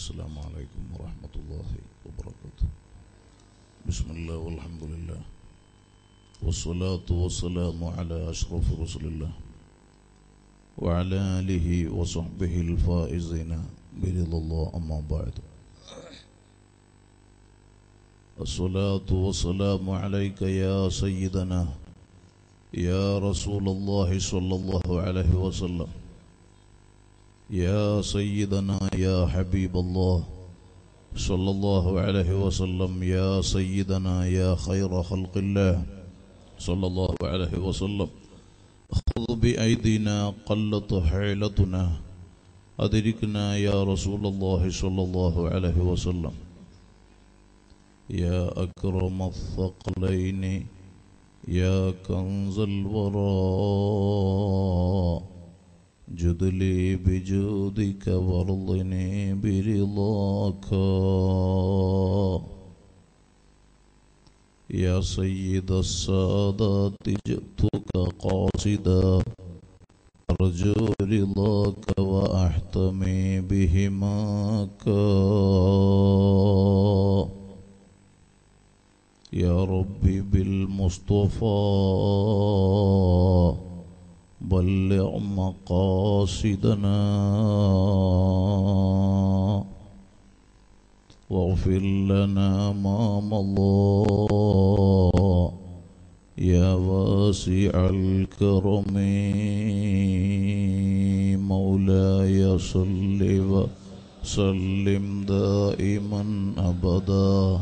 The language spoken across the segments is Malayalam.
السلام عليكم ورحمة الله وبركاته بسم الله والحمد لله والصلاة والسلام على أشرف رسل الله وعلى آله وصحبه الفائزين برضا الله أما بعد الصلاة والسلام عليك يا سيدنا يا رسول الله صلى الله عليه وسلم يا سيدنا يا حبيب الله صلى الله عليه وسلم يا سيدنا يا خير خلق الله صلى الله عليه وسلم خذ بأيدينا قلت حيلتنا أدركنا يا رسول الله صلى الله عليه وسلم يا أكرم الثقلين يا كنز الورى جد لي بجودك وارضني برضاك يا سيد السادات جئتك قاصدا أرجو رضاك وأحتمي بهماك يا ربي بالمصطفى بلغ مقاصدنا واغفر لنا ما مضى يا واسع الكرم مولاي صل وسلم دائما ابدا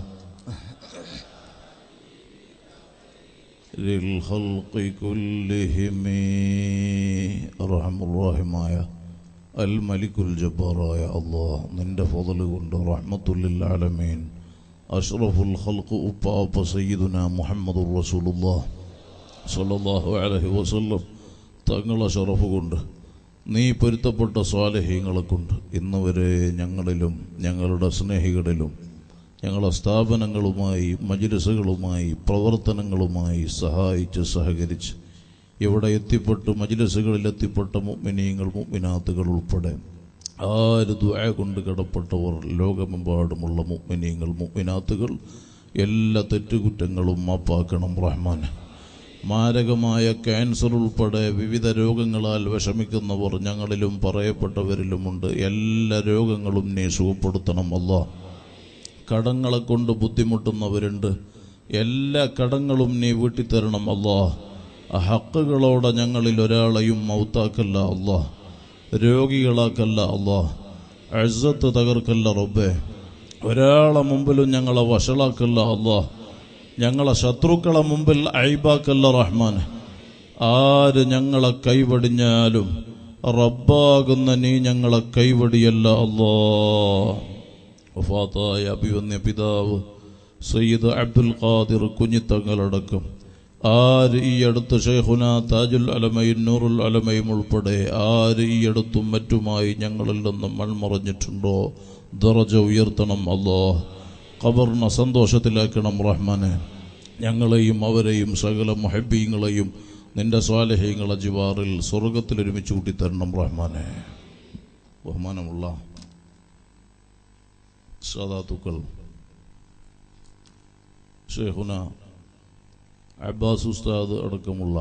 للخلق كلهم أرحم الراحماയ അൽ മലിക്കുൽ ജബ്ബാറായ അള്ളാഹ് നിന്റെ ഫضل കൊണ്ട് റഹ്മത്തുല്ലിൽ ആലമീൻ അഷ്റഫുൽ ഖൽഖ് ഉപ്പാപ്പ സയ്യിദുന മുഹമ്മദുർ റസൂലുള്ളാഹ് സ്വല്ലല്ലാഹു അലൈഹി വസല്ലം തങ്ങളെ ഷറഫ് കൊണ്ട് നീ പൊരുത്തപ്പെട്ട സ്വാലഹീങ്ങളെ കൊണ്ട് ഇന്ന് വരെ ഞങ്ങളിലും ഞങ്ങളുടെ സ്നേഹികളിലും ഞങ്ങളെ സ്ഥാപനങ്ങളുമായി മജിലിസുകളുമായി പ്രവർത്തനങ്ങളുമായി സഹായിച്ച് സഹകരിച്ച് ഇവിടെ എത്തിപ്പെട്ട് മജിലിസുകളിൽ എത്തിപ്പെട്ട മുഗ്മിനീങ്ങൾ മുഗ്മിനാത്തുകൾ ഉൾപ്പെടെ ആര് ദുആ കൊണ്ട് കിടപ്പെട്ടവർ ലോകമെമ്പാടുമുള്ള മുഗ്മിനീങ്ങൾ മുഗ്മിനാത്തുകൾ എല്ലാ തെറ്റുകുറ്റങ്ങളും മാപ്പാക്കണം റഹ്മാൻ മാരകമായ ക്യാൻസർ ഉൾപ്പെടെ വിവിധ രോഗങ്ങളാൽ വിഷമിക്കുന്നവർ ഞങ്ങളിലും പറയപ്പെട്ടവരിലുമുണ്ട് എല്ലാ രോഗങ്ങളും നീ സുഖപ്പെടുത്തണം അല്ലാഹ് കടങ്ങളെ കൊണ്ട് ബുദ്ധിമുട്ടുന്നവരുണ്ട് എല്ലാ കടങ്ങളും നീ വീട്ടിത്തരണം അല്ലാ ആ ഹക്കുകളോടെ ഞങ്ങളിൽ ഒരാളെയും മൗത്താക്കല്ല അല്ലാ രോഗികളാക്കല്ല അല്ലാ അഴ്സത്ത് തകർക്കല്ല റബ്ബേ ഒരാളെ മുമ്പിലും ഞങ്ങളെ വഷളാക്കല്ല അല്ലാ ഞങ്ങളെ ശത്രുക്കളെ മുമ്പിൽ അഴിബാക്കല്ല റഹ്മാൻ ആര് ഞങ്ങളെ കൈവടിഞ്ഞാലും റബ്ബാകുന്ന നീ ഞങ്ങളെ കൈവടിയല്ല അല്ലാ വഫാത്തായ അഭിവന്യ പിതാവ് സയ്യിദ് അബ്ദുൽ ഖാദിർ കുഞ്ഞിത്തങ്ങളടക്കം ആര് ഈ അടുത്ത് ഷെയ്ഖുന താജുൽ അലമയും നൂറുൽ അലമയും ഉൾപ്പെടെ ആര് ഈ അടുത്തും മറ്റുമായി ഞങ്ങളിൽ നിന്നും മൺമറഞ്ഞിട്ടുണ്ടോ ദറജ ഉയർത്തണം അല്ലോ ഖബറിനെ സന്തോഷത്തിലാക്കണം റഹ്മാനെ ഞങ്ങളെയും അവരെയും സകല മൊഹബീങ്ങളെയും നിന്റെ സ്വാലഹ്യങ്ങളെ ജിവാറിൽ സ്വർഗത്തിൽ ഒരുമിച്ച് കൂട്ടിത്തരണം റഹ്മാനെ ബഹുമാനമുള്ള സാദാത്തുക്കൾ ഷെയ്ഖുന അബ്ബാസ് ഉസ്താദ് അടക്കമുള്ള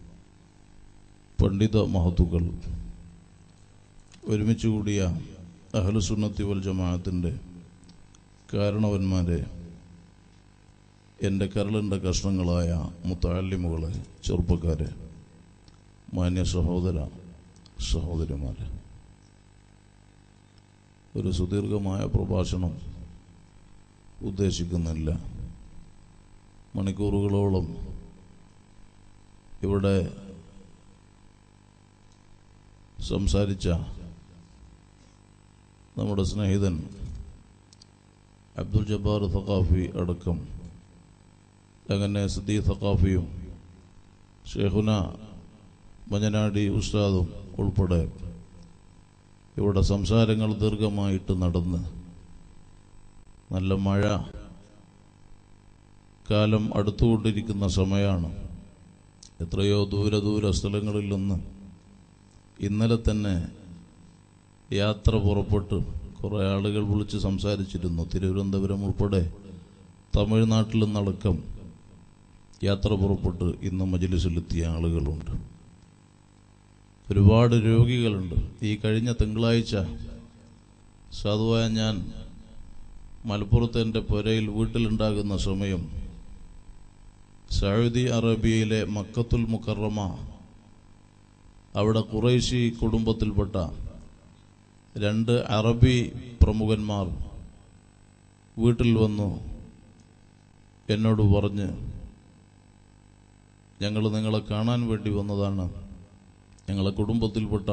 പണ്ഡിത മഹത്തുക്കൾ ഒരുമിച്ച് കൂടിയ അഹ്ലുസുന്നത്തി വൽ ജമാഅത്തിൻ്റെ കാരണവന്മാരെ എൻ്റെ കരളിൻ്റെ കഷ്ണങ്ങളായ മുത്താലിമുകളെ ചെറുപ്പക്കാരെ മാന്യ സഹോദര സഹോദരിമാരെ ഒരു സുദീർഘമായ പ്രഭാഷണം ഉദ്ദേശിക്കുന്നില്ല മണിക്കൂറുകളോളം ഇവിടെ സംസാരിച്ച നമ്മുടെ സ്നേഹിതൻ അബ്ദുൽ ജബ്ബാർ സഖാഫി അടക്കം അങ്ങനെ സിദ്ദീ സഖാഫിയും ഷെയ്ഖുന മഞ്ഞനാടി ഉസ്താദും ഉൾപ്പെടെ ഇവിടെ സംസാരങ്ങൾ ദീർഘമായിട്ട് നടന്ന് നല്ല മഴ കാലം അടുത്തുകൊണ്ടിരിക്കുന്ന സമയമാണ് എത്രയോ ദൂര ദൂര സ്ഥലങ്ങളിൽ നിന്ന് ഇന്നലെ തന്നെ യാത്ര പുറപ്പെട്ട് കുറേ ആളുകൾ വിളിച്ച് സംസാരിച്ചിരുന്നു തിരുവനന്തപുരം ഉൾപ്പെടെ തമിഴ്നാട്ടിൽ നിന്നടക്കം യാത്ര പുറപ്പെട്ട് ഇന്ന് മജിലിസിലെത്തിയ ആളുകളുണ്ട് ഒരുപാട് രോഗികളുണ്ട് ഈ കഴിഞ്ഞ തിങ്കളാഴ്ച സാധുവായ ഞാൻ മലപ്പുറത്ത് എൻ്റെ പുരയിൽ വീട്ടിലുണ്ടാകുന്ന സമയം സൗദി അറേബ്യയിലെ മക്കത്തുൽ മുക്കറമ അവിടെ ഖുറൈശി കുടുംബത്തിൽപ്പെട്ട രണ്ട് അറബി പ്രമുഖന്മാർ വീട്ടിൽ വന്നു എന്നോട് പറഞ്ഞ് ഞങ്ങൾ നിങ്ങളെ കാണാൻ വേണ്ടി വന്നതാണ് ഞങ്ങളെ കുടുംബത്തിൽപ്പെട്ട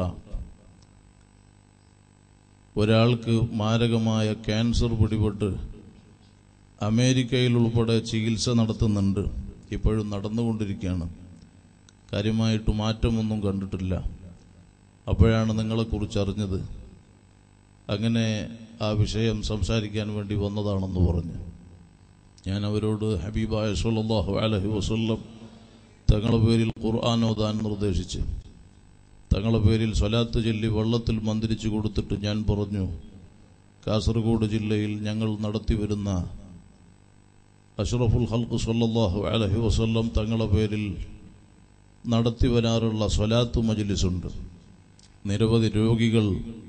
ഒരാൾക്ക് മാരകമായ ക്യാൻസർ പിടിപെട്ട് അമേരിക്കയിൽ ഉൾപ്പെടെ ചികിത്സ നടത്തുന്നുണ്ട് ഇപ്പോഴും നടന്നുകൊണ്ടിരിക്കുകയാണ് കാര്യമായിട്ട് മാറ്റമൊന്നും കണ്ടിട്ടില്ല അപ്പോഴാണ് നിങ്ങളെക്കുറിച്ച് അറിഞ്ഞത് അങ്ങനെ ആ വിഷയം സംസാരിക്കാൻ വേണ്ടി വന്നതാണെന്ന് പറഞ്ഞു ഞാൻ അവരോട് ഹബീബായ സല്ലല്ലാഹു അലൈഹി വസല്ലം തങ്ങളുടെ പേരിൽ ഖുർആൻ ഓതാൻ നിർദ്ദേശിച്ചു തങ്ങളുടെ പേരിൽ സ്വലാത്ത് ചൊല്ലി വെള്ളത്തിൽ മന്ത്രിച്ചു കൊടുത്തിട്ട് ഞാൻ പറഞ്ഞു കാസർഗോഡ് ജില്ലയിൽ ഞങ്ങൾ നടത്തി വരുന്ന അഷ്റഫുൽ ഹൽക്ക് സല്ലല്ലാഹു അലൈഹി വസല്ലം തങ്ങളുടെ പേരിൽ നടത്തി വരാറുള്ള സ്വലാത്ത് മജ്ലിസുണ്ട് നിരവധി രോഗികൾ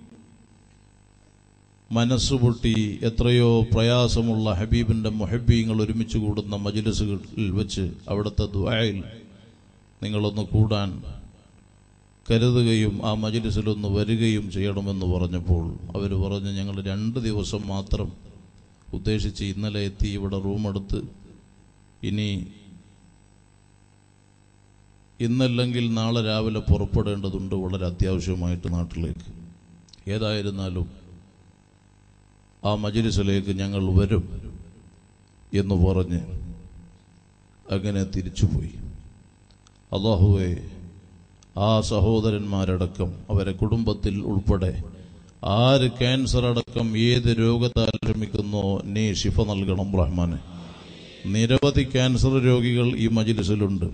മനസ്സുപൊട്ടി എത്രയോ പ്രയാസമുള്ള ഹബീബിന്റെ മുഹബീങ്ങൾ ഒരുമിച്ച് കൂടുന്ന മജ്ലിസുകളിൽ വെച്ച് അവിടുത്തെ ദ്വായിൽ നിങ്ങളൊന്ന് കൂടാൻ കരുതുകയും ആ മജ്ലിസിലൊന്ന് വരികയും ചെയ്യണമെന്ന് പറഞ്ഞപ്പോൾ അവർ പറഞ്ഞു ഞങ്ങൾ രണ്ട് ദിവസം മാത്രം ഉദ്ദേശിച്ച് ഇന്നലെ എത്തി ഇവിടെ റൂമെടുത്ത് ഇനി ഇന്നല്ലെങ്കിൽ നാളെ രാവിലെ പുറപ്പെടേണ്ടതുണ്ട് വളരെ അത്യാവശ്യമായിട്ട് നാട്ടിലേക്ക് ഏതായിരുന്നാലും ആ മജിലിസിലേക്ക് ഞങ്ങൾ വരും എന്ന് പറഞ്ഞ് അങ്ങനെ തിരിച്ചുപോയി അള്ളാഹുവെ ആ സഹോദരന്മാരടക്കം അവരെ കുടുംബത്തിൽ ഉൾപ്പെടെ ആര് ക്യാൻസർ അടക്കം ഏത് രോഗത്താൽ ശ്രമിക്കുന്നോ നീ ശിഫ നൽകണം റഹ്മാനെ നിരവധി ക്യാൻസർ രോഗികൾ ഈ മജിലിസിലുണ്ട്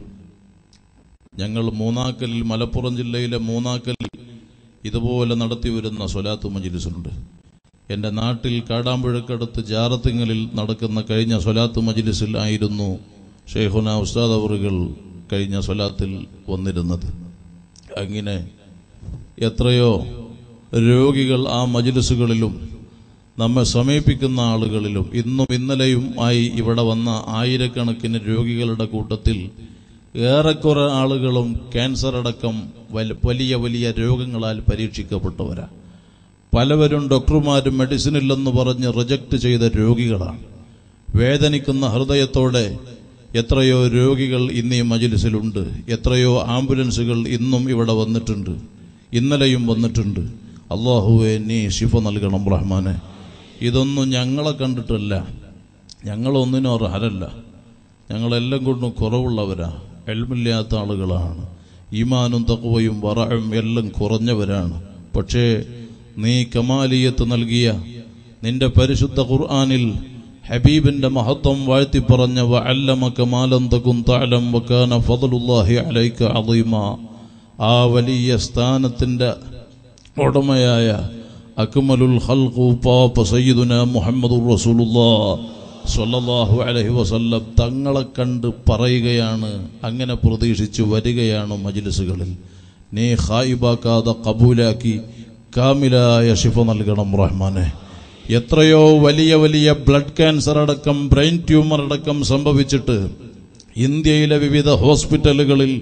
ഞങ്ങൾ മൂന്നാക്കലിൽ മലപ്പുറം ജില്ലയിലെ മൂന്നാക്കലിൽ ഇതുപോലെ നടത്തി വരുന്ന സ്വലാത്ത് മജിലിസുണ്ട് എൻ്റെ നാട്ടിൽ കാടാമ്പുഴക്കടുത്ത് ജാറത്തിങ്ങലിൽ നടക്കുന്ന കഴിഞ്ഞ സ്വലാത്ത് മജിലിസിൽ ആയിരുന്നു ഷെയ്ഖുന ഉസ്താദ് അവറുകൾ കഴിഞ്ഞ സ്വലാത്തിൽ വന്നിരുന്നത് അങ്ങനെ എത്രയോ രോഗികൾ ആ മജിലിസുകളിലും നമ്മെ സമീപിക്കുന്ന ആളുകളിലും ഇന്നും ഇന്നലെയും ആയി ഇവിടെ വന്ന ആയിരക്കണക്കിന് രോഗികളുടെ കൂട്ടത്തിൽ ഏറെക്കുറെ ആളുകളും ക്യാൻസർ അടക്കം വല- വലിയ വലിയ രോഗങ്ങളാൽ പരീക്ഷിക്കപ്പെട്ടവരാ പലവരും ഡോക്ടർമാരും മെഡിസിൻ ഇല്ലെന്ന് പറഞ്ഞ് റിജക്ട് ചെയ്ത രോഗികളാണ് വേദനിക്കുന്ന ഹൃദയത്തോടെ എത്രയോ രോഗികൾ ഇന്ന് ഈ മജിലിസിലുണ്ട് എത്രയോ ആംബുലൻസുകൾ ഇന്നും ഇവിടെ വന്നിട്ടുണ്ട് ഇന്നലെയും വന്നിട്ടുണ്ട് അള്ളാഹുവെ നീ ശിഫ നൽകണം റഹ്മാനെ ഇതൊന്നും ഞങ്ങളെ കണ്ടിട്ടല്ല ഞങ്ങളൊന്നിനും അർഹരല്ല ഞങ്ങളെല്ലാം കൊണ്ടും കുറവുള്ളവരാ എൽമില്ലാത്ത ആളുകളാണ് ഈമാനും തക്കുവയും വറയും എല്ലാം കുറഞ്ഞവരാണ് പക്ഷേ നീ കമാലിയത്ത് നൽകിയ നിന്റെ പരിശുദ്ധ ഖുർആനിൽ ഹബീബിന്റെ മഹത്വം വാഴ്ത്തി പറഞ്ഞ വഅല്ലമക മാലം തകുൻ തഅലം വകാന ഫضലുല്ലാഹി അലൈക അളീമ ആ വലിയ സ്ഥാനത്തിന്റെ ഉടമയായ അക്മലുൽ ഖൽഖു പാപ്പ സയ്യിദുന മുഹമ്മദുർ റസൂലുള്ളാഹ് സ്വല്ലല്ലാഹു അലൈഹി വസല്ലം തങ്ങളെ കണ്ട് പറയുകയാണ് അങ്ങനെ പ്രതീക്ഷിച്ചു വരികയാണ് മജ്ലിസുകളിൽ നീ ഖായിബാക്കാതെ കബൂലാക്കി കാമിലായ ശിഫ നൽകണം റഹ്മാനെ എത്രയോ വലിയ വലിയ ബ്ലഡ് ക്യാൻസർ അടക്കം ബ്രെയിൻ ട്യൂമർ അടക്കം സംഭവിച്ചിട്ട് ഇന്ത്യയിലെ വിവിധ ഹോസ്പിറ്റലുകളിൽ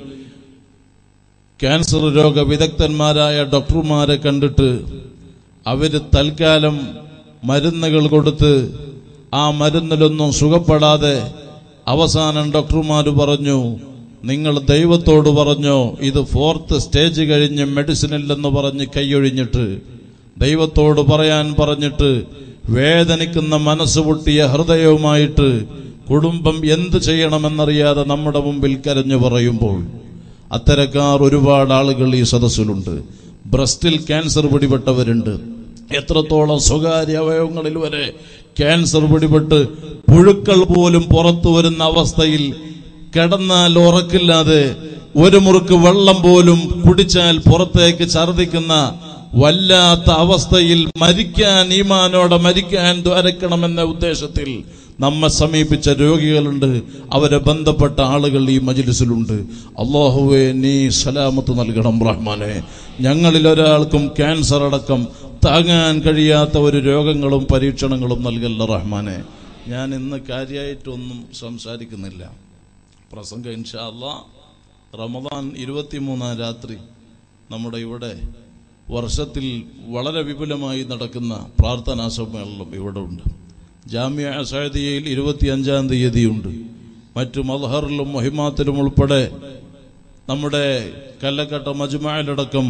ക്യാൻസർ രോഗ വിദഗ്ധന്മാരായ ഡോക്ടർമാരെ കണ്ടിട്ട് അവര് തൽക്കാലം മരുന്നുകൾ കൊടുത്ത് ആ മരുന്നിലൊന്നും സുഖപ്പെടാതെ അവസാനം ഡോക്ടർമാർ പറഞ്ഞു നിങ്ങൾ ദൈവത്തോട് പറഞ്ഞോ ഇത് ഫോർത്ത് സ്റ്റേജ് കഴിഞ്ഞ് മെഡിസിൻ ഇല്ലെന്ന് പറഞ്ഞ് കൈയൊഴിഞ്ഞിട്ട് ദൈവത്തോട് പറയാൻ പറഞ്ഞിട്ട് വേദനിക്കുന്ന മനസ്സ് പൊട്ടിയ ഹൃദയവുമായിട്ട് കുടുംബം എന്ത് ചെയ്യണമെന്നറിയാതെ നമ്മുടെ മുമ്പിൽ കരഞ്ഞു പറയുമ്പോൾ അത്തരക്കാർ ഒരുപാട് ആളുകൾ ഈ സദസ്സിലുണ്ട് ബ്രസ്റ്റിൽ ക്യാൻസർ പിടിപെട്ടവരുണ്ട് എത്രത്തോളം സ്വകാര്യ അവയവങ്ങളിൽ വരെ ക്യാൻസർ പിടിപെട്ട് പുഴുക്കൾ പോലും പുറത്തു വരുന്ന അവസ്ഥയിൽ കിടന്നാൽ ഉറക്കില്ലാതെ ഒരു മുറുക്ക് വെള്ളം പോലും കുടിച്ചാൽ പുറത്തേക്ക് ഛർദിക്കുന്ന വല്ലാത്ത അവസ്ഥയിൽ മരിക്കാൻ ഈമാനോടെ മരിക്കാൻ ദ്വാരക്കണമെന്ന ഉദ്ദേശത്തിൽ നമ്മെ സമീപിച്ച രോഗികളുണ്ട് അവരെ ബന്ധപ്പെട്ട ആളുകൾ ഈ മജിലിസിലുണ്ട് അള്ളാഹുവെ നീ സലാമത്ത് നൽകണം റഹ്മാനെ ഞങ്ങളിൽ ഒരാൾക്കും ക്യാൻസർ അടക്കം താങ്ങാൻ കഴിയാത്ത ഒരു രോഗങ്ങളും പരീക്ഷണങ്ങളും നൽകല്ല റഹ്മാനെ ഞാൻ ഇന്ന് കാര്യമായിട്ടൊന്നും സംസാരിക്കുന്നില്ല പ്രസംഗം ഇൻഷാ അല്ലാ റമദാൻ ഇരുപത്തിമൂന്നാം രാത്രി നമ്മുടെ ഇവിടെ വർഷത്തിൽ വളരെ വിപുലമായി നടക്കുന്ന പ്രാർത്ഥനാ സമ്മേളനം ഇവിടെ ഉണ്ട് ജാമ്യ സൈദിയയിൽ ഇരുപത്തിയഞ്ചാം തീയതിയുണ്ട് മറ്റു മൽഹറിലും മഹിമാത്തിലും ഉൾപ്പെടെ നമ്മുടെ കല്ലക്കട്ട മജ്മായിലടക്കം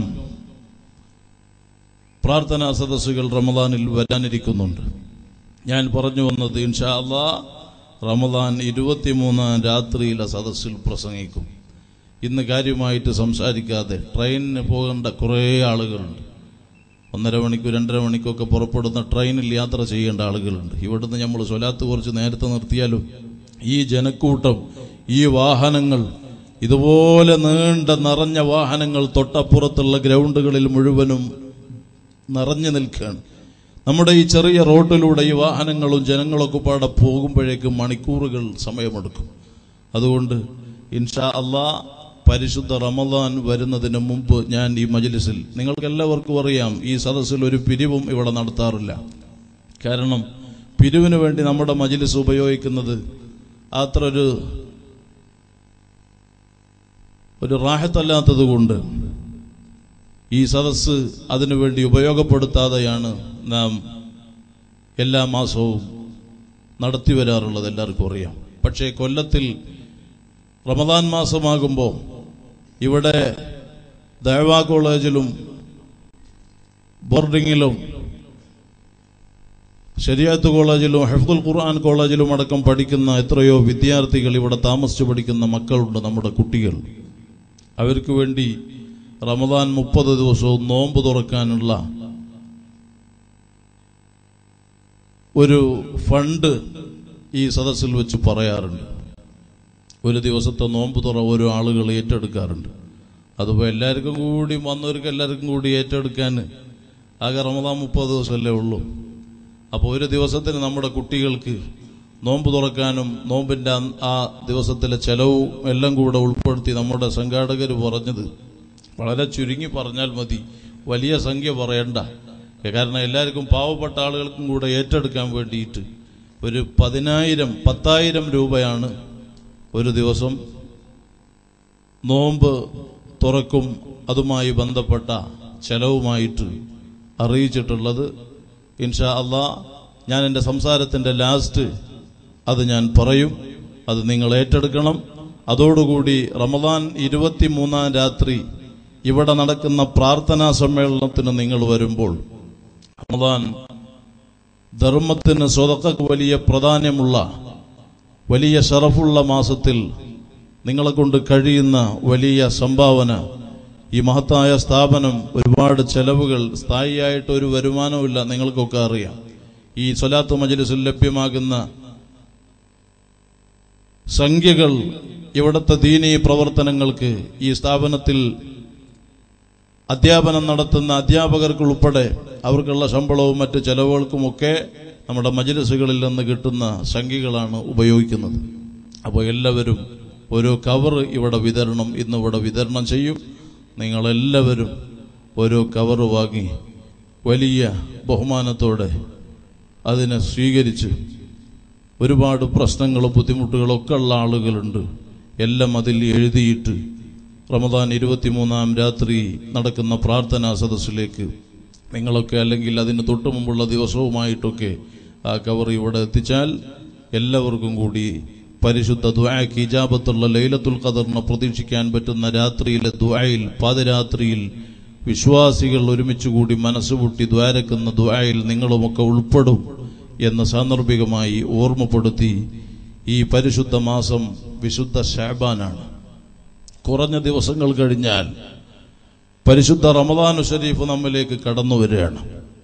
പ്രാർത്ഥനാ സദസ്സുകൾ റമദാനിൽ വരാനിരിക്കുന്നുണ്ട് ഞാൻ പറഞ്ഞു വന്നത് ഇൻഷാ അല്ലാ റമദാൻ ഇരുപത്തിമൂന്നാം രാത്രിയിലെ സദസ്സിൽ പ്രസംഗിക്കും ഇന്ന് കാര്യമായിട്ട് സംസാരിക്കാതെ ട്രെയിനിന് പോകേണ്ട കുറേ ആളുകളുണ്ട് ഒന്നര മണിക്കൂർ രണ്ടര മണിക്കൊക്കെ പുറപ്പെടുന്ന ട്രെയിനിൽ യാത്ര ചെയ്യേണ്ട ആളുകളുണ്ട് ഇവിടുന്ന് നമ്മൾ സ്വലാത്ത് കുറച്ച് നേരത്തെ നിർത്തിയാലും ഈ ജനക്കൂട്ടം ഈ വാഹനങ്ങൾ ഇതുപോലെ നീണ്ട നിറഞ്ഞ വാഹനങ്ങൾ തൊട്ടപ്പുറത്തുള്ള ഗ്രൗണ്ടുകളിൽ മുഴുവനും നിറഞ്ഞു നിൽക്കുകയാണ് നമ്മുടെ ഈ ചെറിയ റോഡിലൂടെ ഈ വാഹനങ്ങളും ജനങ്ങളൊക്കെ പാടെ പോകുമ്പോഴേക്കും മണിക്കൂറുകൾ സമയമെടുക്കും അതുകൊണ്ട് ഇൻഷാ അള്ളാ പരിശുദ്ധ റമദാൻ വരുന്നതിന് മുമ്പ് ഞാൻ ഈ മജ്ലിസിൽ നിങ്ങൾക്ക് എല്ലാവർക്കും അറിയാം ഈ സദസ്സിൽ ഒരു പിരിവും ഇവിടെ നടത്താറില്ല കാരണം പിരിവിന് വേണ്ടി നമ്മുടെ മജ്ലിസ് ഉപയോഗിക്കുന്നത് അത്ര ഒരു ഒരു റാഹത്തല്ലാത്തത് കൊണ്ട് ഈ സദസ്സ് അതിനുവേണ്ടി ഉപയോഗപ്പെടുത്താതെയാണ് നാം എല്ലാ മാസവും നടത്തി വരാറുള്ളത് എല്ലാവർക്കും അറിയാം പക്ഷേ കൊല്ലത്തിൽ റമദാൻ മാസമാകുമ്പോൾ ഇവിടെ ദഴവ കോളേജിലും ബോർഡിങ്ങിലും ശരിയാത്ത് കോളേജിലും ഹെഫ്ദുൽ ഖുർആൻ കോളേജിലും അടക്കം പഠിക്കുന്ന എത്രയോ വിദ്യാർത്ഥികൾ ഇവിടെ താമസിച്ചു പഠിക്കുന്ന മക്കളുണ്ട് നമ്മുടെ കുട്ടികൾ അവർക്ക് വേണ്ടി റമദാൻ മുപ്പത് ദിവസവും നോമ്പ് തുറക്കാനുള്ള ഒരു ഫണ്ട് ഈ സദസ്സിൽ വെച്ച് പറയാറുണ്ട് ഒരു ദിവസത്തെ നോമ്പ് തുറ ഓരോ ആളുകൾ ഏറ്റെടുക്കാറുണ്ട് അതിപ്പോൾ എല്ലാവർക്കും കൂടി വന്നവർക്ക് എല്ലാവർക്കും കൂടി ഏറ്റെടുക്കാൻ ആകെ റമദാൻ മുപ്പത് ദിവസമല്ലേ ഉള്ളൂ അപ്പോൾ ഒരു ദിവസത്തിന് നമ്മുടെ കുട്ടികൾക്ക് നോമ്പ് തുറക്കാനും നോമ്പിൻ്റെ അന്ന് ആ ദിവസത്തിലെ ചെലവും എല്ലാം കൂടെ ഉൾപ്പെടുത്തി നമ്മുടെ സംഘാടകർ പറഞ്ഞത് വളരെ ചുരുങ്ങി പറഞ്ഞാൽ മതി വലിയ സംഖ്യ പറയണ്ട കാരണം എല്ലാവർക്കും പാവപ്പെട്ട ആളുകൾക്കും കൂടെ ഏറ്റെടുക്കാൻ വേണ്ടിയിട്ട് ഒരു പതിനായിരം പത്തായിരം രൂപയാണ് ഒരു ദിവസം നോമ്പ് തുറക്കും അതുമായി ബന്ധപ്പെട്ട ചെലവുമായിട്ട് അറിയിച്ചിട്ടുള്ളത് ഇൻഷാ അള്ളാ ഞാൻ എൻ്റെ സംസാരത്തിൻ്റെ ലാസ്റ്റ് അത് ഞാൻ പറയും അത് നിങ്ങൾ ഏറ്റെടുക്കണം അതോടുകൂടി റമദാൻ ഇരുപത്തിമൂന്നാം രാത്രി ഇവിടെ നടക്കുന്ന പ്രാർത്ഥനാ സമ്മേളനത്തിന് നിങ്ങൾ വരുമ്പോൾ റമദാൻ ധർമ്മത്തിന് സ്വതക്കക്ക് വലിയ പ്രാധാന്യമുള്ള വലിയ ഷറഫുള്ള മാസത്തിൽ നിങ്ങളെ കൊണ്ട് കഴിയുന്ന വലിയ സംഭാവന ഈ മഹത്തായ സ്ഥാപനം ഒരുപാട് ചെലവുകൾ സ്ഥായിയായിട്ട് ഒരു വരുമാനമില്ല നിങ്ങൾക്കൊക്കെ അറിയാം ഈ സ്വലാത്ത് മജലിസിൽ ലഭ്യമാകുന്ന സംഖ്യകൾ ഇവിടുത്തെ ദീനീ പ്രവർത്തനങ്ങൾക്ക് ഈ സ്ഥാപനത്തിൽ അധ്യാപനം നടത്തുന്ന അധ്യാപകർക്ക് ഉൾപ്പെടെ അവർക്കുള്ള ശമ്പളവും മറ്റ് ചെലവുകൾക്കുമൊക്കെ നമ്മുടെ മജലിസുകളിൽ നിന്ന് കിട്ടുന്ന സംഖ്യകളാണ് ഉപയോഗിക്കുന്നത് അപ്പോൾ എല്ലാവരും ഓരോ കവർ ഇവിടെ വിതരണം ഇന്ന് ഇവിടെ വിതരണം ചെയ്യും നിങ്ങളെല്ലാവരും ഓരോ കവർ വാങ്ങി വലിയ ബഹുമാനത്തോടെ അതിനെ സ്വീകരിച്ച് ഒരുപാട് പ്രശ്നങ്ങളും ബുദ്ധിമുട്ടുകളും ഒക്കെ ഉള്ള ആളുകളുണ്ട് എല്ലാം അതിൽ എഴുതിയിട്ട് റമദാൻ ഇരുപത്തിമൂന്നാം രാത്രി നടക്കുന്ന പ്രാർത്ഥനാ സദസ്സിലേക്ക് നിങ്ങളൊക്കെ അല്ലെങ്കിൽ അതിന് തൊട്ടു മുമ്പുള്ള ദിവസവുമായിട്ടൊക്കെ ആ കവർ ഇവിടെ എത്തിച്ചാൽ എല്ലാവർക്കും കൂടി പരിശുദ്ധ ദ്വായക്ക് ഇജാബത്തുള്ള ലൈലത്തുൽ ഖദറിനെ പ്രതീക്ഷിക്കാൻ പറ്റുന്ന രാത്രിയിലെ ദ്വായിൽ പാതിരാത്രിയിൽ വിശ്വാസികൾ ഒരുമിച്ച് കൂടി മനസ്സുപൂട്ടി ദ്വാരക്കുന്ന ദ്വായിൽ നിങ്ങളുമൊക്കെ ഉൾപ്പെടും എന്ന് സാന്ദർഭികമായി ഓർമ്മപ്പെടുത്തി ഈ പരിശുദ്ധ മാസം വിശുദ്ധ ഷാബാനാണ് കുറഞ്ഞ ദിവസങ്ങൾ കഴിഞ്ഞാൽ പരിശുദ്ധ റമദാനു ഷരീഫ് നമ്മിലേക്ക് കടന്നു വരികയാണ്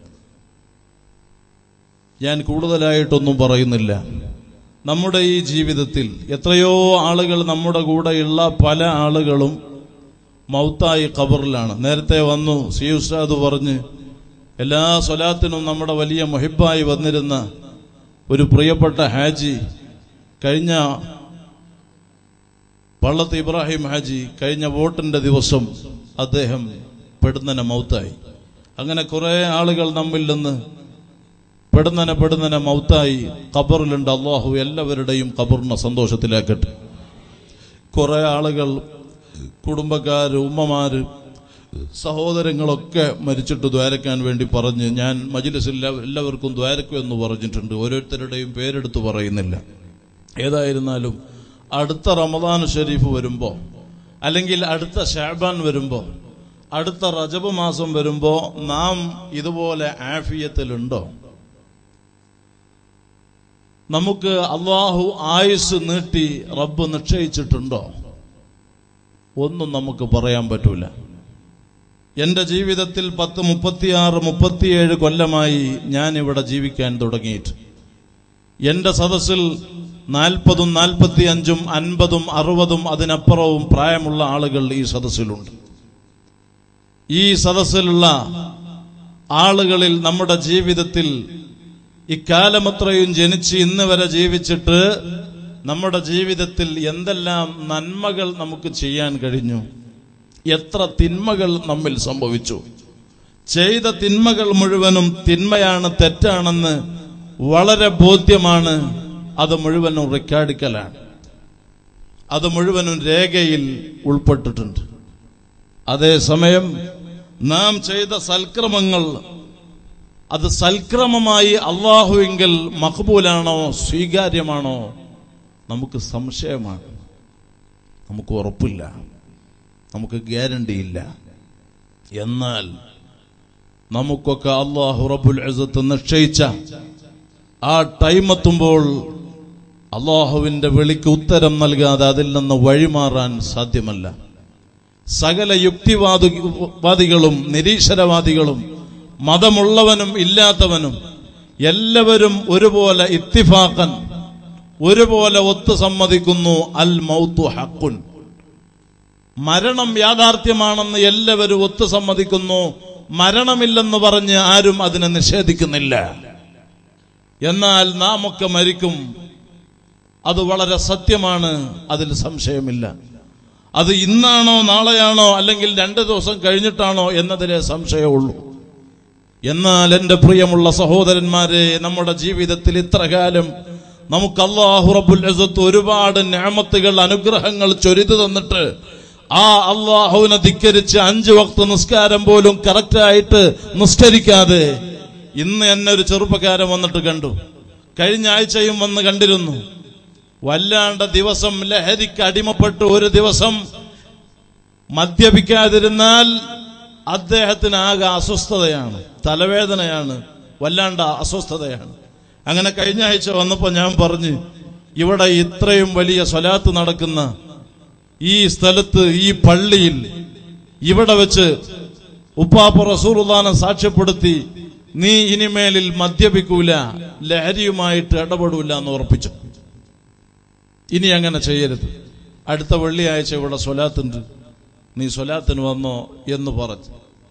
ഞാൻ കൂടുതലായിട്ടൊന്നും പറയുന്നില്ല നമ്മുടെ ഈ ജീവിതത്തിൽ എത്രയോ ആളുകൾ നമ്മുടെ കൂടെയുള്ള പല ആളുകളും മൗത്തായി ഖബറിലാണ് നേരത്തെ വന്നു സി ഉസ്താദ് പറഞ്ഞ് എല്ലാ സ്വലാത്തിനും നമ്മുടെ വലിയ മൊഹിബായി വന്നിരുന്ന ഒരു പ്രിയപ്പെട്ട ഹാജി കഴിഞ്ഞ പള്ളത്ത് ഇബ്രാഹിം ഹാജി കഴിഞ്ഞ വോട്ടിന്റെ ദിവസം അദ്ദേഹം പെടുന്നനെ മൗത്തായി അങ്ങനെ കുറെ ആളുകൾ നമ്മിൽ നിന്ന് പെടുന്നനെ പെടുന്നനെ മൗത്തായി ഖബറിലുണ്ട് അള്ളാഹു എല്ലാവരുടെയും ഖബറിനെ സന്തോഷത്തിലാക്കട്ടെ കുറെ ആളുകൾ കുടുംബക്കാര് ഉമ്മമാര് സഹോദരങ്ങളൊക്കെ മരിച്ചിട്ട് ദ്വാരക്കാൻ വേണ്ടി പറഞ്ഞ് ഞാൻ മജിലിസിൽ എല്ലാവർക്കും ദ്വാരക്കും എന്ന് പറഞ്ഞിട്ടുണ്ട് ഓരോരുത്തരുടെയും പേരെടുത്ത് പറയുന്നില്ല ഏതായിരുന്നാലും അടുത്ത റമദാൻ ഷരീഫ് വരുമ്പോ അല്ലെങ്കിൽ അടുത്ത ഷാബാൻ വരുമ്പോ അടുത്ത റജബ് മാസം വരുമ്പോ നാം ഇതുപോലെ ആഫിയത്തിലുണ്ടോ നമുക്ക് അള്ളാഹു ആയുസ് നീട്ടി റബ്ബ് നിശ്ചയിച്ചിട്ടുണ്ടോ ഒന്നും നമുക്ക് പറയാൻ പറ്റൂല എന്റെ ജീവിതത്തിൽ പത്ത് മുപ്പത്തിയാറ് മുപ്പത്തിയേഴ് കൊല്ലമായി ഞാൻ ഇവിടെ ജീവിക്കാൻ തുടങ്ങിയിട്ട് എന്റെ സദസ്സിൽ നാൽപ്പതും നാൽപ്പത്തി അഞ്ചും അൻപതും അറുപതും അതിനപ്പുറവും പ്രായമുള്ള ആളുകൾ ഈ സദസ്സിലുണ്ട് ഈ സദസ്സിലുള്ള ആളുകളിൽ നമ്മുടെ ജീവിതത്തിൽ ഇക്കാലമത്രയും ജനിച്ച് ഇന്ന് വരെ ജീവിച്ചിട്ട് നമ്മുടെ ജീവിതത്തിൽ എന്തെല്ലാം നന്മകൾ നമുക്ക് ചെയ്യാൻ കഴിഞ്ഞു എത്ര തിന്മകൾ നമ്മിൽ സംഭവിച്ചു ചെയ്ത തിന്മകൾ മുഴുവനും തിന്മയാണ് തെറ്റാണെന്ന് വളരെ ബോധ്യമാണ് അത് മുഴുവനും റെക്കോർഡിക്കലാണ് അത് മുഴുവനും രേഖയിൽ ഉൾപ്പെട്ടിട്ടുണ്ട് അതേസമയം നാം ചെയ്ത സൽക്രമങ്ങൾ അത് സൽക്രമമായി അള്ളാഹുവിങ്കൽ മഖബൂലാണോ സ്വീകാര്യമാണോ നമുക്ക് സംശയമാണ് നമുക്ക് ഉറപ്പില്ല നമുക്ക് ഗ്യാരണ്ടിയില്ല എന്നാൽ നമുക്കൊക്കെ അള്ളാഹു റബുൽ അസത്ത് നിശ്ചയിച്ച ആ ടൈം എത്തുമ്പോൾ അള്ളാഹുവിന്റെ വിളിക്ക് ഉത്തരം നൽകാതെ അതിൽ നിന്ന് വഴിമാറാൻ സാധ്യമല്ല സകല യുക്തിവാദി വാദികളും നിരീശ്വരവാദികളും മതമുള്ളവനും ഇല്ലാത്തവനും എല്ലാവരും ഒരുപോലെ ഇത്തിഫാക്കൻ ഒരുപോലെ ഒത്തു സമ്മതിക്കുന്നു അൽ മൗത്തു ഹക്കുൻ മരണം യാഥാർത്ഥ്യമാണെന്ന് എല്ലാവരും ഒത്തു സമ്മതിക്കുന്നു മരണമില്ലെന്ന് പറഞ്ഞ് ആരും അതിനെ നിഷേധിക്കുന്നില്ല എന്നാൽ നാം ഒക്കെ മരിക്കും അത് വളരെ സത്യമാണ് അതിൽ സംശയമില്ല അത് ഇന്നാണോ നാളെയാണോ അല്ലെങ്കിൽ രണ്ട് ദിവസം കഴിഞ്ഞിട്ടാണോ എന്നതിലെ സംശയമുള്ളൂ എന്നാൽ എന്റെ പ്രിയമുള്ള സഹോദരന്മാരെ നമ്മുടെ ജീവിതത്തിൽ ഇത്ര കാലം നമുക്ക് അള്ളാഹു റബുൽ അസത്ത് ഒരുപാട് ഞാമത്തുകൾ അനുഗ്രഹങ്ങൾ ചൊരിതു തന്നിട്ട് ആ അള്ളാഹുവിനെ ധിക്കരിച്ച് അഞ്ചു വക്ത നിസ്കാരം പോലും കറക്റ്റായിട്ട് നിസ്കരിക്കാതെ ഇന്ന് എന്നെ ഒരു ചെറുപ്പക്കാരൻ വന്നിട്ട് കണ്ടു കഴിഞ്ഞ ആഴ്ചയും വന്ന് കണ്ടിരുന്നു വല്ലാണ്ട ദിവസം ലഹരിക്ക് അടിമപ്പെട്ട് ഒരു ദിവസം മദ്യപിക്കാതിരുന്നാൽ അദ്ദേഹത്തിന് ആകെ അസ്വസ്ഥതയാണ് തലവേദനയാണ് വല്ലാണ്ട അസ്വസ്ഥതയാണ് അങ്ങനെ കഴിഞ്ഞ ആഴ്ച വന്നപ്പോൾ ഞാൻ പറഞ്ഞു ഇവിടെ ഇത്രയും വലിയ സ്വലാത്ത് നടക്കുന്ന ഈ സ്ഥലത്ത് ഈ പള്ളിയിൽ ഇവിടെ വെച്ച് ഉപ്പാപ്പ റസൂറുല്ലാനെ സാക്ഷ്യപ്പെടുത്തി നീ ഇനിമേലിൽ മദ്യപിക്കൂല ലഹരിയുമായിട്ട് ഇടപെടൂല എന്ന് ഉറപ്പിച്ചു ഇനി അങ്ങനെ ചെയ്യരുത് അടുത്ത വെള്ളിയാഴ്ച ഇവിടെ സ്വലാത്തുണ്ട് നീ സ്വലാത്തിന് വന്നോ എന്ന് പറഞ്ഞു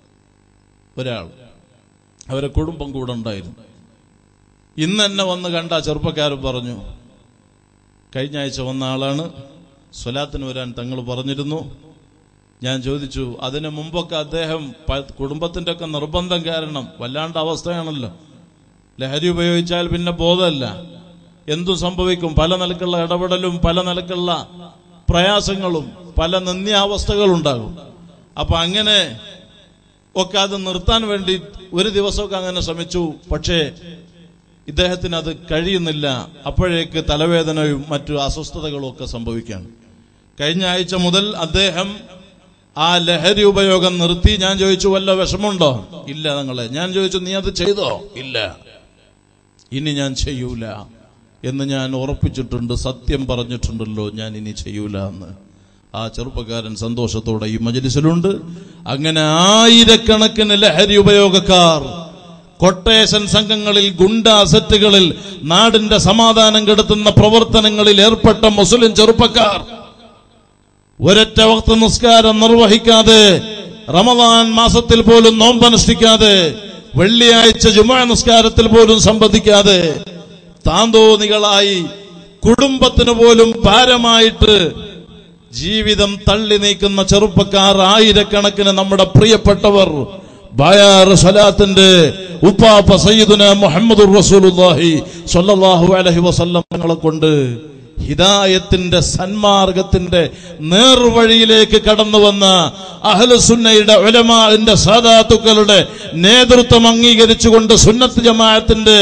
ഒരാൾ അവരെ കുടുംബം കൂടെ ഉണ്ടായിരുന്നു ഇന്ന് എന്നെ വന്ന് കണ്ട ആ ചെറുപ്പക്കാരൻ പറഞ്ഞു കഴിഞ്ഞ ആഴ്ച വന്ന ആളാണ് സ്വലാത്തിന് വരാൻ തങ്ങൾ പറഞ്ഞിരുന്നു ഞാൻ ചോദിച്ചു അതിനു മുമ്പൊക്കെ അദ്ദേഹം പ- കുടുംബത്തിന്റെ ഒക്കെ നിർബന്ധം കാരണം വല്ലാണ്ട അവസ്ഥയാണല്ലോ ലഹരി ഉപയോഗിച്ചാൽ പിന്നെ ബോധമല്ല എന്തും സംഭവിക്കും പല നിലക്കുള്ള ഇടപെടലും പല നിലക്കുള്ള പ്രയാസങ്ങളും പല നിന്ദ്യാവസ്ഥകളുണ്ടാകും അപ്പൊ അങ്ങനെ ഒക്കെ അത് നിർത്താൻ വേണ്ടി ഒരു ദിവസമൊക്കെ അങ്ങനെ ശ്രമിച്ചു പക്ഷേ ഇദ്ദേഹത്തിന് അത് കഴിയുന്നില്ല അപ്പോഴേക്ക് തലവേദനയും മറ്റു അസ്വസ്ഥതകളും ഒക്കെ സംഭവിക്കുകയാണ് കഴിഞ്ഞ ആഴ്ച മുതൽ അദ്ദേഹം ആ ലഹരി ഉപയോഗം നിർത്തി ഞാൻ ചോദിച്ചു വല്ല വിഷമുണ്ടോ ഇല്ല നിങ്ങളെ ഞാൻ ചോദിച്ചു നീ അത് ചെയ്തോ ഇല്ല ഇനി ഞാൻ ചെയ്യൂല എന്ന് ഞാൻ ഉറപ്പിച്ചിട്ടുണ്ട് സത്യം പറഞ്ഞിട്ടുണ്ടല്ലോ ഞാൻ ഇനി ചെയ്യൂല എന്ന് ആ ചെറുപ്പക്കാരൻ സന്തോഷത്തോടെ ഈ മജലിസിലുണ്ട് അങ്ങനെ ആയിരക്കണക്കിന് ലഹരി ഉപയോഗക്കാർ കൊട്ടേഷൻ സംഘങ്ങളിൽ ഗുണ്ടാ സെറ്റുകളിൽ നാടിന്റെ സമാധാനം കെടുത്തുന്ന പ്രവർത്തനങ്ങളിൽ ഏർപ്പെട്ട മുസ്ലിം ചെറുപ്പക്കാർ ഒരൊറ്റ വക്ത നിസ്കാരം നിർവഹിക്കാതെ റമദാൻ മാസത്തിൽ പോലും നോമ്പനുഷ്ഠിക്കാതെ വെള്ളിയാഴ്ച ജുമാ നിസ്കാരത്തിൽ പോലും സംബന്ധിക്കാതെ താന്തോന്നികളായി കുടുംബത്തിന് പോലും ഭാരമായിട്ട് ജീവിതം തള്ളി നീക്കുന്ന ചെറുപ്പക്കാർ ആയിരക്കണക്കിന് നമ്മുടെ പ്രിയപ്പെട്ടവർ ബയാർ സലാത്തിന്റെ ഉപ്പാപ്പ സയ്യിദുന മുഹമ്മദ് റസൂലുള്ളാഹി സ്വല്ലല്ലാഹു അലൈഹി വസല്ലം തങ്ങളെ കൊണ്ട് ഹിദായത്തിന്റെ സന്മാർഗത്തിന്റെ നേർവഴിയിലേക്ക് കടന്നു വന്ന അഹ്ലുസുന്നയുടെ ഉലമാന്റെ സാദാത്തുക്കളുടെ നേതൃത്വം അംഗീകരിച്ചുകൊണ്ട് സുന്നത്ത് ജമാഅത്തിന്റെ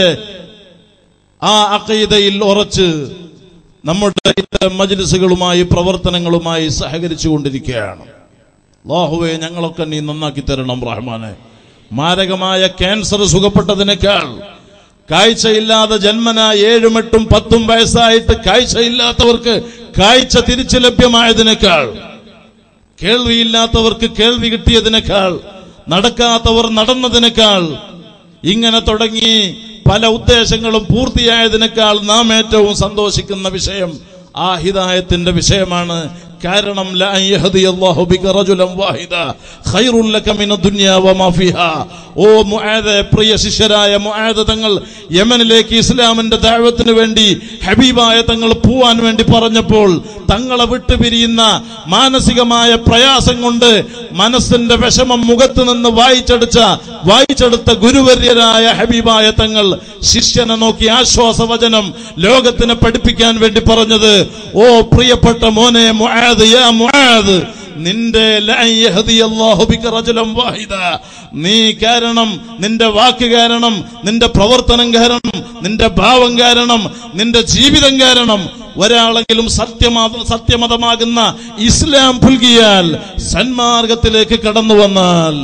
ആ അക്കീതയിൽ ഉറച്ച് നമ്മുടെ ഇത്തരം മജ്ലിസുകളുമായി പ്രവർത്തനങ്ങളുമായി സഹകരിച്ചു കൊണ്ടിരിക്കുകയാണ് അല്ലാഹുവേ ഞങ്ങളൊക്കെ നീ നന്നാക്കി തരണം റഹ്മാനെ മാരകമായ ക്യാൻസർ സുഖപ്പെട്ടതിനേക്കാൾ കാഴ്ചയില്ലാതെ ജന്മന ഏഴും എട്ടും പത്തും വയസ്സായിട്ട് കാഴ്ചയില്ലാത്തവർക്ക് കാഴ്ച തിരിച്ചു ലഭ്യമായതിനേക്കാൾ കേൾവിയില്ലാത്തവർക്ക് കേൾവി കിട്ടിയതിനേക്കാൾ നടക്കാത്തവർ നടന്നതിനേക്കാൾ ഇങ്ങനെ തുടങ്ങി പല ഉദ്ദേശങ്ങളും പൂർത്തിയായതിനേക്കാൾ നാം ഏറ്റവും സന്തോഷിക്കുന്ന വിഷയം ആ ഹിദായത്തിന്റെ വിഷയമാണ് കാരണം ലാ യഹ്ദി അല്ലാഹു ബിക റജുലൻ വാഹിദ ഖൈറുൻ ലക മിന ദുനിയ വമാ ഫിഹാ ഓ മുആദ് പ്രിയ ശിഷ്യരായ മുആദ് തങ്ങൾ യമനിലേക്ക് ഇസ്ലാമിന്റെ ദഅവത്തിന് വേണ്ടി ഹബീബായ തങ്ങൾ പോവാൻ വേണ്ടി പറഞ്ഞപ്പോൾ തങ്ങളെ വിട്ടുപിരിയുന്ന മാനസികമായ പ്രയാസം കൊണ്ട് മനസ്സിന്റെ വിഷമം മുഖത്ത് നിന്ന് വായിച്ചെടുച്ച വായിച്ചെടുത്ത ഗുരുവര്യരായ ഹബീബായ തങ്ങൾ ശിഷ്യനെ നോക്കി ആശ്വാസവചനം ലോകത്തിനെ പഠിപ്പിക്കാൻ വേണ്ടി പറഞ്ഞത് ഓ പ്രിയപ്പെട്ട മോനെ മുആദ് യാ മുആദ് നിന്റെ ലഅൻ യഹ്ദിയല്ലാഹു ബിക റജുലൻ വാഹിദ നീ കാരണം നിന്റെ വാക്ക് കാരണം നിന്റെ പ്രവർത്തനം കാരണം നിന്റെ ഭാവം കാരണം നിന്റെ ജീവിതം കാരണം ഒരാളെങ്കിലും സത്യമത സത്യമതമാകുന്ന ഇസ്ലാം പുൽകിയാൽ സന്മാർഗത്തിലേക്ക് കടന്നു വന്നാൽ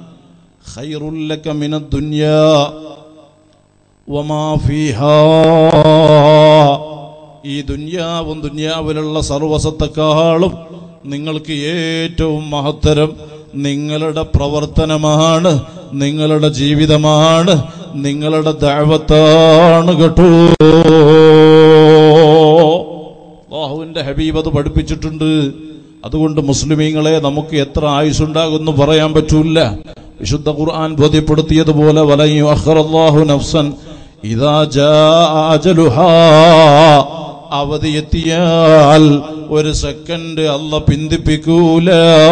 ഖൈറുൽ ലക മിനദ് ദുനിയാ വമാ ഫീഹാ ഈ ദുന്യാവും ദുന്യാവിലുള്ള സർവസത്തെക്കാളും നിങ്ങൾക്ക് ഏറ്റവും മഹത്തരം നിങ്ങളുടെ പ്രവർത്തനമാണ് നിങ്ങളുടെ ജീവിതമാണ് നിങ്ങളുടെ ദൈവത്താണ് കേട്ടോ അള്ളാഹുവിന്റെ ഹബീബ് അത് പഠിപ്പിച്ചിട്ടുണ്ട് അതുകൊണ്ട് മുസ്ലിമീങ്ങളെ നമുക്ക് എത്ര ആയുസുണ്ടാകുമെന്ന് പറയാൻ പറ്റൂല വിശുദ്ധ ഖുർആൻ ബോധ്യപ്പെടുത്തിയതുപോലെ വലയു അഖറല്ലാഹു നഫ്സൻ ഇദാ ജാഅ അജലുഹാ അവധി എത്തിയാൽ ഒരു സെക്കൻഡ് അല്ല പിന്തിപ്പിക്കൂല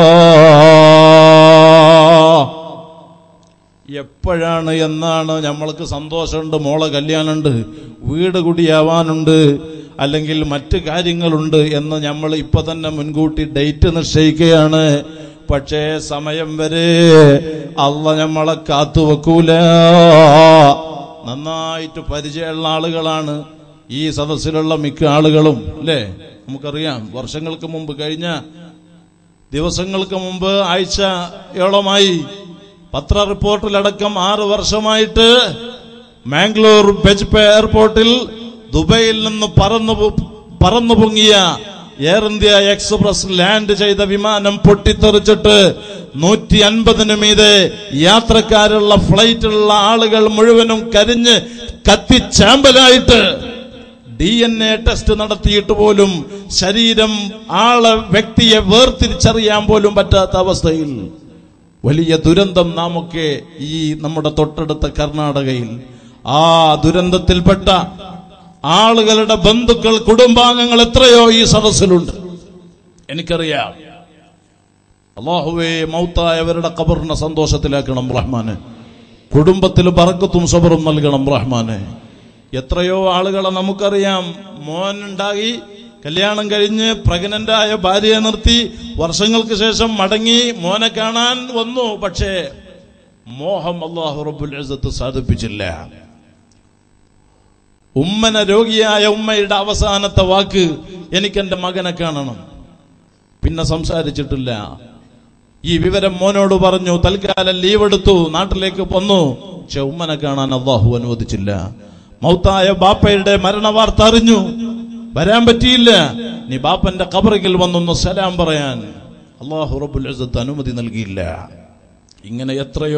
എപ്പോഴാണ് എന്നാണ് നമ്മൾക്ക് സന്തോഷമുണ്ട് മോളെ കല്യാണമുണ്ട് വീട് കുടിയാവാനുണ്ട് അല്ലെങ്കിൽ മറ്റ് കാര്യങ്ങളുണ്ട് എന്ന് നമ്മൾ ഇപ്പൊ തന്നെ മുൻകൂട്ടി ഡേറ്റ് നിശ്ചയിക്കുകയാണ് പക്ഷേ സമയം വരെ അല്ല നമ്മളെ കാത്തുവെക്കൂല നന്നായിട്ട് പരിചയമുള്ള ആളുകളാണ് ഈ സദസ്സിലുള്ള മിക്ക ആളുകളും അല്ലേ നമുക്കറിയാം വർഷങ്ങൾക്ക് മുമ്പ് കഴിഞ്ഞ ദിവസങ്ങൾക്ക് മുമ്പ് ആഴ്ചയോളമായി പത്ര റിപ്പോർട്ടിലടക്കം ആറ് വർഷമായിട്ട് മാംഗ്ലൂർ ബെജ്പെ എയർപോർട്ടിൽ ദുബൈയിൽ നിന്ന് പറന്നു പോ- പറന്നു പൊങ്ങിയ എയർ ഇന്ത്യ എക്സ്പ്രസ് ലാൻഡ് ചെയ്ത വിമാനം പൊട്ടിത്തെറിച്ചിട്ട് നൂറ്റി അൻപതിന് മീതെ യാത്രക്കാരുള്ള ഫ്ലൈറ്റിലുള്ള ആളുകൾ മുഴുവനും കരിഞ്ഞ് കത്തിച്ചാമ്പലായിട്ട് ഡി എൻ എ ടെസ്റ്റ് നടത്തിയിട്ട് പോലും ശരീരം ആളെ വ്യക്തിയെ വേർതിരിച്ചറിയാൻ പോലും പറ്റാത്ത അവസ്ഥയിൽ വലിയ ദുരന്തം നാമൊക്കെ ഈ നമ്മുടെ തൊട്ടടുത്ത കർണാടകയിൽ ആ ദുരന്തത്തിൽപ്പെട്ട ആളുകളുടെ ബന്ധുക്കൾ കുടുംബാംഗങ്ങൾ എത്രയോ ഈ സദസ്സിലുണ്ട് എനിക്കറിയാം അള്ളാഹുവേ മൗത്തായവരുടെ കബറിനെ സന്തോഷത്തിലാക്കണം റഹ്മാന് കുടുംബത്തിൽ ബറക്കത്തും സബറും നൽകണം റഹ്മാന് എത്രയോ ആളുകളെ നമുക്കറിയാം മോനുണ്ടായി കല്യാണം കഴിഞ്ഞ് പ്രഗ്നന്റ് ആയ ഭാര്യയെ നിർത്തി വർഷങ്ങൾക്ക് ശേഷം മടങ്ങി മോനെ കാണാൻ വന്നു പക്ഷേ മോഹം അള്ളാഹു റബ്ബുൽ ഇസ്സത്ത് സാധിപ്പിച്ചില്ല ഉമ്മന രോഗിയായ ഉമ്മയുടെ അവസാനത്തെ വാക്ക് എനിക്ക് എന്റെ മകനെ കാണണം പിന്നെ സംസാരിച്ചിട്ടില്ല ഈ വിവരം മോനോട് പറഞ്ഞു തൽക്കാലം ലീവ് എടുത്തു നാട്ടിലേക്ക് വന്നു പക്ഷെ ഉമ്മനെ കാണാൻ അള്ളാഹു അനുവദിച്ചില്ല മൗത്തായ ബാപ്പയുടെ മരണവാർത്ത അറിഞ്ഞു വരാൻ പറ്റിയില്ല നീ ബാപ്പന്റെ കബറിൽ വന്നൊന്ന് സലാം പറയാൻ അള്ളാഹു റബ്ബുൽ ഇസ്സത്ത് അനുമതി നൽകിയില്ല ഇങ്ങനെ എത്രയോ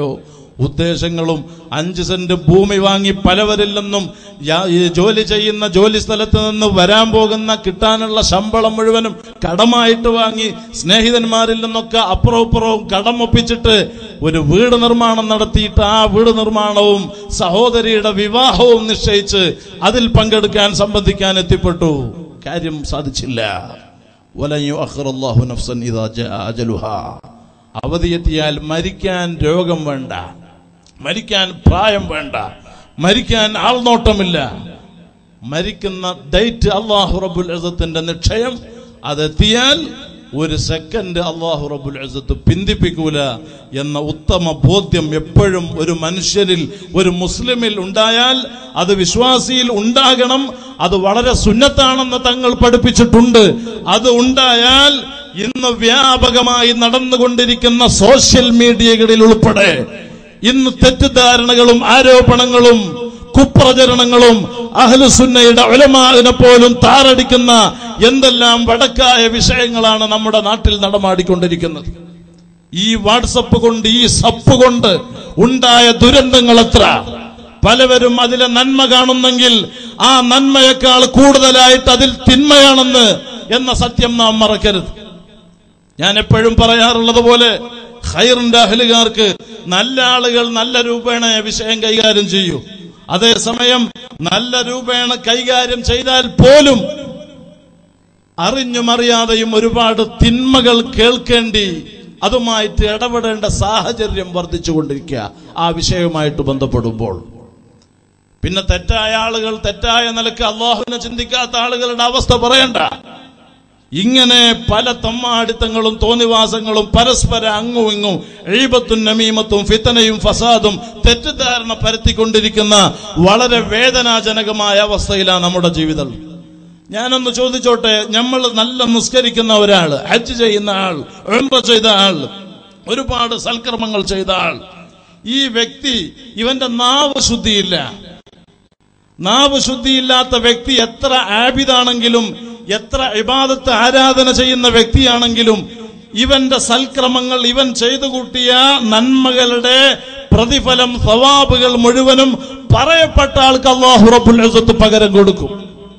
ഉദ്ദേശങ്ങളും അഞ്ച് സെന്റ് ഭൂമി വാങ്ങി പലവരിൽ നിന്നും യാ- ഈ ജോലി ചെയ്യുന്ന ജോലി സ്ഥലത്ത് നിന്ന് വരാൻ പോകുന്ന കിട്ടാനുള്ള ശമ്പളം മുഴുവനും കടമായിട്ട് വാങ്ങി സ്നേഹിതന്മാരിൽ നിന്നൊക്കെ അപ്പുറവും ഇപ്പുറവും കടം ഒപ്പിച്ചിട്ട് ഒരു വീട് നിർമ്മാണം നടത്തിയിട്ട് ആ വീട് നിർമ്മാണവും സഹോദരിയുടെ വിവാഹവും നിശ്ചയിച്ച് അതിൽ പങ്കെടുക്കാൻ സംബന്ധിക്കാൻ എത്തിപ്പെട്ടു കാര്യം സാധിച്ചില്ല വലൻ യുഅഖിറല്ലാഹു നഫ്സൻ ഇദാ ജാഅ അജലുഹാ അവധിയെത്തിയാൽ മരിക്കാൻ രോഗം വേണ്ട മരിക്കാൻ പ്രായം വേണ്ട മരിക്കാൻ ആൾനോട്ടമില്ല മരിക്കുന്ന ഡേറ്റ് അള്ളാഹു റബുൽ അസത്തിന്റെ നിക്ഷയം അതെത്തിയാൽ ഒരു സെക്കൻഡ് അള്ളാഹു റബുൽ അസത്ത് പിന്തിപ്പിക്കൂല എന്ന ഉത്തമ ബോധ്യം എപ്പോഴും ഒരു മനുഷ്യരിൽ ഒരു മുസ്ലിമിൽ ഉണ്ടായാൽ അത് വിശ്വാസിയിൽ ഉണ്ടാകണം അത് വളരെ സുന്നത്താണെന്ന് തങ്ങൾ പഠിപ്പിച്ചിട്ടുണ്ട് അത് ഉണ്ടായാൽ ഇന്ന് വ്യാപകമായി നടന്നുകൊണ്ടിരിക്കുന്ന സോഷ്യൽ മീഡിയകളിൽ ഉൾപ്പെടെ ഇന്ന് തെറ്റിദ്ധാരണകളും ആരോപണങ്ങളും കുപ്രചരണങ്ങളും അഹ്ലുസുന്നയുടെ ഉലമാവിനെ പോലും താറടിക്കുന്ന എന്തെല്ലാം വടക്കായ വിഷയങ്ങളാണ് നമ്മുടെ നാട്ടിൽ നടമാടിക്കൊണ്ടിരിക്കുന്നത് ഈ വാട്സപ്പ് കൊണ്ട് ഈ സപ്പ് കൊണ്ട് ഉണ്ടായ ദുരന്തങ്ങൾ എത്ര പലവരും അതിലെ നന്മ കാണുന്നെങ്കിൽ ആ നന്മയേക്കാൾ കൂടുതലായിട്ട് അതിൽ തിന്മയാണെന്ന് എന്ന സത്യം നാം മറക്കരുത് ഞാൻ എപ്പോഴും പറയാറുള്ളത് പോലെ ഖൈറിന്റെ അഹലുകാർക്ക് നല്ല ആളുകൾ നല്ല രൂപേണ വിഷയം കൈകാര്യം ചെയ്യൂ അതേസമയം നല്ല രൂപേണ കൈകാര്യം ചെയ്താൽ പോലും അറിഞ്ഞും അറിയാതെയും ഒരുപാട് തിന്മകൾ കേൾക്കേണ്ടി അതുമായിട്ട് ഇടപെടേണ്ട സാഹചര്യം വർദ്ധിച്ചുകൊണ്ടിരിക്കുക ആ വിഷയവുമായിട്ട് ബന്ധപ്പെടുമ്പോൾ പിന്നെ തെറ്റായ ആളുകൾ തെറ്റായ നിലക്ക് അള്ളാഹുവിനെ ചിന്തിക്കാത്ത ആളുകളുടെ അവസ്ഥ പറയണ്ട ഇങ്ങനെ പല തമ്മാടിത്തങ്ങളും തോന്നിവാസങ്ങളും പരസ്പര അങ്ങും ഇങ്ങും എഴുപത്തും നമീമത്തും ഫിത്തനയും ഫസാദും തെറ്റിദ്ധാരണ പരത്തിക്കൊണ്ടിരിക്കുന്ന വളരെ വേദനാജനകമായ അവസ്ഥയിലാണ് നമ്മുടെ ജീവിതം ഞാനൊന്ന് ചോദിച്ചോട്ടെ നമ്മൾ നല്ല നിസ്കരിക്കുന്ന ഒരാൾ ഹജ്ജ് ചെയ്യുന്ന ആൾ ഉംറ ചെയ്ത ആൾ ഒരുപാട് സൽക്കർമ്മങ്ങൾ ചെയ്ത ആൾ ഈ വ്യക്തി ഇവന്റെ നാവ് ശുദ്ധിയില്ല നാവ് ശുദ്ധിയില്ലാത്ത വ്യക്തി എത്ര ആബിദാണെങ്കിലും എത്ര ഇബാദത്ത് ആരാധന ചെയ്യുന്ന വ്യക്തിയാണെങ്കിലും ഇവന്റെ സൽക്രമങ്ങൾ ഇവൻ ചെയ്തു കൂട്ടിയ നന്മകളുടെ പ്രതിഫലം സവാബുകൾ മുഴുവനും പറയപ്പെട്ട ആൾക്ക് അള്ളാഹു റബ്ബുൽ ഇസ്സത്ത് പകരം കൊടുക്കും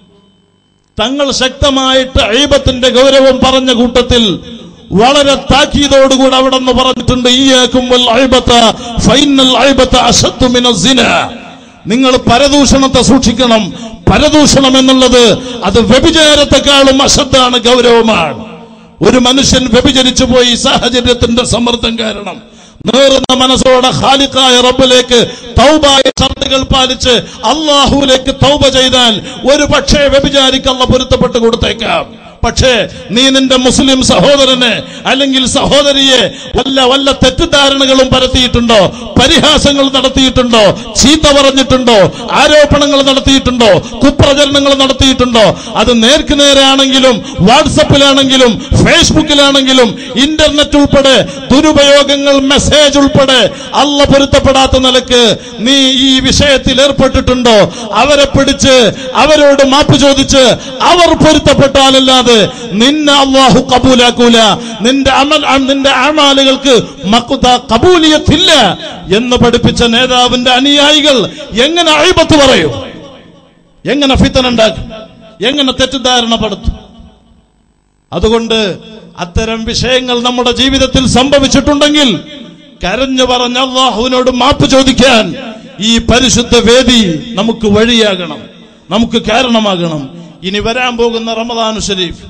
തങ്ങൾ ശക്തമായിട്ട് അഴിബത്തിന്റെ ഗൗരവം പറഞ്ഞ കൂട്ടത്തിൽ വളരെ താക്കീതോടുകൂടി അവിടെ നിന്ന് പറഞ്ഞിട്ടുണ്ട് ഈയാക്കും വൽ അഴിബത്ത ഫൈനൽ അഴിബത്ത അശദ്ദു മിനസ് സിന നിങ്ങൾ പരദൂഷണത്തെ സൂക്ഷിക്കണം പരദൂഷണം എന്നുള്ളത് അത് വ്യഭിചാരത്തെക്കാളും അശദ്ധാണ് ഗൗരവമാണ് ഒരു മനുഷ്യൻ വ്യഭിചരിച്ചു പോയി സാഹചര്യത്തിന്റെ സമ്മർദ്ദം കാരണം നേറുന്ന മനസ്സോടെ ഖാലിഖായ റബ്ബിലേക്ക് തൗബായ ഷർത്തുകൾ പാലിച്ച് അള്ളാഹുവിലേക്ക് തൗബ ചെയ്താൽ ഒരു പക്ഷേ വ്യഭിചാരിക്ക് അള്ള പൊരുത്തപ്പെട്ട് കൊടുത്തേക്കാം പക്ഷേ നീ നിന്റെ മുസ്ലിം സഹോദരനെ അല്ലെങ്കിൽ സഹോദരിയെ വല്ല വല്ല തെറ്റിദ്ധാരണകളും പരത്തിയിട്ടുണ്ടോ പരിഹാസങ്ങൾ നടത്തിയിട്ടുണ്ടോ ചീത്ത പറഞ്ഞിട്ടുണ്ടോ ആരോപണങ്ങൾ നടത്തിയിട്ടുണ്ടോ കുപ്രചരണങ്ങൾ നടത്തിയിട്ടുണ്ടോ അത് നേർക്ക് നേരെയാണെങ്കിലും വാട്സപ്പിലാണെങ്കിലും ഫേസ്ബുക്കിലാണെങ്കിലും ഇന്റർനെറ്റ് ഉൾപ്പെടെ ദുരുപയോഗങ്ങൾ മെസ്സേജ് ഉൾപ്പെടെ അല്ല പൊരുത്തപ്പെടാത്ത നിലക്ക് നീ ഈ വിഷയത്തിൽ ഏർപ്പെട്ടിട്ടുണ്ടോ അവരെ പിടിച്ച് അവരോട് മാപ്പ് ചോദിച്ച് അവർ പൊരുത്തപ്പെട്ടാലല്ലാതെ നിന്നെ അള്ളാഹു കബൂലാക്കൂല നിന്റെ അമൽ നിന്റെ അമാലുകൾക്ക് മക്കുത കബൂലിയത്തില്ല എന്ന് പഠിപ്പിച്ച നേതാവിന്റെ അനുയായികൾ എങ്ങനെ അഴിബത്ത് പറയും എങ്ങനെ ഫിത്തൻ ഉണ്ടാക്കും എങ്ങനെ തെറ്റിദ്ധാരണ പടുത്തും അതുകൊണ്ട് അത്തരം വിഷയങ്ങൾ നമ്മുടെ ജീവിതത്തിൽ സംഭവിച്ചിട്ടുണ്ടെങ്കിൽ കരഞ്ഞു പറഞ്ഞ അള്ളാഹുവിനോട് മാപ്പ് ചോദിക്കാൻ ഈ പരിശുദ്ധ വേദി നമുക്ക് വഴിയാകണം നമുക്ക് കാരണമാകണം ഇനി വരാൻ പോകുന്ന റമദാൻ ഷരീഫ്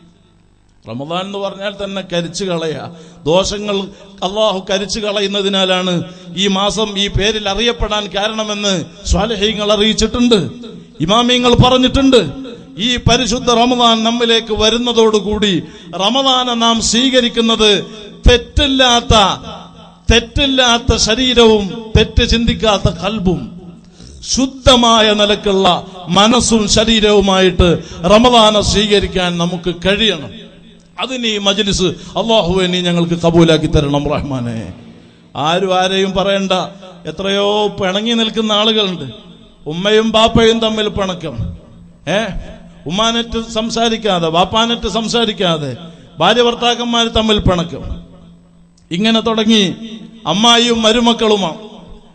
റമദാൻ എന്ന് പറഞ്ഞാൽ തന്നെ കരിച്ചു കളയാ ദോഷങ്ങൾ അള്ളാഹു കരിച്ചു കളയുന്നതിനാലാണ് ഈ മാസം ഈ പേരിൽ അറിയപ്പെടാൻ കാരണമെന്ന് സ്വാലഹ്യങ്ങൾ അറിയിച്ചിട്ടുണ്ട് ഇമാമിയങ്ങൾ പറഞ്ഞിട്ടുണ്ട് ഈ പരിശുദ്ധ റമദാൻ നമ്മിലേക്ക് വരുന്നതോടുകൂടി റമദാനെ നാം സ്വീകരിക്കുന്നത് തെറ്റില്ലാത്ത തെറ്റില്ലാത്ത ശരീരവും തെറ്റ് ചിന്തിക്കാത്ത കൽബും ശുദ്ധമായ നിലക്കുള്ള മനസ്സും ശരീരവുമായിട്ട് റമദാനെ സ്വീകരിക്കാൻ നമുക്ക് കഴിയണം അതിന് ഈ മജ്ലിസ് അള്ളാഹുവെ നീ ഞങ്ങൾക്ക് കബൂലാക്കി തരണം റഹ്മാനെ ആരും ആരെയും പറയണ്ട എത്രയോ പിണങ്ങി നിൽക്കുന്ന ആളുകളുണ്ട് ഉമ്മയും ബാപ്പയും തമ്മിൽ പിണക്കം ഏ ഉമ്മാനെറ്റ് സംസാരിക്കാതെ ബാപ്പാനെറ്റ് സംസാരിക്കാതെ ഭാര്യ ഭർത്താക്കന്മാർ തമ്മിൽ പിണക്കം ഇങ്ങനെ തുടങ്ങി അമ്മായിയും മരുമക്കളുമാ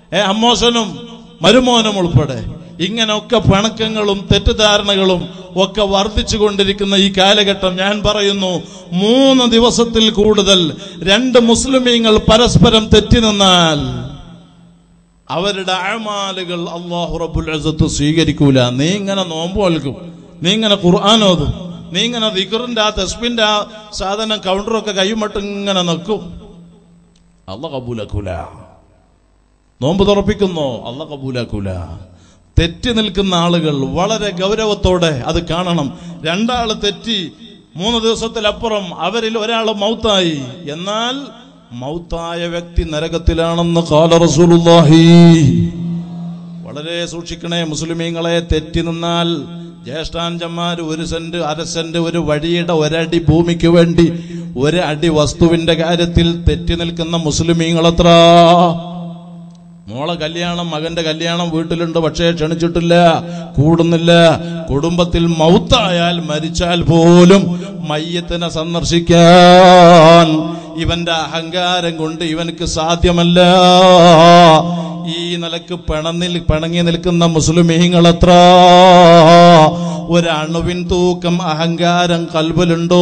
ഏ അമ്മോശനും മരുമോനും ഉൾപ്പെടെ ഇങ്ങനെയൊക്കെ പിണക്കങ്ങളും തെറ്റിദ്ധാരണകളും ഒക്കെ വർദ്ധിച്ചു കൊണ്ടിരിക്കുന്ന ഈ കാലഘട്ടം ഞാൻ പറയുന്നു മൂന്ന് ദിവസത്തിൽ കൂടുതൽ രണ്ട് മുസ്ലിമീങ്ങൾ പരസ്പരം തെറ്റി നിന്നാൽ അവരുടെ അഴമാലുകൾ അള്ളാഹു റബ്ബുൽ അസത്ത് സ്വീകരിക്കൂല നീ ഇങ്ങനെ നോമ്പ് നൽകും നീ ഇങ്ങനെ ഖുർആൻ ഓതും നീ ഇങ്ങനെ ദിക്കറിന്റെ ആ തെസ്ബിന്റെ ആ സാധനം കൗണ്ടറൊക്കെ കൈമട്ട് ഇങ്ങനെ നിൽക്കും അല്ല കബൂലാക്കൂല നോമ്പ് തുറപ്പിക്കുന്നോ അല്ല കബൂലാക്കൂല തെറ്റി നിൽക്കുന്ന ആളുകൾ വളരെ ഗൗരവത്തോടെ അത് കാണണം രണ്ടാള് തെറ്റി മൂന്ന് ദിവസത്തിലപ്പുറം അവരിൽ ഒരാൾ മൗത്തായി എന്നാൽ മൗത്തായ വ്യക്തി നരകത്തിലാണെന്ന് കാല റസൂലുള്ളാഹി വളരെ സൂക്ഷിക്കണേ മുസ്ലിമീങ്ങളെ തെറ്റി നിന്നാൽ ജ്യേഷ്ഠാഞ്ചന്മാർ ഒരു സെന്റ് അര സെന്റ് ഒരു വഴിയുടെ ഒരടി ഭൂമിക്ക് വേണ്ടി ഒരു അടി വസ്തുവിന്റെ കാര്യത്തിൽ തെറ്റി നിൽക്കുന്ന മുസ്ലിമീങ്ങളെത്ര മോളെ കല്യാണം മകന്റെ കല്യാണം വീട്ടിലുണ്ട് പക്ഷേ ക്ഷണിച്ചിട്ടില്ല കൂടുന്നില്ല കുടുംബത്തിൽ മൗത്തായാൽ മരിച്ചാൽ പോലും മയ്യത്തിനെ സന്ദർശിക്കാൻ ഇവന്റെ അഹങ്കാരം കൊണ്ട് ഇവനക്ക് സാധ്യമല്ല ഈ നിലക്ക് പിണന്നിൽ പിണങ്ങി നിൽക്കുന്ന മുസ്ലിമീങ്ങളെത്ര ഒരണുവിൻ തൂക്കം അഹങ്കാരം കൽബിലുണ്ടോ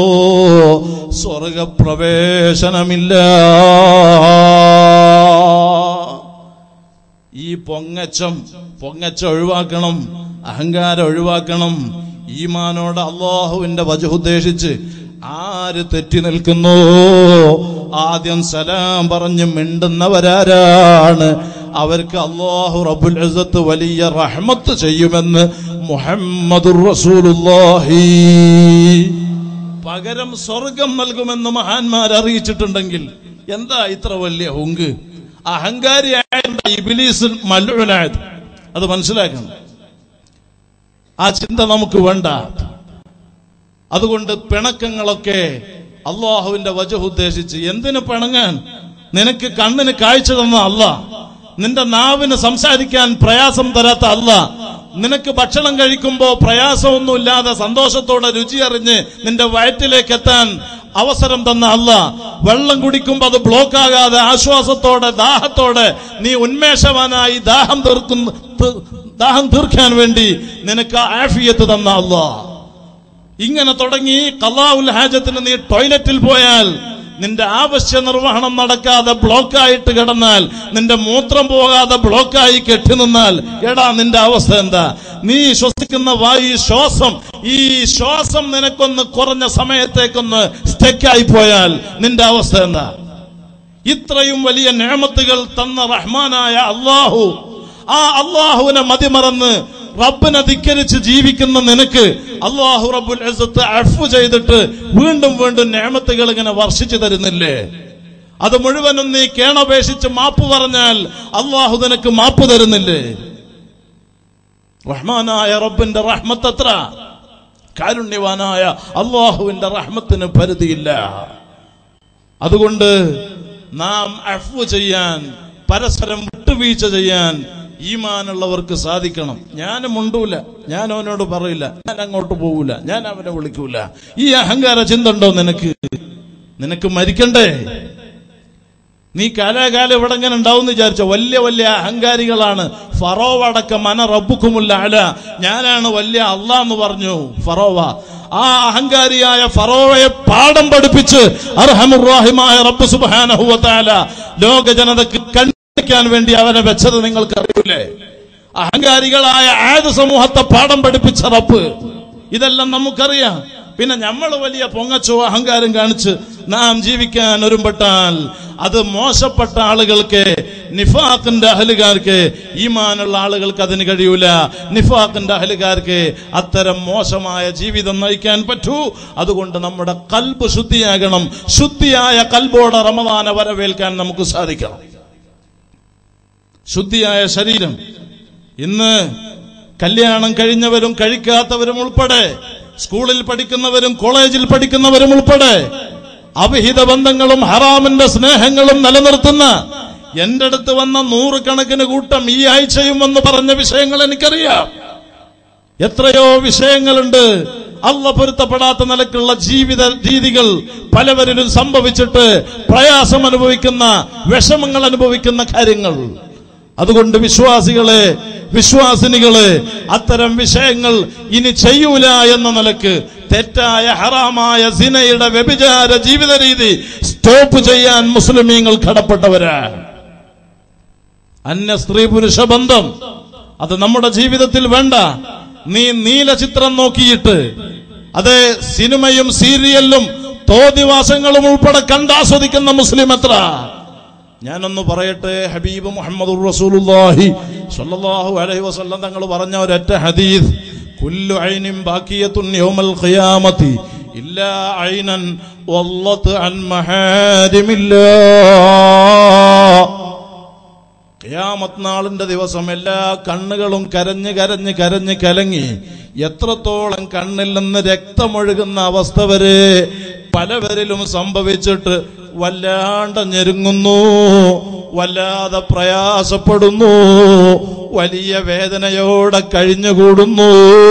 സ്വർഗപ്രവേശനമില്ല ഈ പൊങ്ങച്ചം പൊങ്ങച്ച ഒഴിവാക്കണം അഹങ്കാരം ഒഴിവാക്കണം ഈമാനോട് അള്ളാഹുവിന്റെ വജുദ്ദേശിച്ച് ആര് തെറ്റി നിൽക്കുന്നു ആദ്യം സലാം പറഞ്ഞ് മിണ്ടുന്നവരാരാണ് അവർക്ക് അള്ളാഹു റബുൽ ഇസത്ത് വലിയ റഹ്മത്ത് ചെയ്യുമെന്ന് മുഹമ്മദുർ റസൂലുള്ളാഹി പകരം സ്വർഗം നൽകുമെന്ന് മഹാന്മാർ അറിയിച്ചിട്ടുണ്ടെങ്കിൽ എന്താ ഇത്ര വലിയ ഹുങ്ക് അഹങ്കാരിയായ ഇബിലീസ് മല്ലുവനായത് അത് മനസ്സിലാക്കണം ആ ചിന്ത നമുക്ക് വേണ്ട അതുകൊണ്ട് പിണക്കങ്ങളൊക്കെ അള്ളാഹുവിന്റെ വജഹ് ഉദ്ദേശിച്ച് എന്തിനു പിണങ്ങാൻ നിനക്ക് കണ്ണിന് കാഴ്ച തന്ന അല്ല നിന്റെ നാവിന് സംസാരിക്കാൻ പ്രയാസം തരാത്ത അല്ല നിനക്ക് ഭക്ഷണം കഴിക്കുമ്പോ പ്രയാസമൊന്നുമില്ലാതെ സന്തോഷത്തോടെ രുചി അറിഞ്ഞ് നിന്റെ വയറ്റിലേക്ക് എത്താൻ അവസരം തന്ന അല്ല വെള്ളം കുടിക്കുമ്പോ അത് ബ്ലോക്ക് ആകാതെ ആശ്വാസത്തോടെ ദാഹത്തോടെ നീ ഉന്മേഷവാനായി ദാഹം തീർക്കുന്ന തി- ദാഹം തീർക്കാൻ വേണ്ടി നിനക്ക് ആഫിയത്ത് തന്ന അല്ലാ ഇങ്ങനെ തുടങ്ങി കലാഉൽ ഹാജത്തിന് നീ ടോയ്ലറ്റിൽ പോയാൽ നിന്റെ ആവശ്യ നിർവഹണം നടക്കാതെ ബ്ലോക്കായിട്ട് കിടന്നാൽ നിന്റെ മൂത്രം പോകാതെ ബ്ലോക്കായി കെട്ടി നിന്നാൽ എടാ നിന്റെ അവസ്ഥ എന്താ നീ ശ്വസിക്കുന്ന വായു ശ്വാസം ഈ ശ്വാസം നിനക്കൊന്ന് കുറഞ്ഞ സമയത്തേക്കൊന്ന് സ്റ്റെക്കായി പോയാൽ നിന്റെ അവസ്ഥ എന്താ ഇത്രയും വലിയ നേമത്തുകൾ തന്ന റഹ്മാനായ അള്ളാഹു ആ അള്ളാഹുവിനെ മതിമറന്ന് റബ്ബിനെ ധിക്കരിച്ച് ജീവിക്കുന്ന നിനക്ക് അള്ളാഹു റബ്ബുൽ ഇസ്സത്ത് അഫു ചെയ്തിട്ട് വീണ്ടും വീണ്ടും നേമത്തുകൾ ഇങ്ങനെ വർഷിച്ചു തരുന്നില്ലേ അത് മുഴുവനും നീ കേണപേക്ഷിച്ച് മാപ്പ് പറഞ്ഞാൽ അള്ളാഹു നിനക്ക് മാപ്പ് തരുന്നില്ലേ റഹ്മാനായ റബ്ബിന്റെ റഹ്മത്ത് എത്ര കാരുണ്യവാനായ അള്ളാഹുവിന്റെ റഹ്മത്തിന് പരിധിയില്ല അതുകൊണ്ട് നാം അഫ്വ് ചെയ്യാൻ പരസ്പരം വിട്ടുവീഴ്ച ചെയ്യാൻ ഈമാനുള്ളവർക്ക് സാധിക്കണം ഞാനും മുണ്ടൂല ഞാൻ അവനോട് പറയില്ല ഞാൻ അങ്ങോട്ട് പോകൂല ഞാൻ അവനെ വിളിക്കൂല ഈ അഹങ്കാര ചിന്ത ഉണ്ടോ നിനക്ക് നിനക്ക് മരിക്കണ്ടേ നീ കാലാകാലം ഇവിടെ ഇങ്ങനെ ഉണ്ടാവും വിചാരിച്ച വലിയ വലിയ അഹങ്കാരികളാണ് ഫറോവ അടക്കം മന റബ്ബുക്കുമുല്ല അല ഞാനാണ് വലിയ അള്ളാ എന്ന് പറഞ്ഞു ഫറോവ ആ അഹങ്കാരിയായ ഫറോവയെ പാഠം പഠിപ്പിച്ച് അർഹമുറാഹിമായ റബ്ബ് സുബാനഹുവത്താല ലോക ജനതക്ക് കണ്ടിക്കാൻ വേണ്ടി അവനെ വെച്ചത് നിങ്ങൾക്ക് അറിയൂലേ അഹങ്കാരികളായ ആയത് സമൂഹത്തെ പാഠം പഠിപ്പിച്ച റബ്ബ് ഇതെല്ലാം നമുക്കറിയാം പിന്നെ നമ്മൾ വലിയ പൊങ്ങച്ചോ അഹങ്കാരം കാണിച്ച് നാം ജീവിക്കാൻ ഒരുമ്പെട്ടാൽ അത് മോശപ്പെട്ട ആളുകൾക്ക് നിഫാഖിന്റെ അഹലുകാർക്ക് ഈമാനുള്ള ആളുകൾക്ക് അതിന് കഴിയൂല നിഫാഖിന്റെ അഹലുകാർക്ക് അത്തരം മോശമായ ജീവിതം നയിക്കാൻ പറ്റൂ അതുകൊണ്ട് നമ്മുടെ കൽബ് ശുദ്ധിയാകണം ശുദ്ധിയായ കൽബോടെ റമദാന വരവേൽക്കാൻ നമുക്ക് സാധിക്കണം ശുദ്ധിയായ ശരീരം ഇന്ന് കല്യാണം കഴിഞ്ഞവരും കഴിക്കാത്തവരും ഉൾപ്പെടെ സ്കൂളിൽ പഠിക്കുന്നവരും കോളേജിൽ പഠിക്കുന്നവരും ഉൾപ്പെടെ അവിഹിത ബന്ധങ്ങളും ഹറാമിന്റെ സ്നേഹങ്ങളും നിലനിർത്തുന്ന എന്റെ അടുത്ത് വന്ന നൂറുകണക്കിന് കൂട്ടം ഈ ആഴ്ചയും എന്ന് പറഞ്ഞ വിഷയങ്ങൾ എനിക്കറിയാം എത്രയോ വിഷയങ്ങളുണ്ട് അല്ല പൊരുത്തപ്പെടാത്ത നിലക്കുള്ള ജീവിത രീതികൾ പലവരിലും സംഭവിച്ചിട്ട് പ്രയാസം അനുഭവിക്കുന്ന വിഷമങ്ങൾ അനുഭവിക്കുന്ന കാര്യങ്ങൾ അതുകൊണ്ട് വിശ്വാസികളെ വിശ്വാസിനികളെ അത്തരം വിഷയങ്ങൾ ഇനി ചെയ്യൂല എന്ന നിലക്ക് തെറ്റായ ഹറാമായ സിനയുടെ വ്യഭിചാര ജീവിത രീതി സ്റ്റോപ്പ് ചെയ്യാൻ മുസ്ലിമീങ്ങൾ കടപ്പെട്ടവരാണ് അന്യ സ്ത്രീ പുരുഷ ബന്ധം അത് നമ്മുടെ ജീവിതത്തിൽ വേണ്ട നീ നീല ചിത്രം നോക്കിയിട്ട് അതെ സിനിമയും സീരിയലും തോന്നിവാസങ്ങളും ഉൾപ്പെടെ കണ്ടാസ്വദിക്കുന്ന മുസ്ലിം എത്ര ഞാനൊന്ന് പറയട്ടെ ഹബീബ് മുഹമ്മദ് റസൂലുള്ളാഹി സ്വല്ലല്ലാഹു അലൈഹി വസല്ലം തങ്ങൾ പറഞ്ഞ ഒരൊറ്റ ഹദീസ് കുല്ലു ഐനിൻ ബാക്കിയത്തുൻ യൗമൽ ഖിയാമത്തി ഇല്ലാ ഐനൻ വല്ലത്ത് അൻ മഹാരിമില്ലാ ഖിയാമത്ത് നാളിന്റെ ദിവസം എല്ലാ കണ്ണുകളും കരഞ്ഞ് കരഞ്ഞ് കരഞ്ഞ് കലങ്ങി എത്രത്തോളം കണ്ണിൽ നിന്ന് രക്തമൊഴുകുന്ന അവസ്ഥ വരെ പലവരിലും സംഭവിച്ചിട്ട് വല്ലാണ്ട് ഞെരുങ്ങുന്നു വല്ലാതെ പ്രയാസപ്പെടുന്നു വലിയ വേദനയോടെ കഴിഞ്ഞുകൂടുന്നു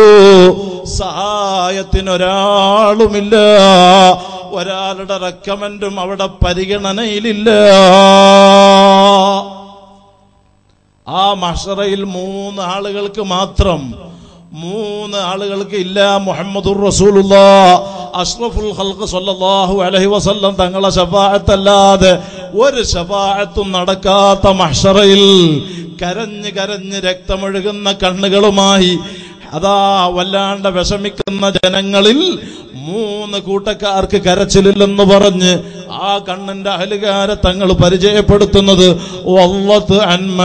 സഹായത്തിനൊരാളുമില്ല ഒരാളുടെ റെക്കമെൻഡും അവിടെ പരിഗണനയിലില്ല ആ മഷറയിൽ മൂന്ന് ആളുകൾക്ക് മാത്രം മൂന്ന് ആളുകൾക്ക് ഇല്ല മുഹമ്മദുർ റസൂലുള്ള അഷ്റഫുൽ ഖൽഖ് സല്ലല്ലാഹു അലൈഹി വസല്ലം തങ്ങളെ ശഫാഅത്തല്ലാതെ ഒരു ശഫാഅത്തും നടക്കാത്ത മഹ്ഷറയിൽ കരഞ്ഞ് കരഞ്ഞ് രക്തമൊഴുകുന്ന കണ്ണുകളുമായി അതാ വല്ലാണ്ട് വിഷമിക്കുന്ന ജനങ്ങളിൽ മൂന്ന് കൂട്ടക്കാർക്ക് കരച്ചിലില്ലെന്ന് പറഞ്ഞ് ആ കണ്ണിന്റെ അഹലുകാരെ തങ്ങൾ പരിചയപ്പെടുത്തുന്നത് വല്ലത്ത്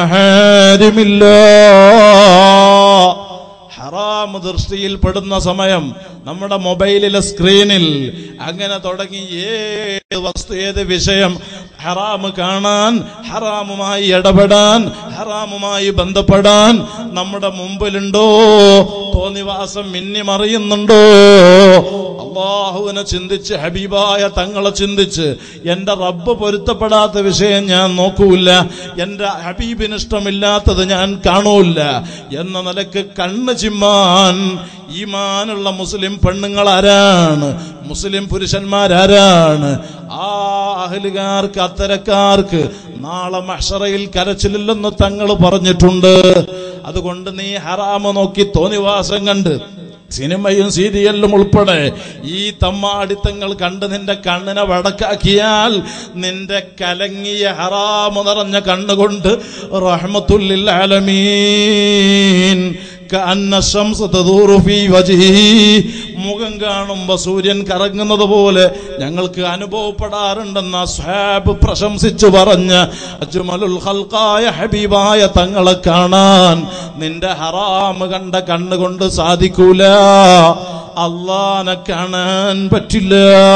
അൻമഹാരിമില്ല ഹറാം ദൃഷ്ടിയിൽ പെടുന്ന സമയം നമ്മുടെ മൊബൈലിലെ സ്ക്രീനിൽ അങ്ങനെ തുടങ്ങി ഏത് വസ്തു ഏത് വിഷയം ഹറാമ് കാണാൻ ഹറാമുമായി ഇടപെടാൻ ഹറാമുമായി ബന്ധപ്പെടാൻ നമ്മുടെ മുമ്പിലുണ്ടോ തോന്നിവാസം മിന്നി മറിയുന്നുണ്ടോ അള്ളാഹുവിനെ ചിന്തിച്ച് ഹബീബായ തങ്ങളെ ചിന്തിച്ച് എന്റെ റബ്ബ് പൊരുത്തപ്പെടാത്ത വിഷയം ഞാൻ നോക്കൂല എന്റെ ഹബീബിന് ഇഷ്ടമില്ലാത്തത് ഞാൻ കാണൂല എന്ന നിലക്ക് കണ്ണ് ചിമ്മാൻ ഈമാനുള്ള മുസ്ലിം പെണ്ണുങ്ങൾ ആരാണ് മുസ്ലിം പുരുഷന്മാരാരാണ് ആ അഹലുകാർക്ക് അത്തരക്കാർക്ക് നാളെ മഷറയിൽ കരച്ചിലില്ലെന്ന് തങ്ങൾ പറഞ്ഞിട്ടുണ്ട് അതുകൊണ്ട് നീ ഹറാമ നോക്കി തോന്നിവാസം കണ്ട് സിനിമയും സീരിയലും ഉൾപ്പെടെ ഈ തമ്മാടിത്തങ്ങൾ കണ്ട് നിന്റെ കണ്ണിനെ വടക്കാക്കിയാൽ നിന്റെ കലങ്ങിയ ഹറാമു നിറഞ്ഞ കണ്ണുകൊണ്ട് റഹ്മത്തുല്ലിൽ ആലമീൻ കഅന്ന ശംസ തദൂറു ഫീ വജ്ഹിഹി മുഖം കാണുമ്പോ സൂര്യൻ കറങ്ങുന്നത് പോലെ ഞങ്ങൾക്ക് അനുഭവപ്പെടാറുണ്ടെന്ന് അസ്ഹാബ് പ്രശംസിച്ചു പറഞ്ഞ അജ്മലുൽ ഖൽഖായ ഹബീബായ തങ്ങളെ കാണാൻ നിന്റെ ഹറാം കണ്ട കണ്ണുകൊണ്ട് സാധിക്കൂല അള്ളാനെ കാണാൻ പറ്റില്ല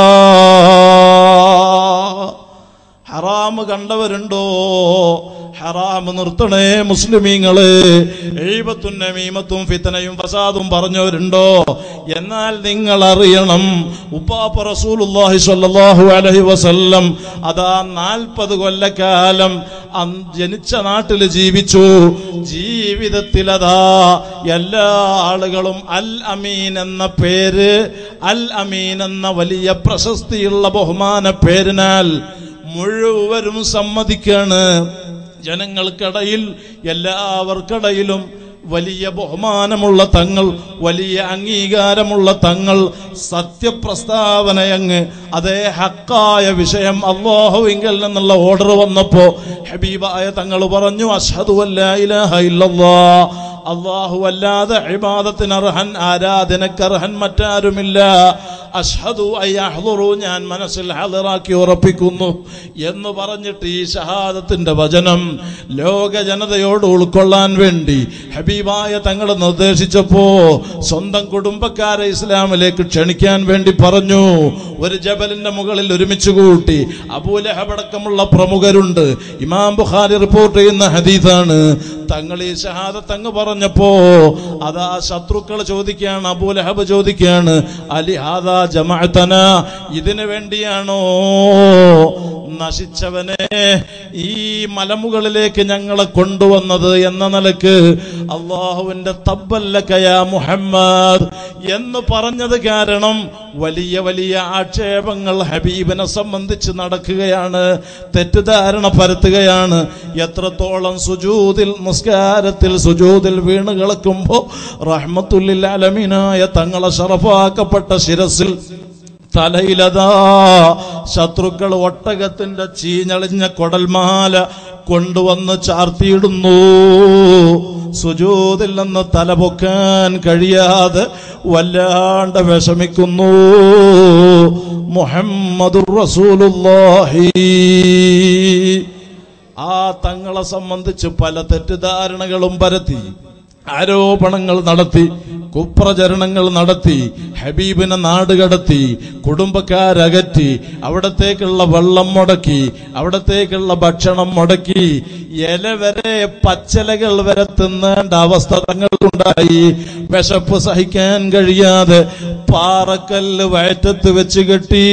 ഹറാമ് കണ്ടവരുണ്ടോ ഹറാമ് നിർത്തണേ മുസ്ലിമീങ്ങള് എഴുപത്തും നമീമത്തും ഫിത്തനയും ഫസാദും പറഞ്ഞവരുണ്ടോ എന്നാൽ നിങ്ങൾ അറിയണം ഉപ്പാപ്പ റസൂലുള്ളാഹി സ്വല്ലല്ലാഹു അലൈഹി വസല്ലം അതാ നാൽപ്പത് കൊല്ലക്കാലം അന്ന് ജനിച്ച നാട്ടിൽ ജീവിച്ചു ജീവിതത്തിൽ അതാ എല്ലാ ആളുകളും അൽ അമീൻ എന്ന പേര് അൽ അമീൻ എന്ന വലിയ പ്രശസ്തിയുള്ള ബഹുമാന പേരിനാൽ മുഴുവരും സമ്മതിക്കാണ് ജനങ്ങൾക്കിടയിൽ എല്ലാവർക്കിടയിലും വലിയ ബഹുമാനമുള്ള തങ്ങൾ വലിയ അംഗീകാരമുള്ള തങ്ങൾ സത്യപ്രസ്താവനയങ്ങ് അതേ ഹക്കായ വിഷയം അള്ളാഹുവിങ്കൽ നിന്നുള്ള ഓർഡർ വന്നപ്പോ ഹബീബായ തങ്ങൾ പറഞ്ഞു അഷ്ഹദു അല്ലാ ഇലാഹ ഇല്ലല്ലാ അള്ളാഹു അല്ലാതെ ഇബാദത്തിന് അർഹൻ ആരാധനക്ക് അർഹൻ മറ്റാരുമില്ല അഷ്ഹദു അയ്യഹ്ദുറു ഞാൻ മനസ്സിൽ ഹാജറാക്കി ഉറപ്പിക്കുന്നു എന്ന് പറഞ്ഞിട്ട് ഈ ഷഹാദത്തിന്റെ വചനം ലോക ജനതയോട് ഉൾക്കൊള്ളാൻ വേണ്ടി ഹബീബായ തങ്ങൾ നിർദ്ദേശിച്ചപ്പോ സ്വന്തം കുടുംബക്കാരെ ഇസ്ലാമിലേക്ക് ക്ഷണിക്കാൻ വേണ്ടി പറഞ്ഞു ഒരു ജബലിന്റെ മുകളിൽ ഒരുമിച്ച് കൂട്ടി അബൂലഹബടക്കമുള്ള പ്രമുഖരുണ്ട് ഇമാം ബുഖാരി റിപ്പോർട്ട് ചെയ്യുന്ന ഹദീസാണ് തങ്ങൾ ഈ ഷഹാദത്ത് അങ്ങ് പറഞ്ഞപ്പോ അതാ ശത്രുക്കൾ ചോദിക്കുകയാണ് അബൂലഹബ് ചോദിക്കുകയാണ് അലി ഹാദാ ജമാഅത്തന ഇതിനു വേണ്ടിയാണോ നശിച്ചവനെ ഈ മലമുകളിലേക്ക് ഞങ്ങളെ കൊണ്ടുവന്നത് എന്ന നിലക്ക് അള്ളാഹുവിന്റെ തബ്ബല്ലക്കയ മുഹമ്മദ് എന്ന് പറഞ്ഞത് കാരണം വലിയ വലിയ ആക്ഷേപങ്ങൾ ഹബീബിനെ സംബന്ധിച്ച് നടക്കുകയാണ് തെറ്റിദ്ധാരണ പരത്തുകയാണ് എത്രത്തോളം സുജൂതിൽ നിസ്കാരത്തിൽ സുജൂതിൽ വീണ് കിടക്കുമ്പോ റഹ്മത്തുല്ലിൽ അലമീനായ തങ്ങളെ ഷറഫാക്കപ്പെട്ട ശിരസിൽ തലയിലതാ ശത്രുക്കൾ ഒട്ടകത്തിന്റെ ചീഞ്ഞളിഞ്ഞ കൊടൽമാല കൊണ്ടുവന്ന് ചാർത്തിയിടുന്നു സുജൂതിൽ നിന്ന് തല പൊക്കാൻ കഴിയാതെ വല്ലാണ്ട് വിഷമിക്കുന്നു മുഹമ്മദുർ റസൂലുള്ളാഹി ആ തങ്ങളെ സംബന്ധിച്ച് പല തെറ്റിദ്ധാരണകളും പരത്തി ആരോപണങ്ങൾ നടത്തി കുപ്രചരണങ്ങൾ നടത്തി ഹബീബിനെ നാട് കടത്തി കുടുംബക്കാരകറ്റി അവിടത്തേക്കുള്ള വെള്ളം മുടക്കി അവിടത്തേക്കുള്ള ഭക്ഷണം മുടക്കി ഇല വരെ പച്ചലകൾ വരെ തിന്നേണ്ട അവസ്ഥ തങ്ങൾക്കുണ്ടായി വിശപ്പ് സഹിക്കാൻ കഴിയാതെ പാറക്കല്ല് വയറ്റത്ത് വെച്ച് കെട്ടി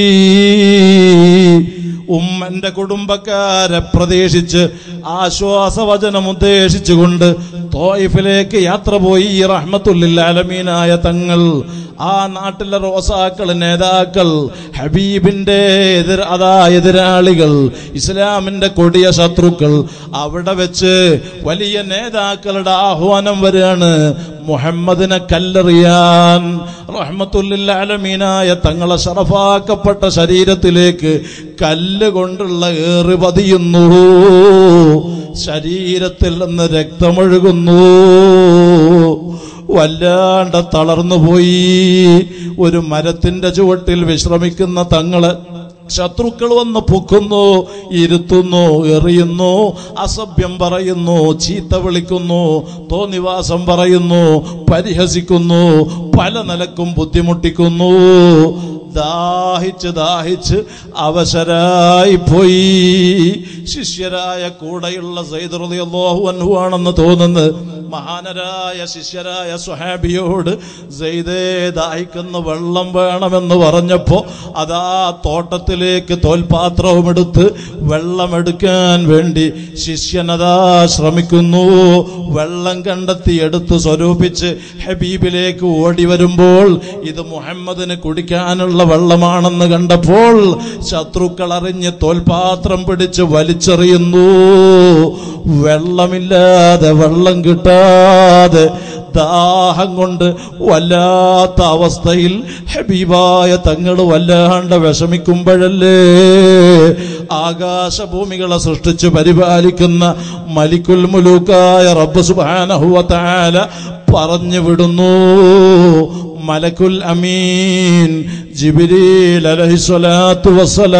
ഉമ്മന്റെ കുടുംബക്കാരെ പ്രതീക്ഷിച്ച് ആശ്വാസവചനം ഉദ്ദേശിച്ചുകൊണ്ട് തോയിഫിലേക്ക് യാത്ര പോയി ഈ റഹ്മത്തുല്ലിൽ അലമീനായ തങ്ങൾ ആ നാട്ടിലെ റോസാക്കൾ നേതാക്കൾ ഹബീബിന്റെ എതിർ അതാ എതിരാളികൾ ഇസ്ലാമിന്റെ കൊടിയ ശത്രുക്കൾ അവിടെ വെച്ച് വലിയ നേതാക്കളുടെ ആഹ്വാനം വരികയാണ് മുഹമ്മദിനെ കല്ലെറിയാൻ റഹ്മത്തുല്ലിൽ അലമീനായ തങ്ങളെ ഷറഫാക്കപ്പെട്ട ശരീരത്തിലേക്ക് കല്ല് കൊണ്ടുള്ള ഏറി പതിയുന്നു ശരീരത്തിൽ നിന്ന് രക്തമൊഴുകുന്നു വല്ലാണ്ട് തളർന്നു പോയി ഒരു മരത്തിന്റെ ചുവട്ടിൽ വിശ്രമിക്കുന്ന തങ്ങള് ശത്രുക്കൾ വന്ന് പൊക്കുന്നു ഇരുത്തുന്നു എറിയുന്നു അസഭ്യം പറയുന്നു ചീത്ത വിളിക്കുന്നു തോന്നിവാസം പറയുന്നു പരിഹസിക്കുന്നു പല നിലക്കും ബുദ്ധിമുട്ടിക്കുന്നു ദാഹിച്ച് ദാഹിച്ച് അവശരായി പോയി ശിഷ്യരായ കൂടെയുള്ള സൈദുറിയാഹു അൻഹുവാണെന്ന് തോന്നുന്നത് മഹാനരായ ശിഷ്യരായ സുഹാബിയോട് സെയ്തേ ദാഹിക്കുന്ന വെള്ളം വേണമെന്ന് പറഞ്ഞപ്പോ അതാ തോട്ടത്തിലേക്ക് തോൽപാത്രവും എടുത്ത് വെള്ളമെടുക്കാൻ വേണ്ടി ശിഷ്യനതാ ശ്രമിക്കുന്നു വെള്ളം കണ്ടെത്തി എടുത്ത് സ്വരൂപിച്ച് ഹബീബിലേക്ക് ഓടി വരുമ്പോൾ ഇത് മുഹമ്മദിന് കുടിക്കാനുള്ള വെള്ളമാണെന്ന് കണ്ടപ്പോൾ ശത്രുക്കൾ അറിഞ്ഞ് തോൽപാത്രം പിടിച്ച് വലിച്ചെറിയുന്നു വെള്ളമില്ലാതെ വെള്ളം കിട്ടാതെ ദാഹം കൊണ്ട് വല്ലാത്ത അവസ്ഥയിൽ ഹബീബായ തങ്ങൾ വല്ലാണ്ട് വിഷമിക്കുമ്പോഴല്ലേ ആകാശഭൂമികളെ സൃഷ്ടിച്ച് പരിപാലിക്കുന്ന മലിക്കുൽ മുലൂക്കായ റബ്ബ് സുബാനഹുവല പറഞ്ഞു വിടുന്നു മലക്കുൽ അമീൻ ജിബിരീൽ അലഹിസ്വലാത്തു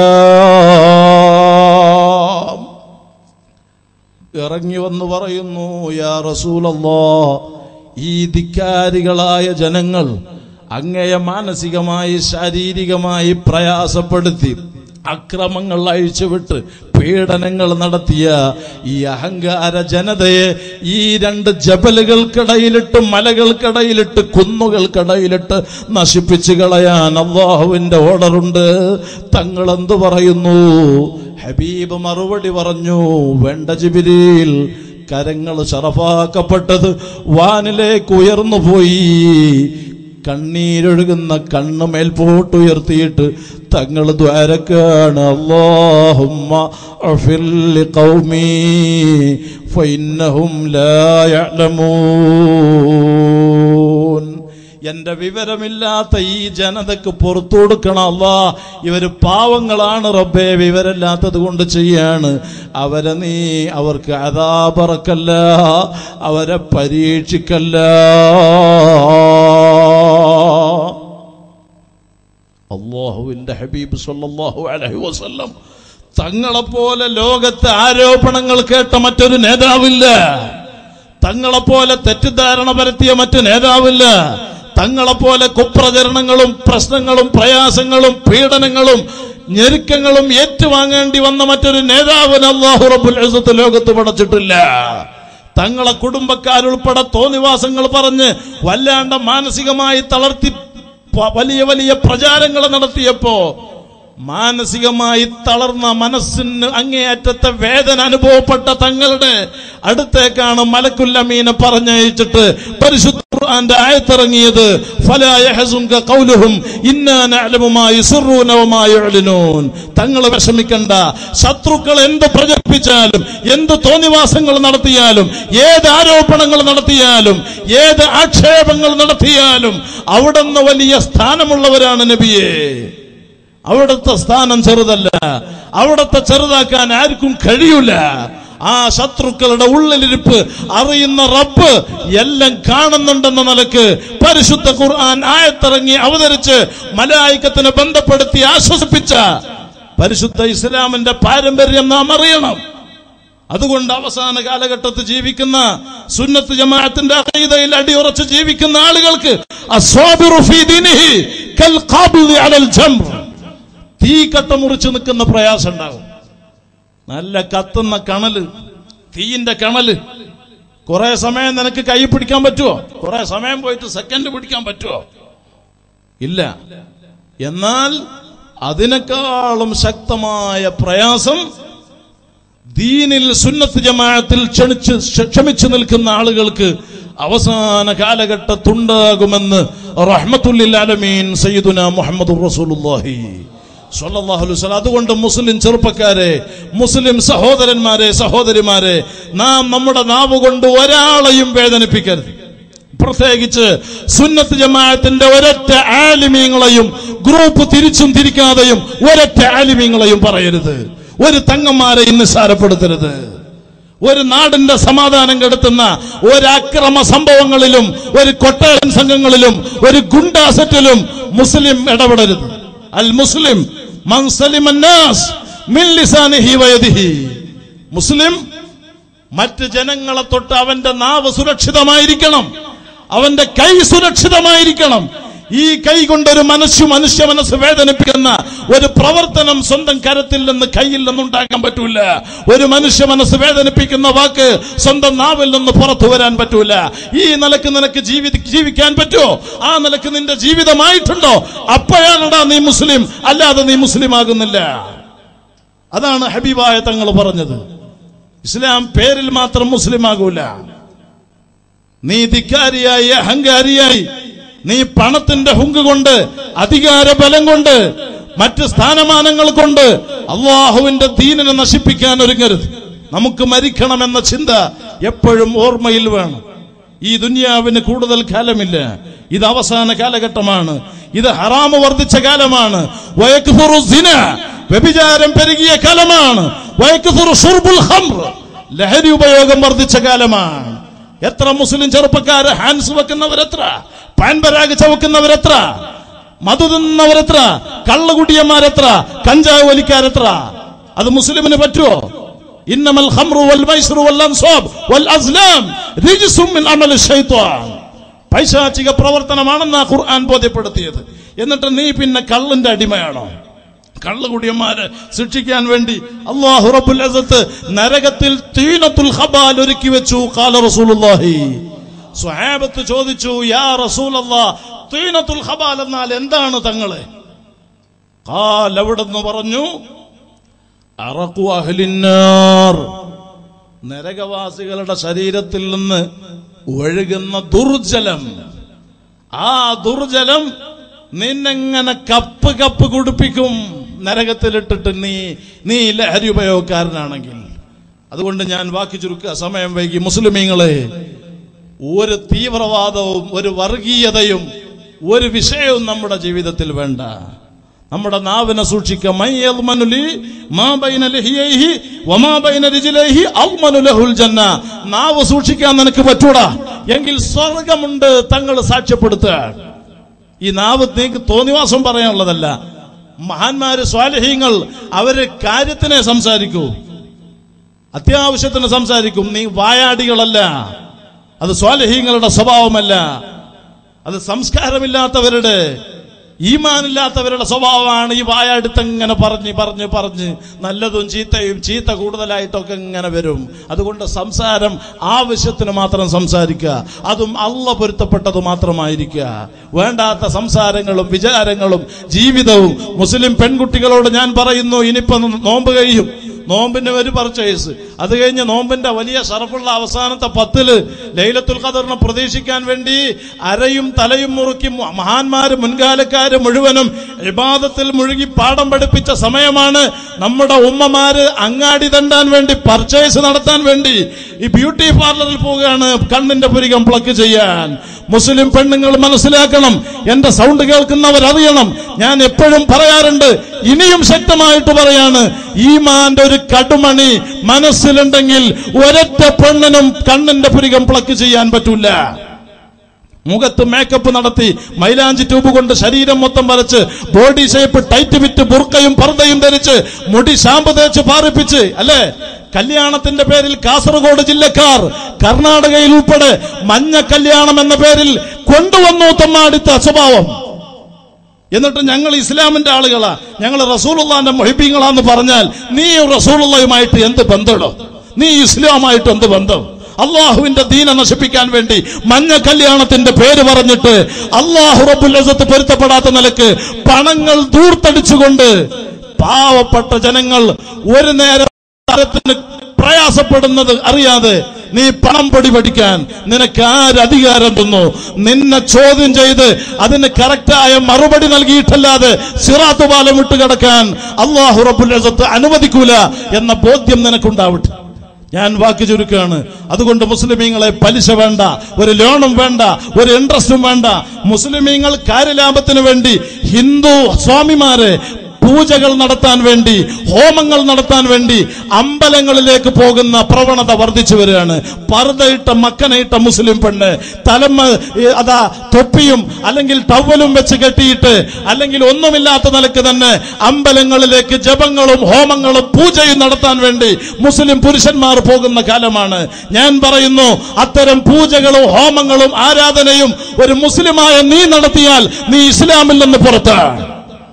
വസ്സലാം ഇറങ്ങി വന്ന് പറയുന്നു യാ റസൂലല്ലോ ഈ ധിക്കാരികളായ ജനങ്ങൾ അങ്ങയെ മാനസികമായി ശാരീരികമായി പ്രയാസപ്പെടുത്തി അക്രമങ്ങൾ അഴിച്ചുവിട്ട് പീഡനങ്ങൾ നടത്തിയ ഈ അഹങ്കാര ജനതയെ ഈ രണ്ട് ജബലുകൾക്കിടയിലിട്ട് മലകൾക്കിടയിലിട്ട് കുന്നുകൾക്കിടയിലിട്ട് നശിപ്പിച്ചു കളയാൻ അള്ളാഹുവിന്റെ ഓർഡറുണ്ട് തങ്ങൾ എന്തു പറയുന്നു ഹബീബ് മറുപടി പറഞ്ഞു വേണ്ട ജിബിരിയിൽ കരങ്ങൾ ഷറഫാക്കപ്പെട്ടത് വാനിലേക്ക് ഉയർന്നു പോയി കണ്ണീരൊഴുകുന്ന കണ്ണ് മേൽപോട്ടുയർത്തിയിട്ട് തങ്ങൾ ദ്വാരക്കാണ് അള്ളാഹുമ്മ അഫില്ലി ഖൗമി ഫഇന്നഹും ലാ യഅലമൂൻ എന്റെ വിവരമില്ലാത്ത ഈ ജനതക്ക് പുറത്തു കൊടുക്കണം അല്ലാ ഇവര് പാവങ്ങളാണ് റബ്ബെ വിവരമില്ലാത്തത് കൊണ്ട് ചെയ്യാണ് അവരെ നീ അവർക്ക് അതാപറക്കല്ല അവരെ പരീക്ഷിക്കല്ല അള്ളാഹുവിന്റെ ഹബീബ് സല്ലല്ലാഹു അലൈഹി വസല്ലം തങ്ങളെപ്പോലെ ലോകത്തെ ആരോപണങ്ങൾ കേട്ട മറ്റൊരു നേതാവില്ല തങ്ങളെപ്പോലെ തെറ്റിദ്ധാരണ പരത്തിയ മറ്റു നേതാവില്ല തങ്ങളെപ്പോലെ കുപ്രചരണങ്ങളും പ്രശ്നങ്ങളും പ്രയാസങ്ങളും പീഡനങ്ങളും ഞെരുക്കങ്ങളും ഏറ്റുവാങ്ങേണ്ടി വന്ന മറ്റൊരു നേതാവിന് അള്ളാഹു റബ്ബുൽ ഇസ്സത്ത് ലോകത്ത് പടച്ചിട്ടില്ല തങ്ങളെ കുടുംബക്കാരുൾപ്പെടെ തോന്നിവാസങ്ങൾ പറഞ്ഞ് വല്ലാണ്ട് മാനസികമായി തളർത്തി പ- വലിയ വലിയ പ്രചാരങ്ങൾ നടത്തിയപ്പോ മാനസികമായി തളർന്ന മനസ്സിന് അങ്ങേയറ്റത്തെ വേദന അനുഭവപ്പെട്ട തങ്ങളുടെ അടുത്തേക്കാണ് മലക്കുല്ലമീനെ പറഞ്ഞയച്ചിട്ട് പരിശുദ്ധ ഖുർആന്റെ ആയത്തിറങ്ങിയത് ഫലാ യഹ്സുൻക ഖൗലുഹും ഇന്നാ നഅലമു മാ യുസിറൂന വമാ യുഅ്ലിനൂൻ തങ്ങൾ വിഷമിക്കണ്ട ശത്രുക്കൾ എന്ത് പ്രചരിപ്പിച്ചാലും എന്ത് തോന്നിവാസങ്ങൾ നടത്തിയാലും ഏത് ആരോപണങ്ങൾ നടത്തിയാലും ഏത് ആക്ഷേപങ്ങൾ നടത്തിയാലും അവിടുന്ന് വലിയ സ്ഥാനമുള്ളവരാണ് നബിയെ അവിടുത്തെ സ്ഥാനം ചെറുതല്ല അവിടുത്തെ ചെറുതാക്കാൻ ആർക്കും കഴിയൂല ആ ശത്രുക്കളുടെ ഉള്ളിലിരിപ്പ് അറിയുന്ന റബ്ബ് എല്ലാം കാണുന്നുണ്ടെന്ന നിലക്ക് പരിശുദ്ധ ഖുർആൻ ആയത്തിറങ്ങി അവതരിച്ച് മലായിക്കത്തിനെ ബന്ധപ്പെടുത്തി ആശ്വസിപ്പിച്ച പരിശുദ്ധ ഇസ്ലാമിന്റെ പാരമ്പര്യം നാം അറിയണം അതുകൊണ്ട് അവസാന കാലഘട്ടത്തിൽ ജീവിക്കുന്ന സുന്നത്ത് ജമാഅത്തിന്റെ അഖീദയിൽ അടിയുറച്ച് ജീവിക്കുന്ന ആളുകൾക്ക് അസ്വാബിറു ഫീ ദീനിഹി കൽ ഖാബിദി അലൽ ജംർ തീ കട്ട മുറിച്ച് നിൽക്കുന്ന പ്രയാസം ഉണ്ടാകും നല്ല കത്തുന്ന കണല് തീയിന്റെ കണല് കുറെ സമയം നിനക്ക് കൈ പിടിക്കാൻ പറ്റുമോ കുറെ സമയം പോയിട്ട് സെക്കൻഡ് പിടിക്കാൻ പറ്റുമോ ഇല്ല എന്നാൽ അതിനേക്കാളും ശക്തമായ പ്രയാസം ദീനിൽ സുന്നത്ത് ജമാഅത്തിൽ ക്ഷണിച്ച് ക്ഷമിച്ചു നിൽക്കുന്ന ആളുകൾക്ക് അവസാന കാലഘട്ടത്തുണ്ടാകുമെന്ന് റഹ്മത്തുല്ലിൽ ആലമീൻ സയ്യിദുന മുഹമ്മദ് റസൂലുള്ളാഹി സ്വല്ലല്ലാഹു അലൈഹി വസല്ലം അതുകൊണ്ട് മുസ്ലിം ചെറുപ്പക്കാരെ മുസ്ലിം സഹോദരന്മാരെ സഹോദരിമാരെ നാം നമ്മുടെ നാവ് കൊണ്ട് ഒരാളെയും വേദനിപ്പിക്കരുത് പ്രത്യേകിച്ച് സുന്നത്ത് ജമാഅത്തിന്റെ ഒരൊറ്റ ആലിമീങ്ങളെയും ഗ്രൂപ്പ് തിരിച്ചും തിരിക്കാതെയും ഒരൊറ്റ ആലിമീങ്ങളെയും പറയരുത് ഒരു തങ്ങന്മാരെയും നിസ്സാരപ്പെടുത്തരുത് ഒരു നാടിന്റെ സമാധാനം കെടുത്തുന്ന ഒരു അക്രമ സംഭവങ്ങളിലും ഒരു കൊട്ടേഷൻ സംഘങ്ങളിലും ഒരു ഗുണ്ടാസറ്റിലും മുസ്ലിം ഇടപെടരുത് അൽ മുസ്ലിം മൻ സലിമ الناس മിൻ ലിസാനിഹി വയദിഹി മുസ്ലിം മറ്റ് ജനങ്ങളെ തൊട്ട് അവന്റെ നാവ് സുരക്ഷിതമായിരിക്കണം അവന്റെ കൈ സുരക്ഷിതമായിരിക്കണം ഈ കൈ കൊണ്ടൊരു മനുഷ്യ മനുഷ്യ മനസ്സ് വേദനിപ്പിക്കുന്ന ഒരു പ്രവർത്തനം സ്വന്തം കരത്തിൽ നിന്ന് കയ്യിൽ നിന്നുണ്ടാക്കാൻ പറ്റൂല ഒരു മനുഷ്യ മനസ്സ് വേദനിപ്പിക്കുന്ന വാക്ക് സ്വന്തം നാവിൽ നിന്ന് പുറത്തു വരാൻ പറ്റൂല ഈ നിലക്ക് നിനക്ക് ജീവി ജീവിക്കാൻ പറ്റുമോ ആ നിലക്ക് നിന്റെ ജീവിതമായിട്ടുണ്ടോ അപ്പോഴാണടാ നീ മുസ്ലിം അല്ലാതെ നീ മുസ്ലിം ആകുന്നില്ല അതാണ് ഹബീബായ തങ്ങൾ പറഞ്ഞത് ഇസ്ലാം പേരിൽ മാത്രം മുസ്ലിം ആകൂല നീ ധിക്കാരിയായി അഹങ്കാരിയായി നീ പണത്തിന്റെ ഹുങ്ക് കൊണ്ട് അധികാര ബലം കൊണ്ട് മറ്റ് സ്ഥാനമാനങ്ങൾ കൊണ്ട് അള്ളാഹുവിന്റെ ദീനിനെ നശിപ്പിക്കാൻ ഒരുങ്ങരുത് നമുക്ക് മരിക്കണമെന്ന ചിന്ത എപ്പോഴും ഓർമ്മയിൽ വേണം ഈ ദുനിയാവിന് കൂടുതൽ കാലമില്ല ഇത് അവസാന കാലഘട്ടമാണ് ഇത് ഹറാമ് വർദ്ധിച്ച കാലമാണ് വയക്ഫുറു സിന വ്യഭിചാരം പെരുകിയ കാലമാണ് വയക്ഫുറു ഷുർബുൽ ഖംർ ലഹരി ഉപയോഗം വർദ്ധിച്ച കാലമാണ് എത്ര മുസ്ലിം ചെറുപ്പക്കാര് ഹാൻസ് വെക്കുന്നവരെത്ര പാൻപരാഗ് ചവക്കുന്നവരെത്ര മധു തിന്നവരെത്ര കള്ളുകുടിയന്മാരെത്ര കഞ്ചാവ് വലിക്കാരെത്ര അത് മുസ്ലിമിന് പറ്റുമോ ഇന്നമൽ ഖംറു വൽ മൈസ്റു വൽ അൻസാബ് വൽ അസ്ലാം റിജ്സും മിൻ അമൽ ശൈത്വാൻ പൈശാചിക പ്രവർത്തനമാണെന്ന് ഖുർആൻ ബോധ്യപ്പെടുത്തിയത് എന്നിട്ട് നീ പിന്നെ കള്ളിന്റെ അടിമയാണോ കള്ളുകുടിയന്മാരെ ശിക്ഷിക്കാൻ വേണ്ടി അള്ളാഹു റബ്ബുൽ അസത്ത് നരകത്തിൽ തീനത്തുൽ ഖബാൽ ഒരുക്കി വെച്ചു കാല റസൂലുള്ളാഹി സ്വഹാബത്ത് ചോദിച്ചു യാ റസൂലല്ലാ തീനത്തുൽ ഖബാൽ എന്നാൽ എന്താണ് തങ്ങളെ കാൽ അവിടുന്ന് പറഞ്ഞു അറഖു അഹ്ലിന്നാർ നരകവാസികളുടെ ശരീരത്തിൽ നിന്ന് ഒഴുകുന്ന ദുർജലം ആ ദുർജലം നിന്നെങ്ങനെ കപ്പ് കപ്പ് കുടിപ്പിക്കും നരകത്തിലിട്ടിട്ട് നീ നീ ലഹരി ഉപയോഗക്കാരനാണെങ്കിൽ അതുകൊണ്ട് ഞാൻ വാക്കി ചുരുക്കുക സമയം വൈകി മുസ്ലിമീങ്ങളെ ഒരു തീവ്രവാദവും ഒരു വർഗീയതയും ഒരു വിഷയവും നമ്മുടെ ജീവിതത്തിൽ വേണ്ട നമ്മുടെ നാവിനെ സൂക്ഷിക്കുക മൈ യദ്മനു ലി മാ ബൈന ലഹിയൈഹി വമാ ബൈന റിജ്ലൈഹി അദ്മനു ലഹുൽ ജന്ന നാവ് സൂക്ഷിക്കാൻ നിനക്ക് പറ്റൂടാ എങ്കിൽ സ്വർഗമുണ്ട് തങ്ങൾ സാക്ഷ്യപ്പെടുത്തുക ഈ നാവ് നീക്ക് തോന്നിവാസം പറയാനുള്ളതല്ല മഹാന്മാര് സ്വാലഹീങ്ങൾ അവര് കാര്യത്തിനെ സംസാരിക്കൂ അത്യാവശ്യത്തിന് സംസാരിക്കും നീ വായാടികളല്ല അത് സ്വാലഹീങ്ങളുടെ സ്വഭാവമല്ല അത് സംസ്കാരമില്ലാത്തവരുടെ ഈമാനില്ലാത്തവരുടെ സ്വഭാവമാണ് ഈ വായടുത്തങ്ങനെ പറഞ്ഞ് പറഞ്ഞ് പറഞ്ഞ് നല്ലതും ചീത്തയും ചീത്ത കൂടുതലായിട്ടൊക്കെ ഇങ്ങനെ വരും അതുകൊണ്ട് സംസാരം ആവശ്യത്തിന് മാത്രം സംസാരിക്കുക അതും അള്ള പൊരുത്തപ്പെട്ടത് മാത്രമായിരിക്കുക വേണ്ടാത്ത സംസാരങ്ങളും വിചാരങ്ങളും ജീവിതവും മുസ്ലിം പെൺകുട്ടികളോട് ഞാൻ പറയുന്നു ഇനിയിപ്പോ നോമ്പ് കഴിയും നോമ്പിന്റെ ഒരു പർച്ചേസ് അത് കഴിഞ്ഞ് നോമ്പിന്റെ വലിയ ഷറഫുള്ള അവസാനത്തെ പത്തില് ലൈലത്തുൽ ഖദറിനെ പ്രതീക്ഷിക്കാൻ വേണ്ടി അരയും തലയും മുറുക്കി മ- മഹാന്മാര് മുൻകാലക്കാര് മുഴുവനും ഇബാദത്തിൽ മുഴുകി പാഠം പഠിപ്പിച്ച സമയമാണ് നമ്മുടെ ഉമ്മമാര് അങ്ങാടി തണ്ടാൻ വേണ്ടി പർച്ചേസ് നടത്താൻ വേണ്ടി ഈ ബ്യൂട്ടി പാർലറിൽ പോവുകയാണ് കണ്ണിന്റെ പുരികം പ്ലക്ക് ചെയ്യാൻ മുസ്ലിം പെണ്ണുങ്ങൾ മനസ്സിലാക്കണം എന്റെ സൗണ്ട് കേൾക്കുന്നവർ അറിയണം ഞാൻ എപ്പോഴും പറയാറുണ്ട് ഇനിയും ശക്തമായിട്ട് പറയാണ് ഈമാന്റെ ഒരു കടുമണി മനസ്സിലുണ്ടെങ്കിൽ ഒരൊറ്റ പെണ്ണിനും കണ്ണിന്റെ പുരികം പ്ലക്ക് ചെയ്യാൻ പറ്റൂല മുഖത്ത് മേക്കപ്പ് നടത്തി മൈലാഞ്ചി ട്യൂബ് കൊണ്ട് ശരീരം മൊത്തം വരച്ച് ബോഡി ഷേപ്പ് ടൈറ്റ് വിറ്റ് ബുർക്കയും പർദ്ദയും ധരിച്ച് മുടി ഷാമ്പ് തേച്ച് പാറിപ്പിച്ച് അല്ലേ കല്യാണത്തിന്റെ പേരിൽ കാസർഗോഡ് ജില്ലക്കാർ കർണാടകയിൽ ഉൾപ്പെടെ മഞ്ഞ കല്യാണം എന്ന പേരിൽ കൊണ്ടുവന്നു തമ്മാടിത്ത സ്വഭാവം എന്നിട്ട് ഞങ്ങൾ ഇസ്ലാമിന്റെ ആളുകളാ ഞങ്ങൾ റസൂലുള്ളാന്റെ മൊഹിബീങ്ങളാന്ന് പറഞ്ഞാൽ നീ റസൂലുള്ളയുമായിട്ട് എന്ത് ബന്ധമിടോ നീ ഇസ്ലാമായിട്ട് എന്ത് ബന്ധം അള്ളാഹുവിന്റെ ദീന നശിപ്പിക്കാൻ വേണ്ടി മഞ്ഞ കല്യാണത്തിന്റെ പേര് പറഞ്ഞിട്ട് അള്ളാഹു റബ്ബുൽ ഇസ്സത്ത് പൊരുത്തപ്പെടാത്ത നിലക്ക് പണങ്ങൾ ദൂർത്തടിച്ചുകൊണ്ട് പാവപ്പെട്ട ജനങ്ങൾ ഒരു നേരം ആഹാരത്തിന് പ്രയാസപ്പെടുന്നത് അറിയാതെ നീ പണം പൊടി പഠിക്കാൻ നിനക്ക് ആര് അധികാരം തന്നു നിന്നെ ചോദ്യം ചെയ്ത് അതിന് കറക്റ്റായ മറുപടി നൽകിയിട്ടല്ലാതെ സിറാത്ത് പാലം വിട്ട് കിടക്കാൻ അള്ളാഹു റബ്ബുൽ ഇസ്സത്ത് അനുവദിക്കൂല എന്ന ബോധ്യം നിനക്കുണ്ടാവട്ടെ ഞാൻ വാക്ക് ചുരുക്കുകയാണ് അതുകൊണ്ട് മുസ്ലിമീങ്ങളെ പലിശ വേണ്ട ഒരു ലോണും വേണ്ട ഒരു ഇൻട്രസ്റ്റും വേണ്ട മുസ്ലിമീങ്ങൾ കാര്യലാഭത്തിന് വേണ്ടി ഹിന്ദു സ്വാമിമാരെ പൂജകൾ നടത്താൻ വേണ്ടി ഹോമങ്ങൾ നടത്താൻ വേണ്ടി അമ്പലങ്ങളിലേക്ക് പോകുന്ന പ്രവണത വർദ്ധിച്ചു വരികയാണ് പർദ്ദയിട്ട മക്കനയിട്ട മുസ്ലിം പെണ്ണ് തലമ ഏ, അതാ തൊപ്പിയും അല്ലെങ്കിൽ ടവലും വെച്ച് കെട്ടിയിട്ട് അല്ലെങ്കിൽ ഒന്നുമില്ലാത്ത നിലക്ക് തന്നെ അമ്പലങ്ങളിലേക്ക് ജപങ്ങളും ഹോമങ്ങളും പൂജയും നടത്താൻ വേണ്ടി മുസ്ലിം പുരുഷന്മാർ പോകുന്ന കാലമാണ് ഞാൻ പറയുന്നു അത്തരം പൂജകളും ഹോമങ്ങളും ആരാധനയും ഒരു മുസ്ലിമായ നീ നടത്തിയാൽ നീ ഇസ്ലാമിൽ നിന്ന് പുറത്താണ്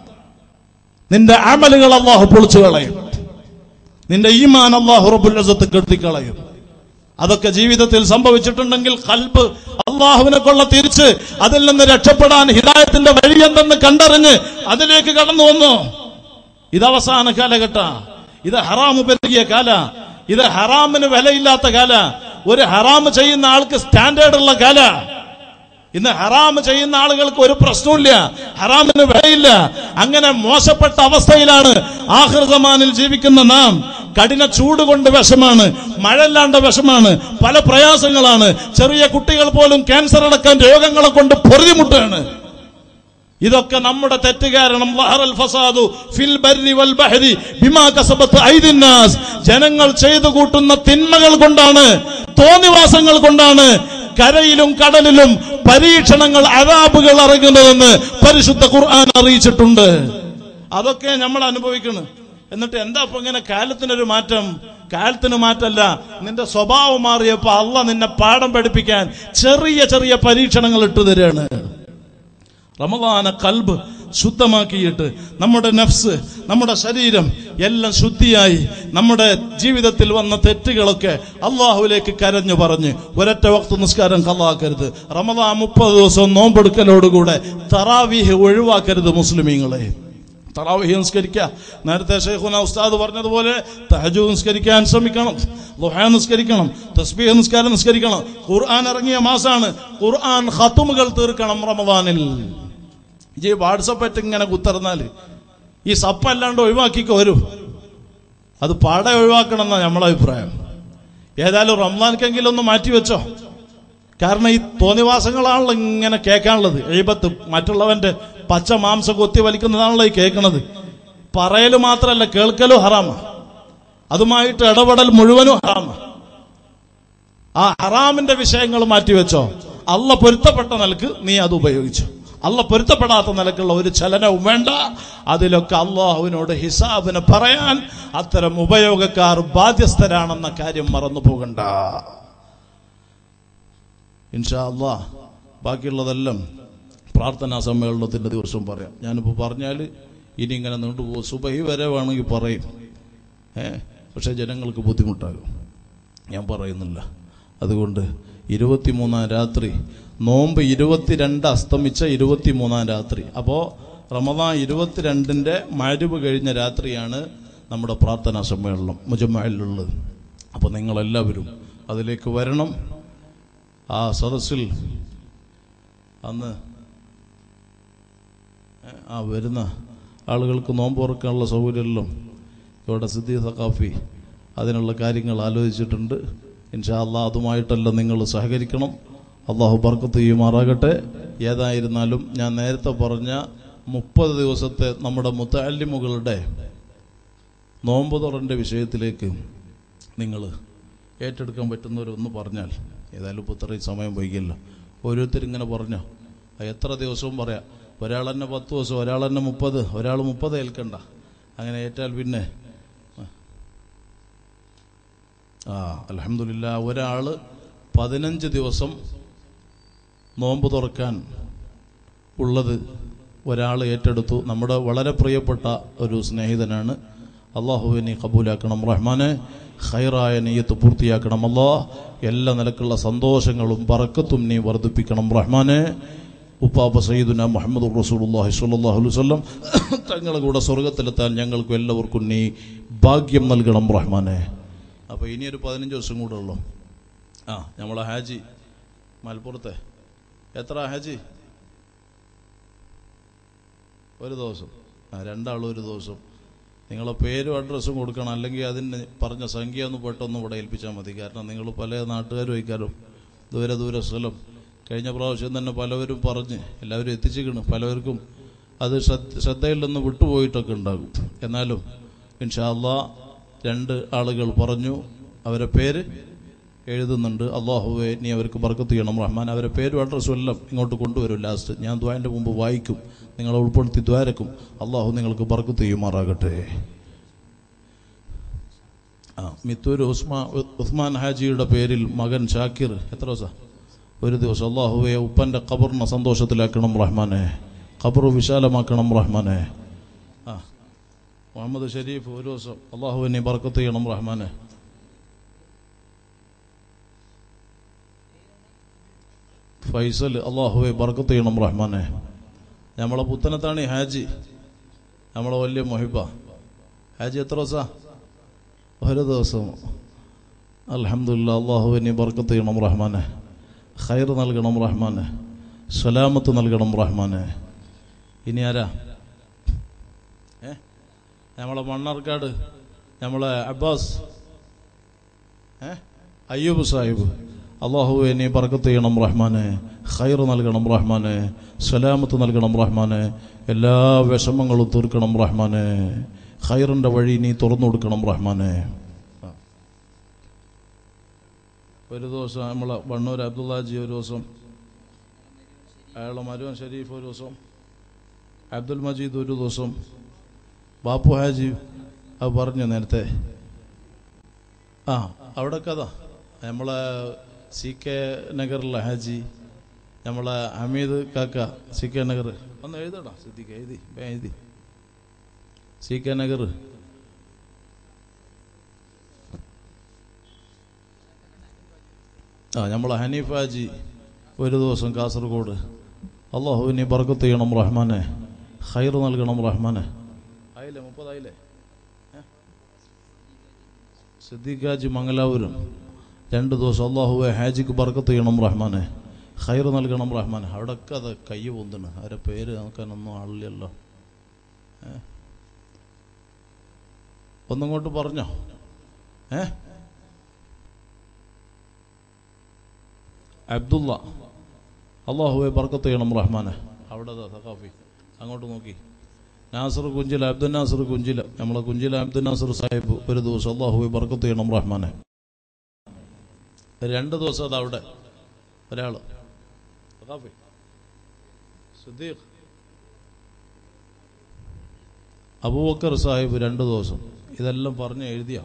നിന്റെ അമലുകൾ അള്ളാഹു പൊളിച്ചു കളയും നിന്റെ ഈമാൻ അള്ളാഹു റബ്ബുൽ അസത്ത് കെടുത്തി കളയും അതൊക്കെ ജീവിതത്തിൽ സംഭവിച്ചിട്ടുണ്ടെങ്കിൽ കൽബ് അള്ളാഹുവിനെ കൊള്ള തിരിച്ച് അതിൽ നിന്ന് രക്ഷപ്പെടാൻ ഹിദായത്തിന്റെ വഴി എന്തെന്ന് കണ്ടറിഞ്ഞ് അതിലേക്ക് കടന്നു വന്നു ഇത് അവസാന കാലഘട്ട ഇത് ഹറാമ് പെരുകിയ കാല ഇത് ഹറാമിന് വിലയില്ലാത്ത കാല ഒരു ഹറാമ് ചെയ്യുന്ന ആൾക്ക് സ്റ്റാൻഡേർഡ് ഉള്ള കാല ഇന്ന് ഹറാം ചെയ്യുന്ന ആളുകൾക്ക് ഒരു പ്രശ്നമില്ല ഹറാമിന് വിലയില്ല അങ്ങനെ മോശപ്പെട്ട അവസ്ഥയിലാണ് ആഹൃതമാനിൽ ജീവിക്കുന്ന നാം കഠിന ചൂട് കൊണ്ട് വിഷമാണ് മഴയില്ലാണ്ട വിഷമാണ് പല പ്രയാസങ്ങളാണ് ചെറിയ കുട്ടികൾ പോലും ക്യാൻസർ അടക്കം രോഗങ്ങളെ കൊണ്ട് പൊറുതിമുട്ടാണ് ഇതൊക്കെ നമ്മുടെ തെറ്റ് കാരണം ലഹറൽ ഫസാദു ഫിൽ ബർരി വൽ ബഹരി ബിമാ കസബത്ത് ഐദിൻ നാസ് ജനങ്ങൾ ചെയ്തു കൂട്ടുന്ന തിന്മകൾ കൊണ്ടാണ് തോന്നിവാസങ്ങൾ കൊണ്ടാണ് കരയിലും കടലിലും പരീക്ഷണങ്ങൾ അതാബുകൾ ഇറങ്ങുന്നതെന്ന് പരിശുദ്ധ ഖുർആൻ അറിയിച്ചിട്ടുണ്ട് അതൊക്കെ നമ്മൾ അനുഭവിക്കുന്നു എന്നിട്ട് എന്താ ഇപ്പൊ ഇങ്ങനെ കാലത്തിനൊരു മാറ്റം കാലത്തിന് മാറ്റല്ല നിന്റെ സ്വഭാവം മാറിയപ്പോ അള്ള നിന്നെ പാഠം പഠിപ്പിക്കാൻ ചെറിയ ചെറിയ പരീക്ഷണങ്ങൾ ഇട്ടു തരികയാണ് റമദാന കൽബ് ശുദ്ധമാക്കിയിട്ട് നമ്മുടെ നഫ്സ് നമ്മുടെ ശരീരം എല്ലാം ശുദ്ധിയായി നമ്മുടെ ജീവിതത്തിൽ വന്ന തെറ്റുകളൊക്കെ അള്ളാഹുവിലേക്ക് കരഞ്ഞു പറഞ്ഞ് ഒരൊറ്റ വക്ത നിസ്കാരം കള്ളാക്കരുത് റമദാൻ മുപ്പത് ദിവസം നോമ്പെടുക്കലോടുകൂടെ തറാവീഹ് ഒഴിവാക്കരുത് മുസ്ലിമീങ്ങളെ തറാവീഹ് നിസ്കരിക്കുക നേരത്തെ ഷെയ്ഖുന ഉസ്താദ് പറഞ്ഞതുപോലെ തഹജു നിസ്കരിക്കാൻ ശ്രമിക്കണം ലുഹാ നിസ്കരിക്കണം തസ്ബീഹ് നിസ്കാരം നിസ്കരിക്കണം ഖുർആൻ ഇറങ്ങിയ മാസാണ് ഖുർആൻ ഖത്തുമുകൾ തീർക്കണം റമദാനിൽ ഈ വാട്സപ്പ് ആയിട്ട് ഇങ്ങനെ കുത്തറന്നാല് ഈ സപ്പ് അല്ലാണ്ട് ഒഴിവാക്കിക്കോ വരൂ അത് പാടെ ഒഴിവാക്കണം എന്നാ നമ്മളെ അഭിപ്രായം ഏതായാലും റംസാൻക്കെങ്കിലും ഒന്ന് മാറ്റി വെച്ചോ കാരണം ഈ തോന്നിവാസങ്ങളാണല്ലോ ഇങ്ങനെ കേൾക്കാനുള്ളത് എഴുപത്ത് മറ്റുള്ളവന്റെ പച്ച മാംസം കൊത്തി വലിക്കുന്നതാണല്ലോ ഈ കേൾക്കണത് പറയല് മാത്രമല്ല കേൾക്കലും ഹറാമ അതുമായിട്ട് ഇടപെടൽ മുഴുവനും ഹറാമ ആ ഹറാമിന്റെ വിഷയങ്ങൾ മാറ്റിവെച്ചോ അല്ല പൊരുത്തപ്പെട്ട നിലക്ക് നീ അത് ഉപയോഗിച്ചു അല്ല പൊരുത്തപ്പെടാത്ത നിലക്കുള്ള ഒരു ചലനവും വേണ്ട അതിലൊക്കെ അള്ളാഹുവിനോട് ഹിസാബിന് പറയാൻ അത്തരം ഉപയോഗക്കാർ ബാധ്യസ്ഥരാണെന്ന കാര്യം മറന്നു പോകണ്ട ഇൻഷാ അള്ളാഹ് ബാക്കിയുള്ളതെല്ലാം പ്രാർത്ഥനാ സമ്മേളനത്തിൻ്റെ ദിവസം പറയാം ഞാനിപ്പോൾ പറഞ്ഞാൽ ഇനി ഇങ്ങനെ നീണ്ടുപോകും സുബഹി വരെ വേണമെങ്കിൽ പറയും ഏ പക്ഷേ ജനങ്ങൾക്ക് ബുദ്ധിമുട്ടാകും ഞാൻ പറയുന്നില്ല അതുകൊണ്ട് ഇരുപത്തിമൂന്നാം രാത്രി നോമ്പ് ഇരുപത്തിരണ്ട് അസ്തമിച്ച ഇരുപത്തിമൂന്നാം രാത്രി അപ്പോൾ റമദാൻ ഇരുപത്തിരണ്ടിൻ്റെ മരുവ് കഴിഞ്ഞ രാത്രിയാണ് നമ്മുടെ പ്രാർത്ഥനാ സമ്മേളനം മുജമ്മയിലുള്ളത് അപ്പോൾ നിങ്ങളെല്ലാവരും അതിലേക്ക് വരണം ആ സദസ്സിൽ അന്ന് ഏ, ആ വരുന്ന ആളുകൾക്ക് നോമ്പ് തുറക്കാനുള്ള സൗകര്യമെല്ലോ ഇവിടെ സിദ്ധി സഖാഫി അതിനുള്ള കാര്യങ്ങൾ ആലോചിച്ചിട്ടുണ്ട് ഇൻഷാ അല്ലാ അതുമായിട്ടെല്ലാം നിങ്ങൾ സഹകരിക്കണം അള്ളാഹു ബർക്കത്ത് ചെയ്യുമാറാകട്ടെ ഏതായിരുന്നാലും ഞാൻ നേരത്തെ പറഞ്ഞ മുപ്പത് ദിവസത്തെ നമ്മുടെ മുത്തല്ലിമുകളുടെ നോമ്പ് തുറൻ്റെ വിഷയത്തിലേക്ക് നിങ്ങൾ ഏറ്റെടുക്കാൻ പറ്റുന്നവരൊന്ന് പറഞ്ഞാൽ ഏതായാലും ഇപ്പോൾ ഇത്രയും സമയം വൈകില്ല ഓരോരുത്തരിങ്ങനെ പറഞ്ഞോ അത് എത്ര ദിവസവും പറയാം ഒരാൾ തന്നെ പത്ത് ദിവസം ഒരാൾ തന്നെ മുപ്പത് ഒരാൾ മുപ്പത് ഏൽക്കണ്ട അങ്ങനെ ഏറ്റാൽ പിന്നെ ആ അലഹമില്ല ഒരാൾ പതിനഞ്ച് ദിവസം നോമ്പ് തുറക്കാൻ ഉള്ളത് ഒരാൾ ഏറ്റെടുത്തു നമ്മുടെ വളരെ പ്രിയപ്പെട്ട ഒരു സ്നേഹിതനാണ് അള്ളാഹുവിനെ കബൂലാക്കണം റഹ്മാനെ ഖൈറായ നെയ്യത്ത് പൂർത്തിയാക്കണം അല്ലാ എല്ലാ നിലക്കുള്ള സന്തോഷങ്ങളും ബറക്കത്തും നീ വർദ്ധിപ്പിക്കണം റഹ്മാനെ ഉപ്പാപ്പ സയ്യിദുന മുഹമ്മദ് റസൂലുള്ളാഹി സ്വല്ലല്ലാഹു അലൈഹി വസല്ലം തങ്ങളുടെ കൂടെ സ്വർഗത്തിലെത്താൻ ഞങ്ങൾക്കും എല്ലാവർക്കും നീ ഭാഗ്യം നൽകണം റഹ്മാനെ അപ്പോൾ ഇനിയൊരു പതിനഞ്ച് ദിവസം കൂടെ ഉള്ളൂ ആ നമ്മളെ ഹാജി മലപ്പുറത്തെ എത്ര ഹാജി ഒരു ദിവസം ആ രണ്ടാളും ഒരു ദിവസം നിങ്ങളെ പേരും അഡ്രസ്സും കൊടുക്കണം അല്ലെങ്കിൽ അതിന് പറഞ്ഞ സംഖ്യ ഒന്ന് പെട്ടെന്ന് ഇവിടെ ഏൽപ്പിച്ചാൽ മതി കാരണം നിങ്ങൾ പല നാട്ടുകാരും വയ്ക്കാരും ദൂരെ ദൂരെ സ്ഥലം കഴിഞ്ഞ പ്രാവശ്യം തന്നെ പലവരും പറഞ്ഞ് എല്ലാവരും എത്തിച്ചിരിക്കണം പലവർക്കും അത് ശ്രദ്ധ ശ്രദ്ധയിൽ നിന്ന് വിട്ടുപോയിട്ടൊക്കെ ഉണ്ടാകും എന്നാലും ഇൻഷാല്ലാ രണ്ട് ആളുകൾ പറഞ്ഞു അവരെ പേര് എഴുതുന്നുണ്ട് അള്ളാഹുവെ നീ അവർക്ക് ബർക്കത്ത് ചെയ്യണം റഹ്മാൻ അവരെ പേരും അഡ്രസ്സും എല്ലാം ഇങ്ങോട്ട് കൊണ്ടുവരും ലാസ്റ്റ് ഞാൻ ദ്വാൻ്റെ മുമ്പ് വായിക്കും നിങ്ങളെ ഉൾപ്പെടുത്തി ദ്വാരക്കും അള്ളാഹു നിങ്ങൾക്ക് ബർക്കത്ത് ചെയ്യുമാറാകട്ടെ ആ മിത്തൂർ ഉസ്മാ ഉസ്മാൻ ഹാജിയുടെ പേരിൽ മകൻ ഷാക്കിർ എത്ര ദിവസം ഒരു ദിവസം അള്ളാഹുവെ ഉപ്പൻ്റെ ഖബറിനെ സന്തോഷത്തിലാക്കണം റഹ്മാനെ ഖബർ വിശാലമാക്കണം റഹ്മാനെ ആ മുഹമ്മദ് ഷരീഫ് ഒരു ദിവസം അള്ളാഹുവിനെ ബർക്കത്ത് ചെയ്യണം റഹ്മാനെ ഫൈസൽ അള്ളാഹുവെ ബർക്കത്ത് ചെയ്യണം റഹ്മാനെ നമ്മളെ പുത്തനത്താണ് ഈ ഹാജി നമ്മളെ വലിയ മൊഹിബ ഹാജി എത്ര ദിവസാ ഒരു ദിവസം അലഹമില്ല അള്ളാഹുവിനെ ബർക്കത്ത് ചെയ്യണം റഹ്മാനെ ഖൈർ നൽകണം റഹ്മാനെ സലാമത്ത് നൽകണം റഹ്മാനെ ഇനി ആരാ ഏ നമ്മളെ മണ്ണാർക്കാട് നമ്മളെ അബ്ബാസ് ഏ അയ്യൂബ് സാഹിബ് അള്ളാഹുവെ നീ ബർക്കത്ത് ചെയ്യണം റഹ്മാനെ ഖൈർ നൽകണം റഹ്മാനെ സലാമത്ത് നൽകണം റഹ്മാനെ എല്ലാ വിഷമങ്ങളും തീർക്കണം റഹ്മാനെ ഖൈറിന്റെ വഴി നീ തുറന്നു കൊടുക്കണം റഹ്മാനെ ആ. ഒരു ദിവസം നമ്മളെ വണ്ണൂർ അബ്ദുല്ലാജി ഒരു ദിവസം അയാളെ മരുവൻ ഷരീഫ് ഒരു ദിവസം അബ്ദുൽ മജീദ് ഒരു ദിവസം ബാപ്പു ഹാജി അത് പറഞ്ഞു നേരത്തെ ആ അവിടെ കഥ നമ്മളെ സി കെ നഗറിലെ ഹാജി നമ്മളെ ഹമീദ് കാക്ക സി കെ നഗർ ഒന്ന് എഴുതടാ സിദ്ദിഖ് എഴുതി വേഗം എഴുതി സി കെ നഗർ ആ നമ്മളെ ഹനീഫ് ഹാജി ഒരു ദിവസം കാസർഗോഡ് അള്ളാഹുവിനെ ബർക്കത്ത് ചെയ്യണം റഹ്മാനെ ഖൈർ നൽകണം റഹ്മാനെ ആയില്ലേ മുപ്പതായില്ലേ സിദ്ദീഖ് ഹാജി മംഗലാപുരം രണ്ട് ദിവസം അള്ളാഹുവെ ഹാജിക്ക് ബർക്കത്ത് ചെയ്യണം റഹ്മാനെ ഖൈർ നൽകണം റഹ്മാനെ അവിടെയൊക്കെ അത് കൈ പൊന്തണ് അവരെ പേര് നോക്കാനൊന്നും ആളില്ലല്ലോ ഏ? ഒന്നിങ്ങോട്ട് പറഞ്ഞോ ഏ അബ്ദുള്ള അള്ളാഹുവെ ബർക്കത്ത് ചെയ്യണം റഹ്മാനെ അവിടെ ദാ സഖാഫി അങ്ങോട്ട് നോക്കി നാസർ കുഞ്ചില അബ്ദുൽ നാസർ കുഞ്ചില നമ്മളെ കുഞ്ചില അബ്ദുൽ നാസർ സാഹിബ് ഒരു ദിവസം അള്ളാഹുവെ ബർക്കത്ത് ചെയ്യണം റഹ്മാനെ രണ്ട് ദിവസം അത് അവിടെ ഒരാള് സഖാഫി സിദ്ദീഖ് അബൂബക്കർ സാഹിബ് രണ്ട് ദിവസം ഇതെല്ലാം പറഞ്ഞ് എഴുതിയ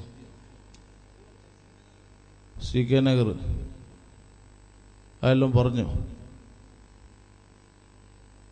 സി കെ നഗർ അതെല്ലാം പറഞ്ഞു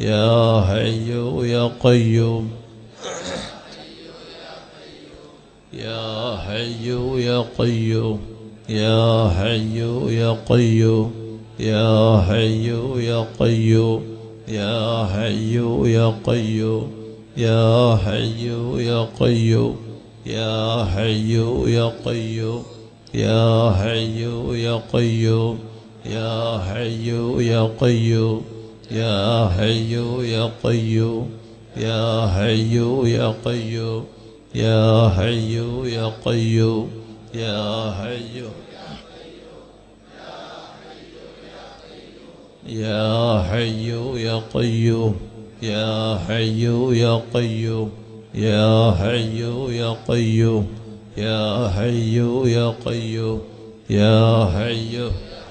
يا حي يا قيوم يا حي يا قيوم يا حي يا قيوم يا حي يا قيوم يا حي يا قيوم يا حي يا قيوم يا حي يا قيوم يا حي يا قيوم يا حي يا قيوم يا حي يا قيوم يا حي يا قيوم يا حي يا قيوم يا حي يا حي يا قيوم يا حي يا قيوم يا حي يا قيوم يا حي يا قيوم يا حي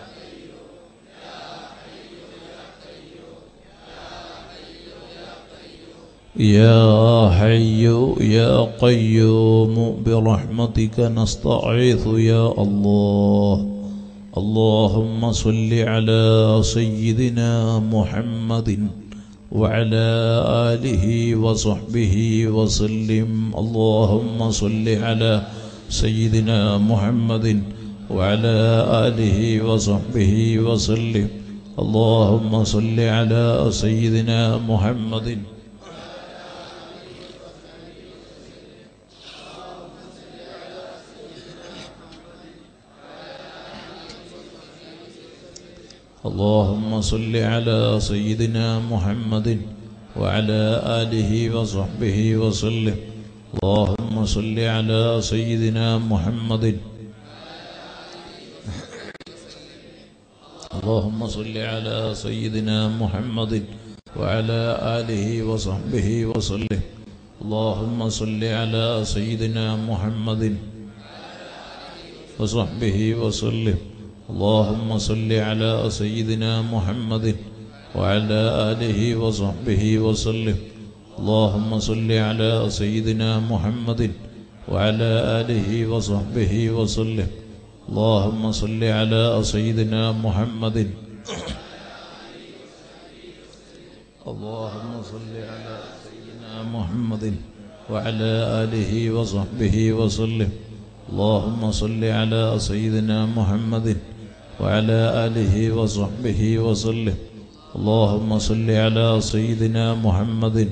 يا حي يا قيوم برحمتك نستعيذ يا الله اللهم صل على سيدنا محمد وعلى آله وصحبه وسلم اللهم صل على سيدنا محمد وعلى آله وصحبه وسلم اللهم صل على سيدنا محمد اللهم صل على سيدنا محمد وعلى آله وصحبه وسلم اللهم صل على سيدنا محمد اللهم صل على سيدنا محمد وعلى آله وصحبه وسلم اللهم صل على سيدنا محمد وصحبه وسلم اللهم صل على سيدنا محمد وعلى آله وصحبه وسلم اللهم صل على سيدنا محمد وعلى آله وصحبه وسلم اللهم صل على سيدنا محمد اللهم صل على سيدنا محمد وعلى آله وصحبه وسلم اللهم صل على سيدنا محمد وعلى آله وصحبه وسلم اللهم صل على سيدنا محمد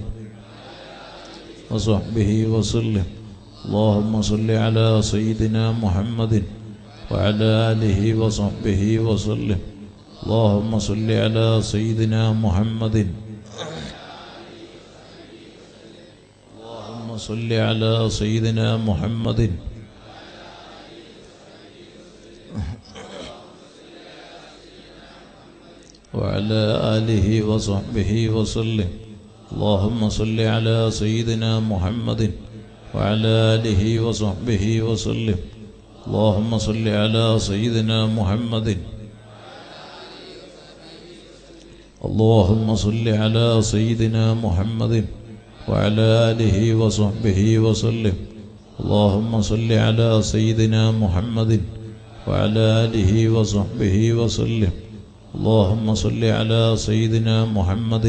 وصحبه وسلم اللهم صل على سيدنا محمد وعلى آله وصحبه وسلم اللهم صل على سيدنا محمد اللهم صل على سيدنا محمد وعلى آله وصحبه وسلم اللهم صل على سيدنا محمد وعلى آله وصحبه وسلم اللهم صل على سيدنا محمد اللهم صل على سيدنا محمد وعلى آله وصحبه وسلم اللهم صل على سيدنا محمد وعلى آله وصحبه وسلم اللهم صل على سيدنا محمد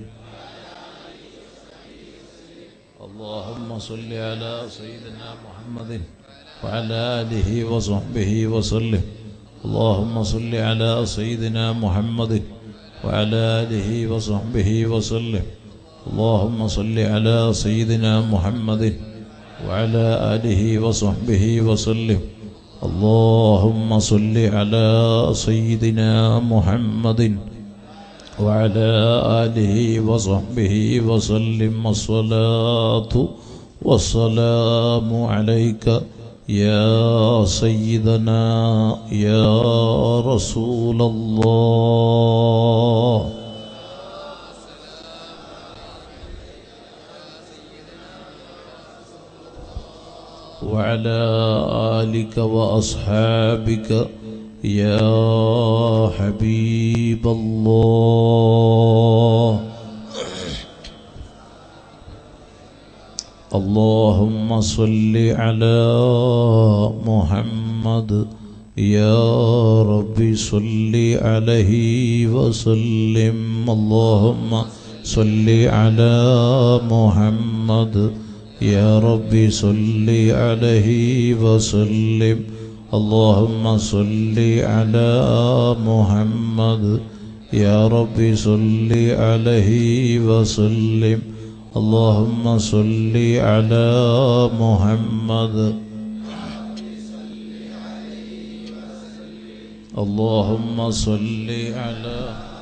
اللهم صل على سيدنا محمد وعلى آله وصحبه وسلم اللهم صل على سيدنا محمد وعلى آله وصحبه وسلم اللهم صل على سيدنا محمد وعلى آله وصحبه وسلم اللهم صل على سيدنا محمد وعلى آله وصحبه وسلم الصلاة والسلام عليك يا سيدنا يا رسول الله وعلى آلك وأصحابك يا حبيب الله اللهم صل على محمد يا رب صل عليه وسلم اللهم صل على محمد يا رب صل عليه وسلم اللهم صل على محمد يا رب صل عليه وسلم اللهم صل على محمد اللهم صل على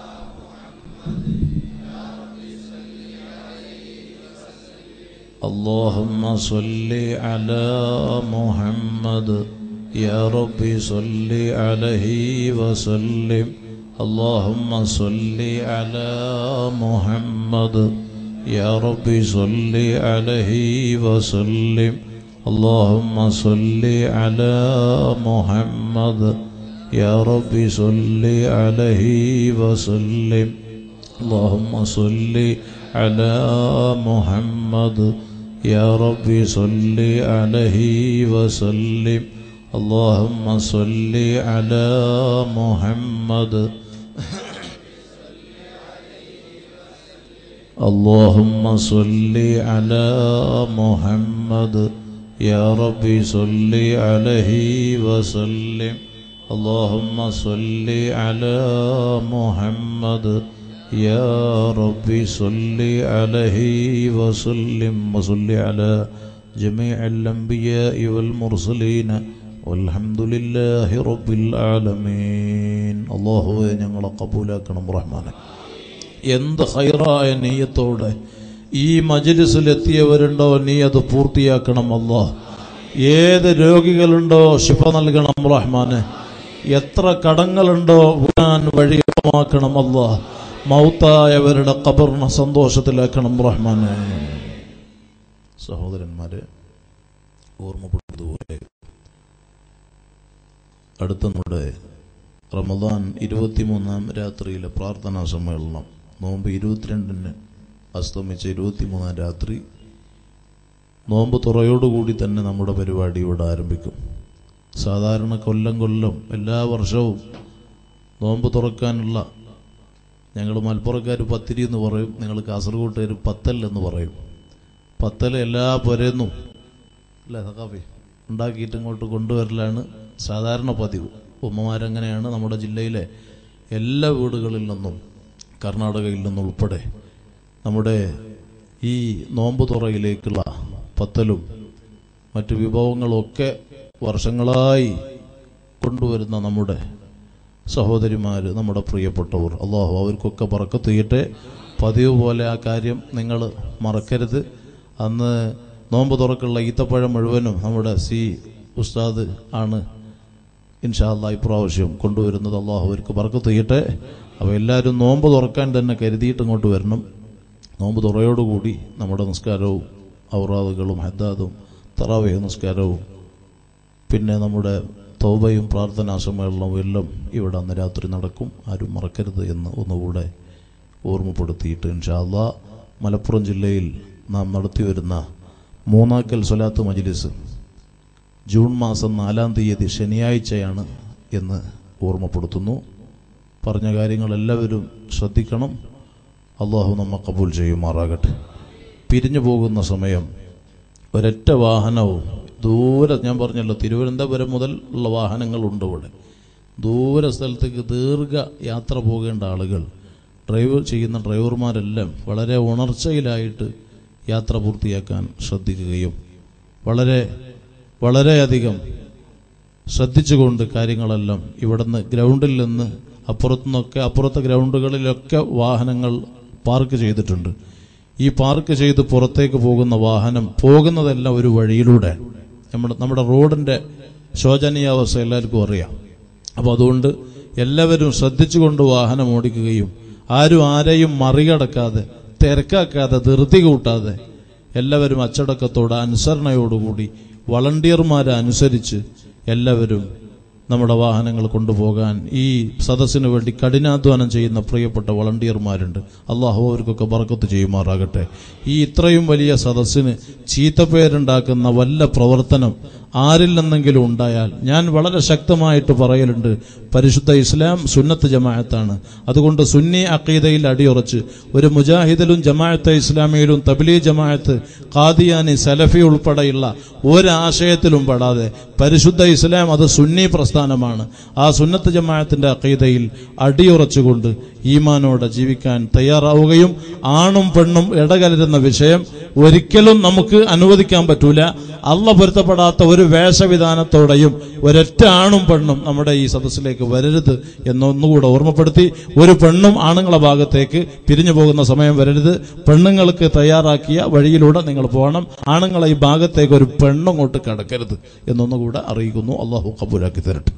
اللهم صل على محمد يا رب صل عليه وسلم اللهم صل على محمد يا رب صل عليه وسلم اللهم صل على محمد يا رب صل عليه وسلم اللهم صل على محمد يا رب صل عليه وسلم اللهم صل على محمد اللهم صل على محمد يا رب صل عليه وسلم اللهم صل على محمد يا رب صل عليه وسلم وصل على جميع الأنبياء والمرسلين والحمد لله رب العالمين الله ഞങ്ങളെ കബൂലാക്കണം റഹ്മാനെ എന്ത് ഹൈറായ നീയത്തോടെ ഈ മജിലിസിലെത്തിയവരുണ്ടോ നീ അത് പൂർത്തിയാക്കണം അല്ലാ ഏത് രോഗികളുണ്ടോ ശിഫ നൽകണം റഹ്മാനെ എത്ര കടങ്ങളുണ്ടോ വീണാൻ വഴി എളുപ്പമാക്കണം അല്ലാ മൗത്തായവരുടെ കബറിനെ സന്തോഷത്തിലാക്കണം റഹ്മാനെ സഹോദരന്മാരെ ഓർമ്മപ്പെട്ടതുപോലെ അടുത്ത നമ്മുടെ റമദാൻ ഇരുപത്തിമൂന്നാം രാത്രിയിലെ പ്രാർത്ഥനാ സമ്മേളനം നോമ്പ് ഇരുപത്തിരണ്ടിന് അസ്തമിച്ച ഇരുപത്തിമൂന്നാം രാത്രി നോമ്പ് തുറയോടുകൂടി തന്നെ നമ്മുടെ പരിപാടി ഇവിടെ ആരംഭിക്കും സാധാരണ കൊല്ലം കൊല്ലം എല്ലാ വർഷവും നോമ്പ് തുറക്കാനുള്ള ഞങ്ങൾ മലപ്പുറക്കാർ പത്തിരി എന്ന് പറയും നിങ്ങൾ കാസർഗോട്ടുകാർ പത്തൽ എന്ന് പറയും പത്തൽ എല്ലാ പുരന്നും അല്ലേ സഖാഫി ഉണ്ടാക്കിയിട്ട് ഇങ്ങോട്ട് കൊണ്ടുവരലാണ് സാധാരണ പതിവ് ഉമ്മമാരങ്ങനെയാണ് നമ്മുടെ ജില്ലയിലെ എല്ലാ വീടുകളിൽ നിന്നും കർണാടകയിൽ നിന്നും ഉൾപ്പെടെ നമ്മുടെ ഈ നോമ്പ് തുറയിലേക്കുള്ള പത്തലും മറ്റു വിഭവങ്ങളൊക്കെ വർഷങ്ങളായി കൊണ്ടുവരുന്ന നമ്മുടെ സഹോദരിമാർ നമ്മുടെ പ്രിയപ്പെട്ടവർ അള്ളാഹു അവർക്കൊക്കെ പറക്കത്ത് ചെയ്യട്ടെ പതിവ് പോലെ ആ കാര്യം നിങ്ങൾ മറക്കരുത് അന്ന് നോമ്പ് തുറക്കുള്ള ഈത്തപ്പഴം മുഴുവനും നമ്മുടെ സി ഉസ്താദ് ആണ് ഇൻഷാല്ല ഇപ്രാവശ്യം കൊണ്ടുവരുന്നത് അള്ളാഹു അവർക്ക് പറക്കത്ത് ചെയ്യട്ടെ അപ്പോൾ എല്ലാവരും നോമ്പ് തുറക്കാൻ തന്നെ കരുതിയിട്ട് ഇങ്ങോട്ട് വരണം നോമ്പ് തുറയോടുകൂടി നമ്മുടെ നിസ്കാരവും ഔറാദുകളും ഹദ്ദാദും തറാവേഹ് നിസ്കാരവും പിന്നെ നമ്മുടെ തൗബയും പ്രാർത്ഥനാ സമ്മേളനവും എല്ലാം ഇവിടെ അന്ന് രാത്രി നടക്കും ആരും മറക്കരുത് എന്ന് ഒന്നുകൂടെ ഓർമ്മപ്പെടുത്തിയിട്ട് ഇൻഷാല്ല മലപ്പുറം ജില്ലയിൽ നാം നടത്തിവരുന്ന മൂന്നാക്കൽ സ്വലാത്ത് മജ്ലിസ് ജൂൺ മാസം നാലാം തീയതി ശനിയാഴ്ചയാണ് എന്ന് ഓർമ്മപ്പെടുത്തുന്നു പറഞ്ഞ കാര്യങ്ങൾ എല്ലാവരും ശ്രദ്ധിക്കണം അള്ളാഹു നമ്മ കബൂൽ ചെയ്യുമാറാകട്ടെ പിരിഞ്ഞു പോകുന്ന സമയം ഒരൊറ്റ വാഹനവും ദൂരെ ഞാൻ പറഞ്ഞല്ലോ തിരുവനന്തപുരം മുതൽ ഉള്ള വാഹനങ്ങളുണ്ട് ഇവിടെ ദൂര സ്ഥലത്തേക്ക് ദീർഘ യാത്ര പോകേണ്ട ആളുകൾ ഡ്രൈവ് ചെയ്യുന്ന ഡ്രൈവർമാരെല്ലാം വളരെ ഉണർച്ചയിലായിട്ട് യാത്ര പൂർത്തിയാക്കാൻ ശ്രദ്ധിക്കുകയും വളരെ വളരെയധികം ശ്രദ്ധിച്ചുകൊണ്ട് കാര്യങ്ങളെല്ലാം ഇവിടുന്ന് ഗ്രൗണ്ടിൽ നിന്ന് അപ്പുറത്തു നിന്നൊക്കെ അപ്പുറത്തെ ഗ്രൗണ്ടുകളിലൊക്കെ വാഹനങ്ങൾ പാർക്ക് ചെയ്തിട്ടുണ്ട് ഈ പാർക്ക് ചെയ്ത് പുറത്തേക്ക് പോകുന്ന വാഹനം പോകുന്നതെല്ലാം ഒരു വഴിയിലൂടെ നമ്മുടെ നമ്മുടെ റോഡിന്റെ ശോചനീയാവസ്ഥ എല്ലാവർക്കും അറിയാം അപ്പോൾ അതുകൊണ്ട് എല്ലാവരും ശ്രദ്ധിച്ചുകൊണ്ട് വാഹനം ഓടിക്കുകയും ആരും ആരെയും മറികടക്കാതെ തിരക്കാക്കാതെ ധൃതി കൂട്ടാതെ എല്ലാവരും അച്ചടക്കത്തോടെ അനുസരണയോടുകൂടി വളണ്ടിയർമാരെ അനുസരിച്ച് എല്ലാവരും നമ്മുടെ വാഹനങ്ങൾ കൊണ്ടുപോകാൻ ഈ സദസ്സിന് വേണ്ടി കഠിനാധ്വാനം ചെയ്യുന്ന പ്രിയപ്പെട്ട വളണ്ടിയർമാരുണ്ട് അള്ളാഹു അവർക്കൊക്കെ ബർക്കത്ത് ചെയ്യുമാറാകട്ടെ ഈ ഇത്രയും വലിയ സദസ്സിന് ചീത്തപ്പേരുണ്ടാക്കുന്ന വല്ല പ്രവർത്തനം ആരിൽ നിന്നെങ്കിലും ഉണ്ടായാൽ ഞാൻ വളരെ ശക്തമായിട്ട് പറയലുണ്ട് പരിശുദ്ധ ഇസ്ലാം സുന്നത്ത് ജമാഅത്താണ് അതുകൊണ്ട് സുന്നി അക്കീദയിൽ അടിയുറച്ച് ഒരു മുജാഹിദിലും ജമാഅത്തെ ഇസ്ലാമിയിലും തബ്ലീ ജമാഅത്ത് ഖാദിയാനി സലഫി ഉൾപ്പെടെയുള്ള ഒരാശയത്തിലും പെടാതെ പരിശുദ്ധ ഇസ്ലാം അത് സുന്നി പ്രസ്ഥാനമാണ് ആ സുന്നത്ത് ജമാഅത്തിന്റെ അക്കീദയിൽ അടിയുറച്ചുകൊണ്ട് ഈമാനോടെ ജീവിക്കാൻ തയ്യാറാവുകയും ആണും പെണ്ണും ഇടകലരുന്ന വിഷയം ഒരിക്കലും നമുക്ക് അനുവദിക്കാൻ പറ്റൂല അള്ള പൊരുത്തപ്പെടാത്ത ഒരു വേഷവിധാനത്തോടെയും ഒരൊറ്റ ആണും പെണ്ണും നമ്മുടെ ഈ സദസ്സിലേക്ക് വരരുത് എന്നൊന്നുകൂടെ ഓർമ്മപ്പെടുത്തി ഒരു പെണ്ണും ആണുങ്ങളെ ഭാഗത്തേക്ക് പിരിഞ്ഞു പോകുന്ന സമയം വരരുത് പെണ്ണുങ്ങൾക്ക് തയ്യാറാക്കിയ വഴിയിലൂടെ നിങ്ങൾ പോകണം ആണുങ്ങളെ ഈ ഭാഗത്തേക്ക് ഒരു പെണ്ണുങ്ങോട്ട് കിടക്കരുത് എന്നൊന്നുകൂടെ അറിയിക്കുന്നു അള്ളാഹു കബൂലാക്കി തരട്ടെ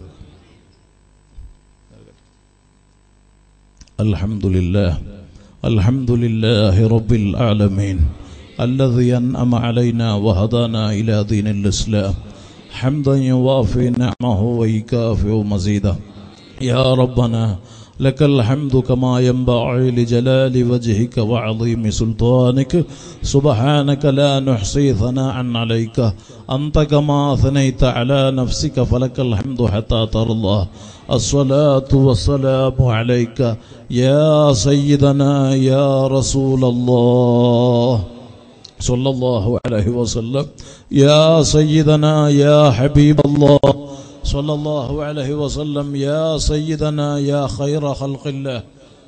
الحمد لله الحمد لله رب العالمين الذي أنعم علينا وهدانا إلى دين الإسلام حمدا يوافي نعمه ويكافئ مزيدا يا ربنا لك الحمد كما ينبغي لجلال وجهك وعظيم سلطانك سبحانك لا نحصي ثناء عليك أنت كما أثنيت على نفسك فلك الحمد حتى ترضى الصلاة والسلام عليك يا سيدنا يا رسول الله صلى الله عليه وسلم يا سيدنا يا حبيب الله صلى الله عليه وسلم يا سيدنا يا خير خلق الله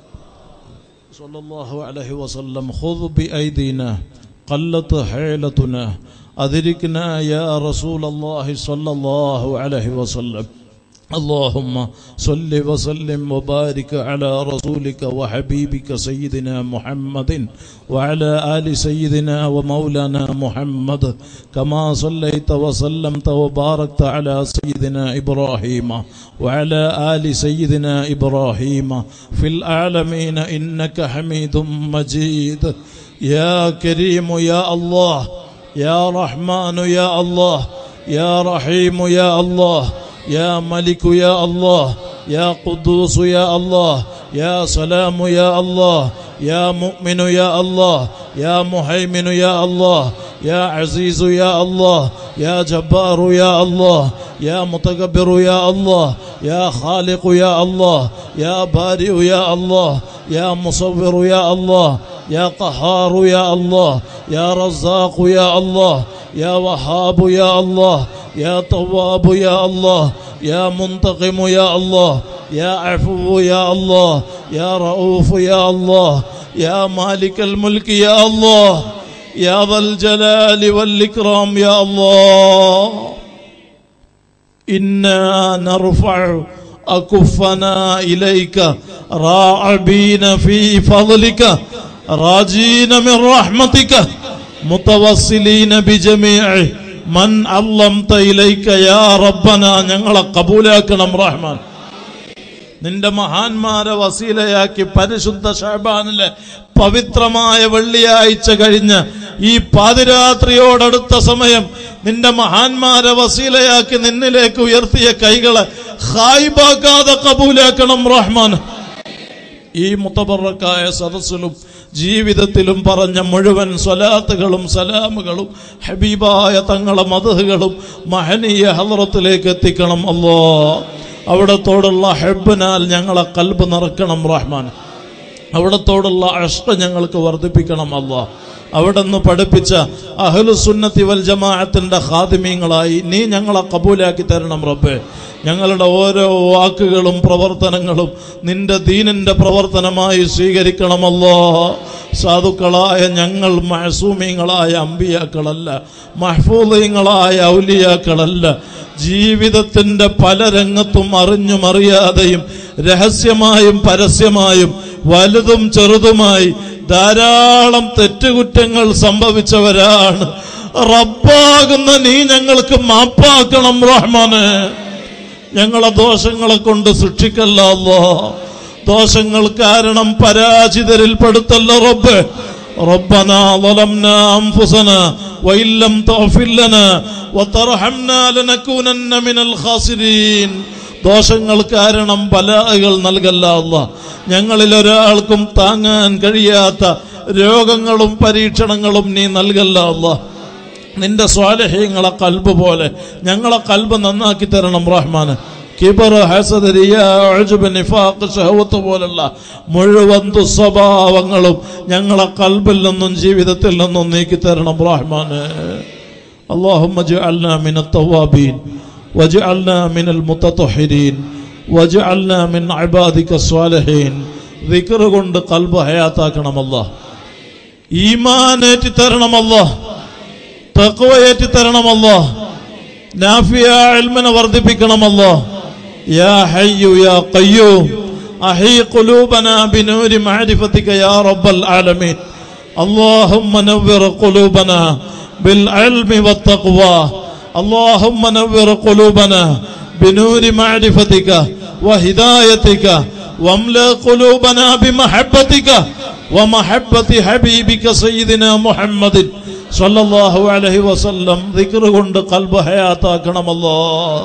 صلى الله عليه وسلم خذ بأيدينا قلت حيلتنا أدركنا يا رسول الله صلى الله عليه وسلم اللهم صل وسلم وبارك على رسولك وحبيبك سيدنا محمد وعلى آل سيدنا ومولانا محمد كما صليت وسلمت وباركت على سيدنا إبراهيم وعلى آل سيدنا إبراهيم في العالمين إنك حميد مجيد يا كريم يا الله يا رحمن يا الله يا رحيم يا الله يا ملك يا الله يا قدوس يا الله يا سلام يا الله يا مؤمن يا الله يا مهيمن يا الله يا عزيز يا الله يا جبار يا الله يا متكبر يا الله يا خالق يا الله يا بارئ يا الله يا مصور يا الله يا قهار يا الله يا رزاق يا الله يا وهاب يا الله يا تواب يا الله يا منتقم يا الله يا عفو يا الله يا رؤوف يا الله يا مالك الملك يا الله يا ذا الجلال والإكرام يا الله إنا نرفع أكفنا إليك راعبين في فضلك راجين من رحمتك متوسلين بجميع മൻ അല്ലംത ഇലൈക യാ റബ്ബന ഞങ്ങളെ കബൂലാക്കണം റഹ്മാൻ നിന്റെ മഹാന്മാരെ വസീലയാക്കി പരിശുദ്ധ ഷഹബാനിലെ പവിത്രമായ വെള്ളിയാഴ്ച കഴിഞ്ഞ് ഈ പാതിരാത്രിയോടടുത്ത സമയം നിന്റെ മഹാന്മാരെ വസീലയാക്കി നിന്നിലേക്ക് ഉയർത്തിയ കൈകളെ ഹായിബാക്കാതെ കബൂലാക്കണം റഹ്മാൻ ഈ മുത്തബറക്കായ സദസ്സിലും ജീവിതത്തിലും പറഞ്ഞ മുഴുവൻ സ്വലാത്തുകളും സലാമുകളും ഹബീബായ തങ്ങളെ മതഹുകളും മഹനീയ ഹലറത്തിലേക്ക് എത്തിക്കണം അല്ലോ അവിടത്തോടുള്ള ഹെബിനാൽ ഞങ്ങളെ കൽബ് നിറക്കണം റഹ്മാൻ അവിടത്തോടുള്ള അഷ്ട ഞങ്ങൾക്ക് വർദ്ധിപ്പിക്കണം അല്ലോ അവിടെ നിന്ന് പഠിപ്പിച്ച അഹ്ലുസുന്നത്തി വൽ ജമാഅത്തിന്റെ ഖാദിമീങ്ങളായി നീ ഞങ്ങളെ കബൂലാക്കി തരണം റബ്ബേ ഞങ്ങളുടെ ഓരോ വാക്കുകളും പ്രവർത്തനങ്ങളും നിന്റെ ദീനിന്റെ പ്രവർത്തനമായി സ്വീകരിക്കണമല്ലോ സാധുക്കളായ ഞങ്ങൾ മഹസൂമീങ്ങളായ അമ്പിയാക്കളല്ല മഹ്ഫൂദീങ്ങളായ ഔലിയാക്കളല്ല ജീവിതത്തിന്റെ പല രംഗത്തും അറിഞ്ഞും അറിയാതെയും രഹസ്യമായും പരസ്യമായും വലുതും ചെറുതുമായി ധാരാളം തെറ്റുകുറ്റങ്ങൾ സംഭവിച്ചവരാണ് റബ്ബാകുന്ന നീ ഞങ്ങൾക്ക് മാപ്പാക്കണം റഹ്മാന് ഞങ്ങളെ ദോഷങ്ങളെ കൊണ്ട് സൃഷ്ടിക്കല്ല അല്ലോ ദോഷങ്ങൾ കാരണം പരാജിതരിൽ പെടുത്തല്ല റബ്ബ് ربنا ظلمنا أنفسنا وإن لم تغفر لنا وترحمنا لنكونن من الخاسرين ദോഷങ്ങൾ കാരണം ബലാകൾ നൽകല്ല അല്ല ഞങ്ങളിൽ ഒരാൾക്കും താങ്ങാൻ കഴിയാത്ത രോഗങ്ങളും പരീക്ഷണങ്ങളും നീ നൽകല്ല അല്ല നിന്റെ സ്വാലഹ്യങ്ങളെ കൽബ് പോലെ ഞങ്ങളെ കൽബ് നന്നാക്കി തരണം റഹ്മാന് കിബർ ഹസദ് റിയ ഉജ്ബ് നിഫാഖ് ഷഹവത്ത് പോലുള്ള മുഴുവൻ ദുസ്വഭാവങ്ങളും ഞങ്ങളെ കൽബിൽ നിന്നും ജീവിതത്തിൽ നിന്നും നീക്കി തരണം റഹ്മാന് اللهم اجعلنا من التوابين واجعلنا من المتطهرين واجعلنا من عبادك الصالحين ذكر കൊണ്ട് കൽബ് ഹയാത്താക്കണമല്ല ഈമാനേറ്റി തരണമല്ല തക്വയേറ്റി തരണമല്ല നാഫിയ ഇൽമിനെ വർദ്ധിപ്പിക്കണമല്ല യാ ഹയ്യു യാ ഖയ്യൂം അഹി ഖുലൂബനാ ബിനൂരി മഅരിഫതിക യാ റബ്ബൽ ആലമീൻ اللهم نور قلوبنا بالعلم والتقوى اللهم نور قلوبنا بنور معرفتك وهدايتك واملأ قلوبنا بمحبتك ومحبة حبيبك سيدنا محمد صلى الله عليه وسلم ذكر കൊണ്ട് കൽബ് ഹയാത്താക്കണമല്ലോ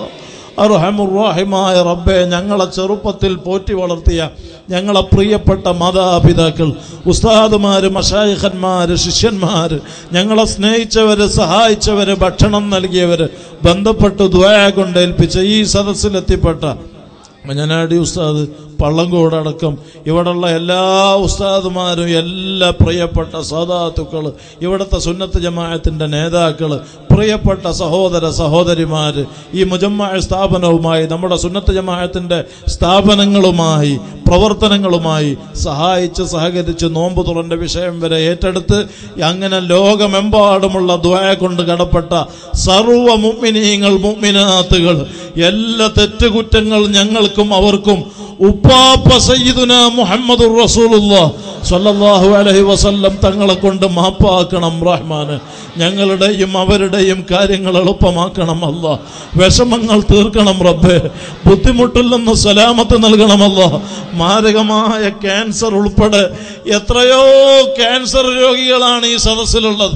അർഹമുറാഹിമായ റബ്ബെ ഞങ്ങളെ ചെറുപ്പത്തിൽ പോറ്റി വളർത്തിയ ഞങ്ങളെ പ്രിയപ്പെട്ട മാതാപിതാക്കൾ ഉസ്താദുമാര് മഷായിഖന്മാര് ശിഷ്യന്മാര് ഞങ്ങളെ സ്നേഹിച്ചവര് സഹായിച്ചവര് ഭക്ഷണം നൽകിയവര് ബന്ധപ്പെട്ട് ദ്വയ കൊണ്ട് ഏൽപ്പിച്ച ഈ സദസ്സിലെത്തിപ്പെട്ട മഞ്ഞനാടി ഉസ്താദ് പള്ളങ്കോട് അടക്കം ഇവിടെയുള്ള എല്ലാ ഉസ്താദുമാരും എല്ലാ പ്രിയപ്പെട്ട സാധാത്തുക്കൾ ഇവിടുത്തെ സുന്നത്ത് ജമാഅത്തിന്റെ നേതാക്കൾ പ്രിയപ്പെട്ട സഹോദര സഹോദരിമാര് ഈ മുജമ്മ സ്ഥാപനവുമായി നമ്മുടെ സുന്നത്ത് ജമാഅത്തിന്റെ സ്ഥാപനങ്ങളുമായി പ്രവർത്തനങ്ങളുമായി സഹായിച്ച് സഹകരിച്ച് നോമ്പ് തുറന്റെ വിഷയം വരെ ഏറ്റെടുത്ത് അങ്ങനെ ലോകമെമ്പാടുമുള്ള ദ്വയ കൊണ്ട് കടപ്പെട്ട സർവ മുഗ്മിനീങ്ങൾ മുഗ്മിനാത്തുകൾ എല്ലാ തെറ്റുകുറ്റങ്ങൾ ഞങ്ങൾക്കും അവർക്കും ഉപ്പാപ്പ സയ്യിദുന മുഹമ്മദ് റസൂലുള്ള സല്ലല്ലാഹു അലൈഹി വസല്ലം തങ്ങളെ കൊണ്ട് മാപ്പാക്കണം റഹ്മാന് ഞങ്ങളുടെയും അവരുടെയും കാര്യങ്ങൾ എളുപ്പമാക്കണം അല്ല വിഷമങ്ങൾ തീർക്കണം റബ്ബേ ബുദ്ധിമുട്ടിൽ നിന്ന് സലാമത്ത് നൽകണമല്ല മാരകമായ ക്യാൻസർ ഉൾപ്പെടെ എത്രയോ ക്യാൻസർ രോഗികളാണ് ഈ സദസ്സിലുള്ളത്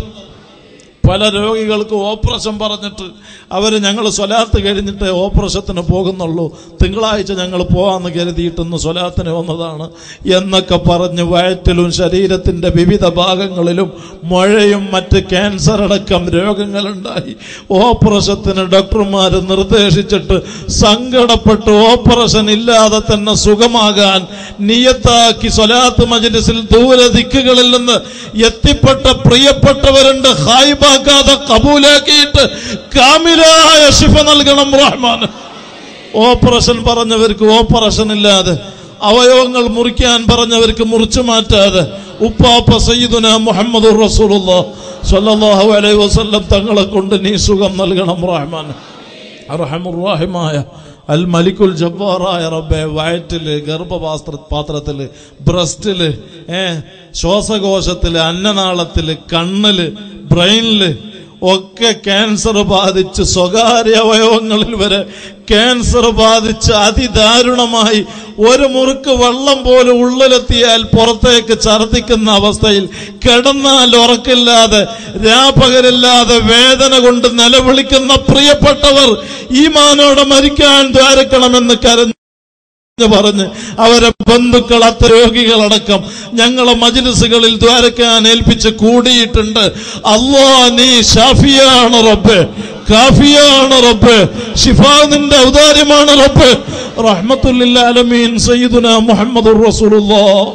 പല രോഗികൾക്ക് ഓപ്പറേഷൻ പറഞ്ഞിട്ട് അവർ ഞങ്ങൾ സ്വലാത്ത് കഴിഞ്ഞിട്ട് ഓപ്പറേഷത്തിന് പോകുന്നുള്ളൂ തിങ്കളാഴ്ച ഞങ്ങൾ പോകാമെന്ന് കരുതിയിട്ടൊന്ന് സ്വലാത്തിന് വന്നതാണ് എന്നൊക്കെ പറഞ്ഞ് വയറ്റിലും ശരീരത്തിൻ്റെ വിവിധ ഭാഗങ്ങളിലും മുഴയും മറ്റ് ക്യാൻസർ അടക്കം രോഗങ്ങളുണ്ടായി ഓപ്പറേഷത്തിന് ഡോക്ടർമാർ നിർദ്ദേശിച്ചിട്ട് സങ്കടപ്പെട്ട് ഓപ്പറേഷൻ ഇല്ലാതെ തന്നെ സുഖമാകാൻ നിയത്താക്കി സ്വലാത്ത് മജ്ലിസിൽ ദൂര ദിക്കുകളിൽ നിന്ന് എത്തിപ്പെട്ട പ്രിയപ്പെട്ടവരുണ്ട് ഹായിബാക്കാതെ കബൂലാക്കിയിട്ട് കാമിലായ ശിഫ നൽകണം റഹ്മാൻ ഓപ്പറേഷൻ പറഞ്ഞവർക്ക് ഓപ്പറേഷൻ ഇല്ലാതെ അവയവങ്ങൾ മുറിക്കാൻ പറഞ്ഞവർക്ക് മുറിച്ചു മാറ്റാതെ ഉപ്പാപ്പ സയ്യിദുന മുഹമ്മദ് റസൂലുള്ള സല്ലല്ലാഹു അലൈഹി വസല്ലം തങ്ങളെ കൊണ്ട് നീ സുഖം നൽകണം റഹ്മാൻ അർഹമുറാഹിമായ അൽ മലിക്കുൽ ജബ്ബാറായ റബ്ബെ വയറ്റില് ഗർഭപാത്ര പാത്രത്തില് ബ്രസ്റ്റില് ഏ ശ്വാസകോശത്തില് അന്നനാളത്തില് കണ്ണില് ബ്രെയിനില് ഒക്കെ ക്യാൻസർ ബാധിച്ച് സ്വകാര്യ അവയവങ്ങളിൽ വരെ ക്യാൻസർ ബാധിച്ച് അതിദാരുണമായി ഒരു മുറുക്ക് വെള്ളം പോലും ഉള്ളിലെത്തിയാൽ പുറത്തേക്ക് ഛർദിക്കുന്ന അവസ്ഥയിൽ കിടന്നാൽ ഉറക്കില്ലാതെ രാപകലില്ലാതെ വേദന കൊണ്ട് നിലവിളിക്കുന്ന പ്രിയപ്പെട്ടവർ ഈമാനോടെ മരിക്കാൻ ദ്വാരക്കണമെന്ന് കരഞ്ഞു എന്ന് പറഞ്ഞ് അവരെ ബന്ധുക്കൾ അത്ത രോഗികളടക്കം ഞങ്ങളെ മജിലിസുകളിൽ ദ്വാരക്കാൻ ഏൽപ്പിച്ച് കൂടിയിട്ടുണ്ട് അള്ളാ നീ ഷാഫിയാണ് റബ്ബ് കാഫിയാണ് റബ്ബ് ഷിഫ നിന്റെ ഔദാര്യമാണ് റബ്ബ് റഹ്മത്തുല്ലാലമീൻ സയ്യിദുന മുഹമ്മദ് റസൂലുള്ളാഹ്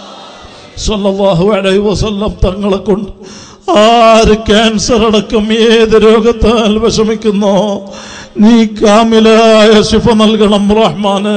സല്ലല്ലാഹു അലൈഹി വസല്ലം തങ്ങളെ കൊണ്ട് ആര് ക്യാൻസർ അടക്കം ഏത് രോഗത്താൽ വിഷമിക്കുന്നോ നീ കാമിലായ ശിഫ നൽകണം റഹ്മാന്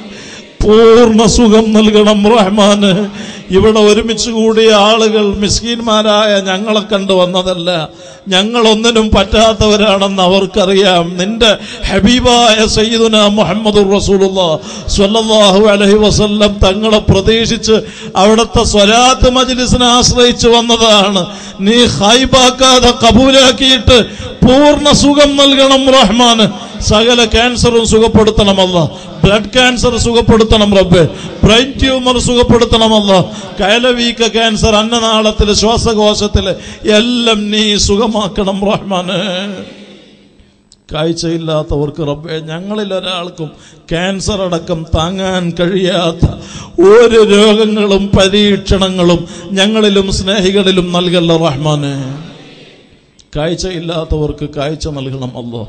പൂർണ്ണ സുഖം നൽകണം റഹ്മാന് ഇവിടെ ഒരുമിച്ച് കൂടിയ ആളുകൾ മിസ്കീന്മാരായ ഞങ്ങളെ കണ്ടു വന്നതല്ല ഞങ്ങളൊന്നിനും പറ്റാത്തവരാണെന്ന് അവർക്കറിയാം നിന്റെ ഹബീബായ സയ്യിദുന മുഹമ്മദ് റസൂലുള്ള സ്വല്ലല്ലാഹു അലൈഹി വസല്ലം തങ്ങളെ പ്രതീക്ഷിച്ച് അവിടുത്തെ സ്വലാത്ത് മജ്ലിസിനെ ആശ്രയിച്ച് വന്നതാണ് നീ ഹൈബാക്കാതെ കബൂലാക്കിയിട്ട് പൂർണ്ണ സുഖം നൽകണം റഹ്മാന് സകല ക്യാൻസറും സുഖപ്പെടുത്തണമല്ല ബ്ലഡ് ക്യാൻസർ സുഖപ്പെടുത്തണം റബ്ബ് ബ്രെയിൻ ട്യൂമർ സുഖപ്പെടുത്തണമല്ല കയലവീക്ക ക്യാൻസർ അന്നനാളത്തില് ശ്വാസകോശത്തില് എല്ലാം നീ സുഖമാക്കണം റഹ്മാന് കാഴ്ചയില്ലാത്തവർക്ക് റബ്ബെ ഞങ്ങളിൽ ഒരാൾക്കും ക്യാൻസർ അടക്കം താങ്ങാൻ കഴിയാത്ത ഒരു രോഗങ്ങളും പരീക്ഷണങ്ങളും ഞങ്ങളിലും സ്നേഹികളിലും നൽകല്ല റഹ്മാന് കാഴ്ചയില്ലാത്തവർക്ക് കാഴ്ച നൽകണം അല്ലോ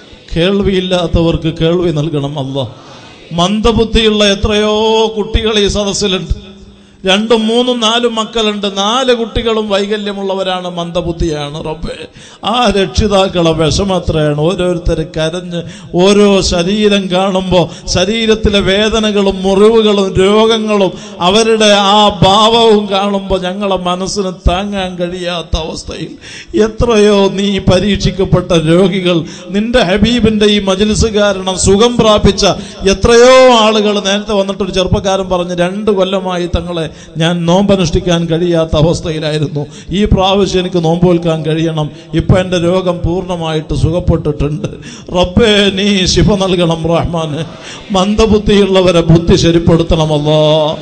കേൾവിയില്ലാത്തവർക്ക് കേൾവി നൽകണം അല്ലോ മന്ദബുദ്ധിയുള്ള എത്രയോ കുട്ടികൾ ഈ സദസ്സിലുണ്ട് രണ്ടും മൂന്നും നാലും മക്കളുണ്ട് നാല് കുട്ടികളും വൈകല്യമുള്ളവരാണ് മന്ദബുദ്ധിയാണ് റബ്ബെ ആ രക്ഷിതാക്കളെ വിഷമത്രയാണ് ഓരോരുത്തർ കരഞ്ഞ് ഓരോ ശരീരം കാണുമ്പോൾ ശരീരത്തിലെ വേദനകളും മുറിവുകളും രോഗങ്ങളും അവരുടെ ആ ഭാവവും കാണുമ്പോൾ ഞങ്ങളെ മനസ്സിന് താങ്ങാൻ കഴിയാത്ത അവസ്ഥയിൽ എത്രയോ നീ പരീക്ഷിക്കപ്പെട്ട രോഗികൾ നിന്റെ ഹബീബിന്റെ ഈ മജിലിസ് കാരണം സുഖം പ്രാപിച്ച എത്രയോ ആളുകൾ നേരത്തെ വന്നിട്ടൊരു ചെറുപ്പക്കാരൻ പറഞ്ഞ് രണ്ട് കൊല്ലമായി തങ്ങളെ ഞാൻ നോമ്പനുഷ്ഠിക്കാൻ കഴിയാത്ത അവസ്ഥയിലായിരുന്നു ഈ പ്രാവശ്യം എനിക്ക് നോമ്പ് വെൽക്കാൻ കഴിയണം ഇപ്പൊ എന്റെ രോഗം പൂർണ്ണമായിട്ട് സുഖപ്പെട്ടിട്ടുണ്ട് റബ്ബേ നീ ശിഫ നൽകണം റഹ്മാന് മന്ദബുദ്ധിയുള്ളവരെ ബുദ്ധി ശരിപ്പെടുത്തണമല്ലോ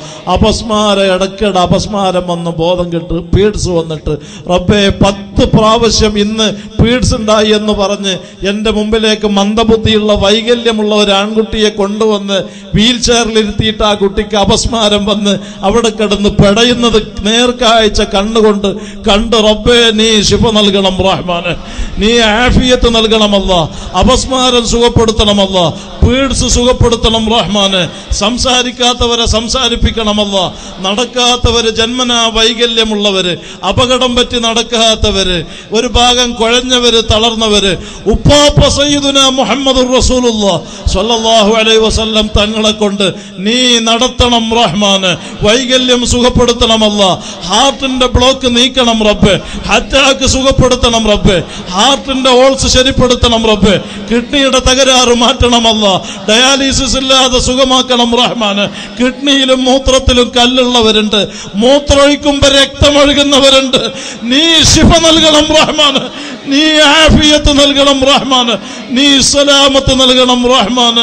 അപസ്മാര ഇടയ്ക്കിടെ അപസ്മാരം വന്ന് ബോധം കെട്ട് പീഡ്സ് വന്നിട്ട് റബ്ബേ പത്ത് പ്രാവശ്യം ഇന്ന് പീഡ്സ് ഉണ്ടായി എന്ന് പറഞ്ഞ് എന്റെ മുമ്പിലേക്ക് മന്ദബുദ്ധിയുള്ള വൈകല്യമുള്ള ഒരു ആൺകുട്ടിയെ കൊണ്ടുവന്ന് വീൽ ചെയറിലിരുത്തിയിട്ട് ആ കുട്ടിക്ക് അപസ്മാരം വന്ന് അവിടെ കിടന്ന് പെടയുന്നത് നേർക്കാഴ്ച കണ്ണുകൊണ്ട് കണ്ട് റബ്ബേ നീ ശിഫ നൽകണം റഹ്മാന് നീ ആഫിയത്ത് നൽകണമല്ല അപസ്മാരം സുഖപ്പെടുത്തണമല്ല പീഡ്സ് സുഖപ്പെടുത്തണം റഹ്മാന് സംസാരിക്കാത്തവരെ സംസാരിപ്പിക്കണമല്ല നടക്കാത്തവര് ജന്മനാ വൈകല്യമുള്ളവര് അപകടം പറ്റി നടക്കാത്തവര് ഒരു ഭാഗം കുഴഞ്ഞവര് തളർന്നവര് ഉപ്പാപ്പ സയ്യിദുന മുഹമ്മദ് റസൂലുള്ള സല്ലല്ലാഹു അലൈഹി വസല്ലം തങ്ങളെ കൊണ്ട് നീ നടത്തണം റഹ്മാന് വൈകല്യം സുഖപ്പെടുത്തണമല്ല ഹാർട്ടിന്റെ ബ്ലോക്ക് നീക്കണം റബ്ബെ അറ്റാക്ക് സുഖപ്പെടുത്തണം റബ്ബെ ഹാർട്ടിന്റെ ഓൾസ് ശരിപ്പെടുത്തണം റബ്ബെ കിഡ്നിയുടെ തകരാറ് മാറ്റണമല്ല ഡയാലിസിസ് ഇല്ലാതെ സുഖമാക്കണം റഹ്മാന് കിഡ്നിയിലും മൂത്രത്തിലും കല്ലുള്ളവരുണ്ട് മൂത്രമൊഴിക്കുമ്പോ രക്തമൊഴുകുന്നവരുണ്ട് നീ ശിഫ നൽകണം റഹ്മാന് നീ ആഫിയത്ത് നൽകണം റഹ്മാന് നീ സലാമത്ത് നൽകണം റഹ്മാന്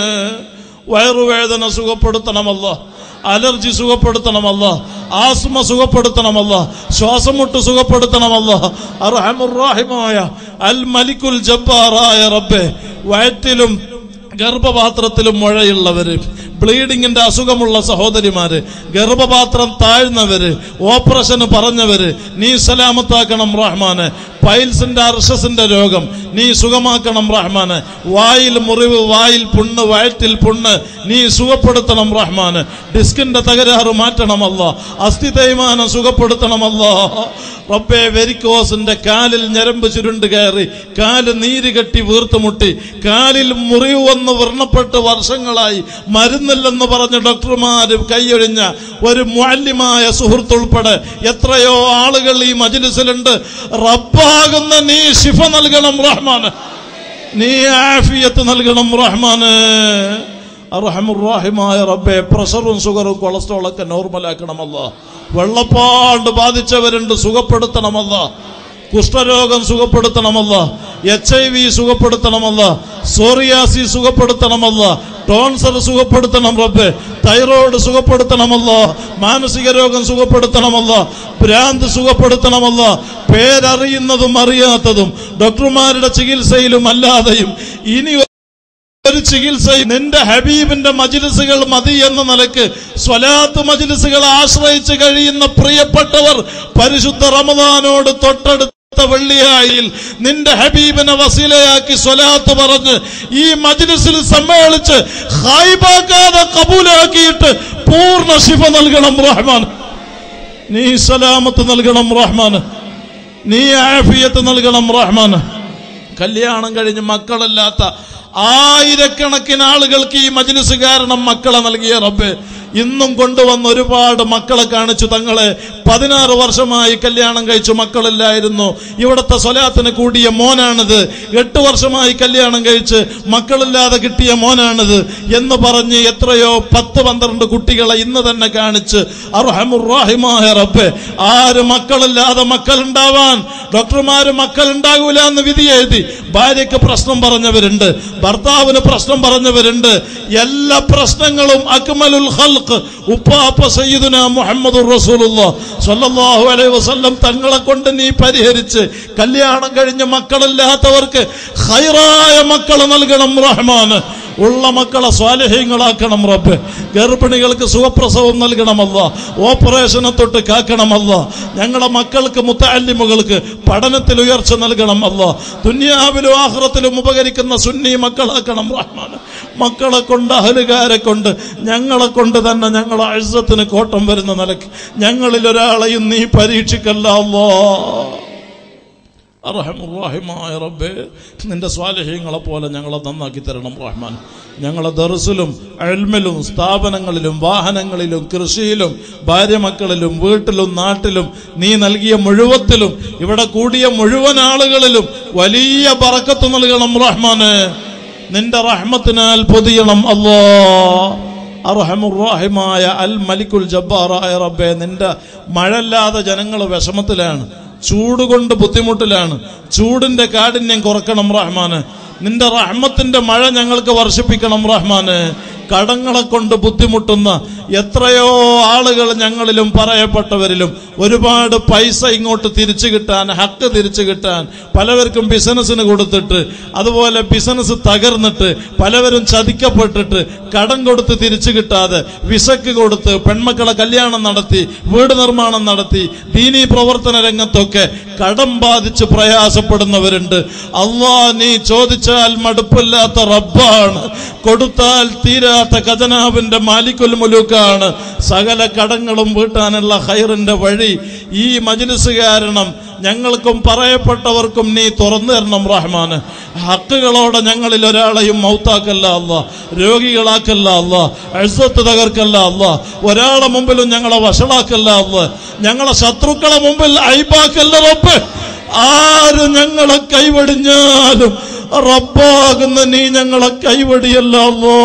വയറുവേദന സുഖപ്പെടുത്തണമല്ല അലർജി സുഖപ്പെടുത്തണമല്ല ആസ്മ സുഖപ്പെടുത്തണമല്ല ശ്വാസമുട്ട് സുഖപ്പെടുത്തണമല്ല അർഹമുറാഹിമായ അൽ മലിക്കുൽ ജബ്ബാറായ റബ്ബെ വയറ്റിലും ഗർഭപാത്രത്തിലും മുഴയുള്ളവര് ബ്ലീഡിങ്ങിന്റെ അസുഖമുള്ള സഹോദരിമാര് ഗർഭപാത്രം താഴ്ന്നവര് ഓപ്പറേഷന് പറഞ്ഞവര് നീ സലാമത്താക്കണം റഹ്മാന് പൈൽസിന്റെ അർഷസിന്റെ രോഗം നീ സുഖമാക്കണം റഹ്മാന് വായിൽ മുറിവ് വായിൽ പുണ്ണ് വയറ്റിൽ പുണ്ണ് നീ സുഖപ്പെടുത്തണം റഹ്മാന് ഡിസ്കിന്റെ തകരാറ് മാറ്റണമല്ല അസ്ഥി തേയ്മാനം സുഖപ്പെടുത്തണമല്ല റബ്ബെ വെരിക്കോസിന്റെ കാലിൽ ഞരമ്പ് ചുരുണ്ട് കയറി കാല് നീര് കെട്ടി വീർത്തുമുട്ടി കാലിൽ മുറിവ് വന്ന് വ്രണപ്പെട്ട് വർഷങ്ങളായി മരുന്നില്ലെന്ന് പറഞ്ഞ് ഡോക്ടർമാര് കൈയൊഴിഞ്ഞ ഒരു മാല്യമായ സുഹൃത്തുൾപ്പെടെ എത്രയോ ആളുകൾ ഈ മജിലിസിലുണ്ട് റബ്ബാകുന്ന നീ ശിഫ നൽകണം റഹ്മാന് നീ ആഫിയത്ത് നൽകണം റഹ്മാന് അർഹമുറാഹിമായ റബ്ബെ പ്രഷറും ഷുഗറും കൊളസ്ട്രോളൊക്കെ നോർമലാക്കണമല്ല വെള്ളപ്പാണ്ട് ബാധിച്ചവരുണ്ട് സുഖപ്പെടുത്തണമല്ല കുഷ്ഠരോഗം സുഖപ്പെടുത്തണമല്ല എച്ച് ഐ വി സുഖപ്പെടുത്തണമല്ല സോറിയാസി സുഖപ്പെടുത്തണമല്ല ടോൺസർ സുഖപ്പെടുത്തണം റബ്ബെ തൈറോയ്ഡ് സുഖപ്പെടുത്തണമല്ല മാനസിക രോഗം സുഖപ്പെടുത്തണമല്ല ഭ്രാന്ത് സുഖപ്പെടുത്തണമല്ല പേരറിയുന്നതും അറിയാത്തതും ഡോക്ടർമാരുടെ ചികിത്സയിലും അല്ലാതെയും ഇനി ഒരു ചികിത്സ നിന്റെ ഹബീബിന്റെ മജിലിസുകൾ മതി എന്ന നിലക്ക് സ്വലാത്ത് മജിലിസുകൾ ആശ്രയിച്ച് കഴിയുന്ന പ്രിയപ്പെട്ടവർ പരിശുദ്ധ റമദാനോട് തൊട്ടടുത്ത വെള്ളിയായിൽ നിന്റെ ഹബീബിനെ വസീലയാക്കി സ്വലാത്ത് പറഞ്ഞ് ഈ മജ്ലിസിൽ സമ്മേളിച്ച് ഹായിബാക്കാതെ കബൂലാക്കിയിട്ട് പൂർണ്ണ ശിഫ നൽകണം റഹ്മാൻ നീ സലാമത്ത് നൽകണം റഹ്മാൻ നീ ആഫിയത്ത് നൽകണം റഹ്മാൻ കല്യാണം കഴിഞ്ഞ് മക്കളില്ലാത്ത ആയിരക്കണക്കിന് ആളുകൾക്ക് ഈ മജ്ലിസ് കാരണം മക്കളെ നൽകിയ റബ്ബ് ഇന്നും കൊണ്ടുവന്ന ഒരുപാട് മക്കളെ കാണിച്ചു തങ്ങളെ പതിനാറ് വർഷമായി കല്യാണം കഴിച്ചു മക്കളില്ലായിരുന്നു ഇവിടുത്തെ സ്വലാത്തിന് കൂടിയ മോനാണിത് എട്ട് വർഷമായി കല്യാണം കഴിച്ച് മക്കളില്ലാതെ കിട്ടിയ മോനാണിത് എന്ന് പറഞ്ഞ് എത്രയോ പത്ത് പന്ത്രണ്ട് കുട്ടികളെ ഇന്ന് തന്നെ കാണിച്ച് അർഹമുറാഹിമായ റബ്ബെ ആര് മക്കളില്ലാതെ മക്കളുണ്ടാവാൻ ഡോക്ടർമാര് മക്കൾ ഉണ്ടാകൂല എന്ന് വിധി എഴുതി ഭാര്യയ്ക്ക് പ്രശ്നം പറഞ്ഞവരുണ്ട് ഭർത്താവിന് പ്രശ്നം പറഞ്ഞവരുണ്ട് എല്ലാ പ്രശ്നങ്ങളും അക്മലുൽ ഖൽഖ് ഉപ്പാപ്പ സയ്യിദുന മുഹമ്മദ് റസൂലുള്ള സ്വല്ലല്ലാഹു അലൈഹി വസല്ലം തങ്ങളെ കൊണ്ട് നീ പരിഹരിച്ച് കല്യാണം കഴിഞ്ഞ് മക്കളില്ലാത്തവർക്ക് ഹൈറായ മക്കൾ നൽകണം റഹ്മാന് ഉള്ള മക്കളെ സ്വാലഹ്യങ്ങളാക്കണം റബ്ബ് ഗർഭിണികൾക്ക് സുഖപ്രസവം നൽകണമല്ല ഓപ്പറേഷനെ തൊട്ട് കാക്കണമല്ല ഞങ്ങളെ മക്കൾക്ക് മുത്തല്ലിമുകൾക്ക് പഠനത്തിൽ ഉയർച്ച നൽകണമല്ല ദുനിയാവിലും ആഹ്റത്തിലും ഉപകരിക്കുന്ന സുന്നി മക്കളാക്കണം റഹ്മാൻ മക്കളെ കൊണ്ട് അഹലുകാരെ കൊണ്ട് ഞങ്ങളെ കൊണ്ട് തന്നെ ഞങ്ങളെ അഴുസത്തിന് കോട്ടം വരുന്ന നിലയ്ക്ക് ഞങ്ങളിൽ ഒരാളെയും നീ പരീക്ഷിക്കല്ല അല്ലാ അറഹമുറാഹിമായ റബ്ബേ നിന്റെ സ്വാലഹ്യങ്ങളെ പോലെ ഞങ്ങളെ നന്നാക്കി തരണം റഹ്മാൻ ഞങ്ങളെ ദർസിലും അൽമിലും സ്ഥാപനങ്ങളിലും വാഹനങ്ങളിലും കൃഷിയിലും ഭാര്യമക്കളിലും വീട്ടിലും നാട്ടിലും നീ നൽകിയ മുഴുവത്തിലും ഇവിടെ കൂടിയ മുഴുവൻ ആളുകളിലും വലിയ ബറക്കത്ത് നൽകണം റഹ്മാന് നിന്റെ റഹ്മത്തിനാൽ പൊതിയണം അല്ലോ അർഹമുറാഹിമായ അൽ മലിക്കുൽ ജബ്ബാറായ റബ്ബെ നിന്റെ മഴല്ലാതെ ജനങ്ങൾ വിഷമത്തിലാണ് ചൂട് കൊണ്ട് ബുദ്ധിമുട്ടിലാണ് ചൂടിന്റെ കാഠിന്യം കുറക്കണം റഹ്മാന് നിന്റെ റഹ്മത്തിന്റെ മഴ ഞങ്ങൾക്ക് വർഷിപ്പിക്കണം റഹ്മാന് കടങ്ങളെ കൊണ്ട് ബുദ്ധിമുട്ടുന്ന എത്രയോ ആളുകൾ ഞങ്ങളിലും പറയപ്പെട്ടവരിലും ഒരുപാട് പൈസ ഇങ്ങോട്ട് തിരിച്ചു കിട്ടാൻ ഹക്ക് തിരിച്ചു കിട്ടാൻ പലവർക്കും ബിസിനസ്സിന് കൊടുത്തിട്ട് അതുപോലെ ബിസിനസ് തകർന്നിട്ട് പലവരും ചതിക്കപ്പെട്ടിട്ട് കടം കൊടുത്ത് തിരിച്ചു കിട്ടാതെ വിസക്ക് കൊടുത്ത് പെൺമക്കളെ കല്യാണം നടത്തി വീട് നിർമ്മാണം നടത്തി ദീനീ പ്രവർത്തന രംഗത്തൊക്കെ കടം ബാധിച്ച് പ്രയാസപ്പെടുന്നവരുണ്ട് അള്ളാ നീ ചോദിച്ചാൽ മടുപ്പില്ലാത്ത റബ്ബാണ് കൊടുത്താൽ തീരാത്ത ഖജനാവിന്റെ മാലിക്കുൽ മുലൂക്കാണ് സകല കടങ്ങളും വീട്ടാനുള്ള ഹൈറിന്റെ വഴി ഈ മജ്ലിസ് കാരണം ഞങ്ങൾക്കും പറയപ്പെട്ടവർക്കും നീ തുറന്നു തരണം റഹ്മാന് ഹക്കുകളോടെ ഞങ്ങളിൽ ഒരാളെയും മൗത്താക്കല്ല അല്ല രോഗികളാക്കല്ല അല്ല അഴുസത്ത് തകർക്കല്ല അല്ല ഒരാളെ മുമ്പിലും ഞങ്ങളെ വഷളാക്കല്ല അല്ല ഞങ്ങളെ ശത്രുക്കളെ മുമ്പിൽ അയ്പാക്കല്ല റബ്ബ് ആര് ഞങ്ങളെ കൈവടിഞ്ഞാലും റബ്ബാകുന്ന നീ ഞങ്ങളെ കൈവടിയല്ല അല്ലോ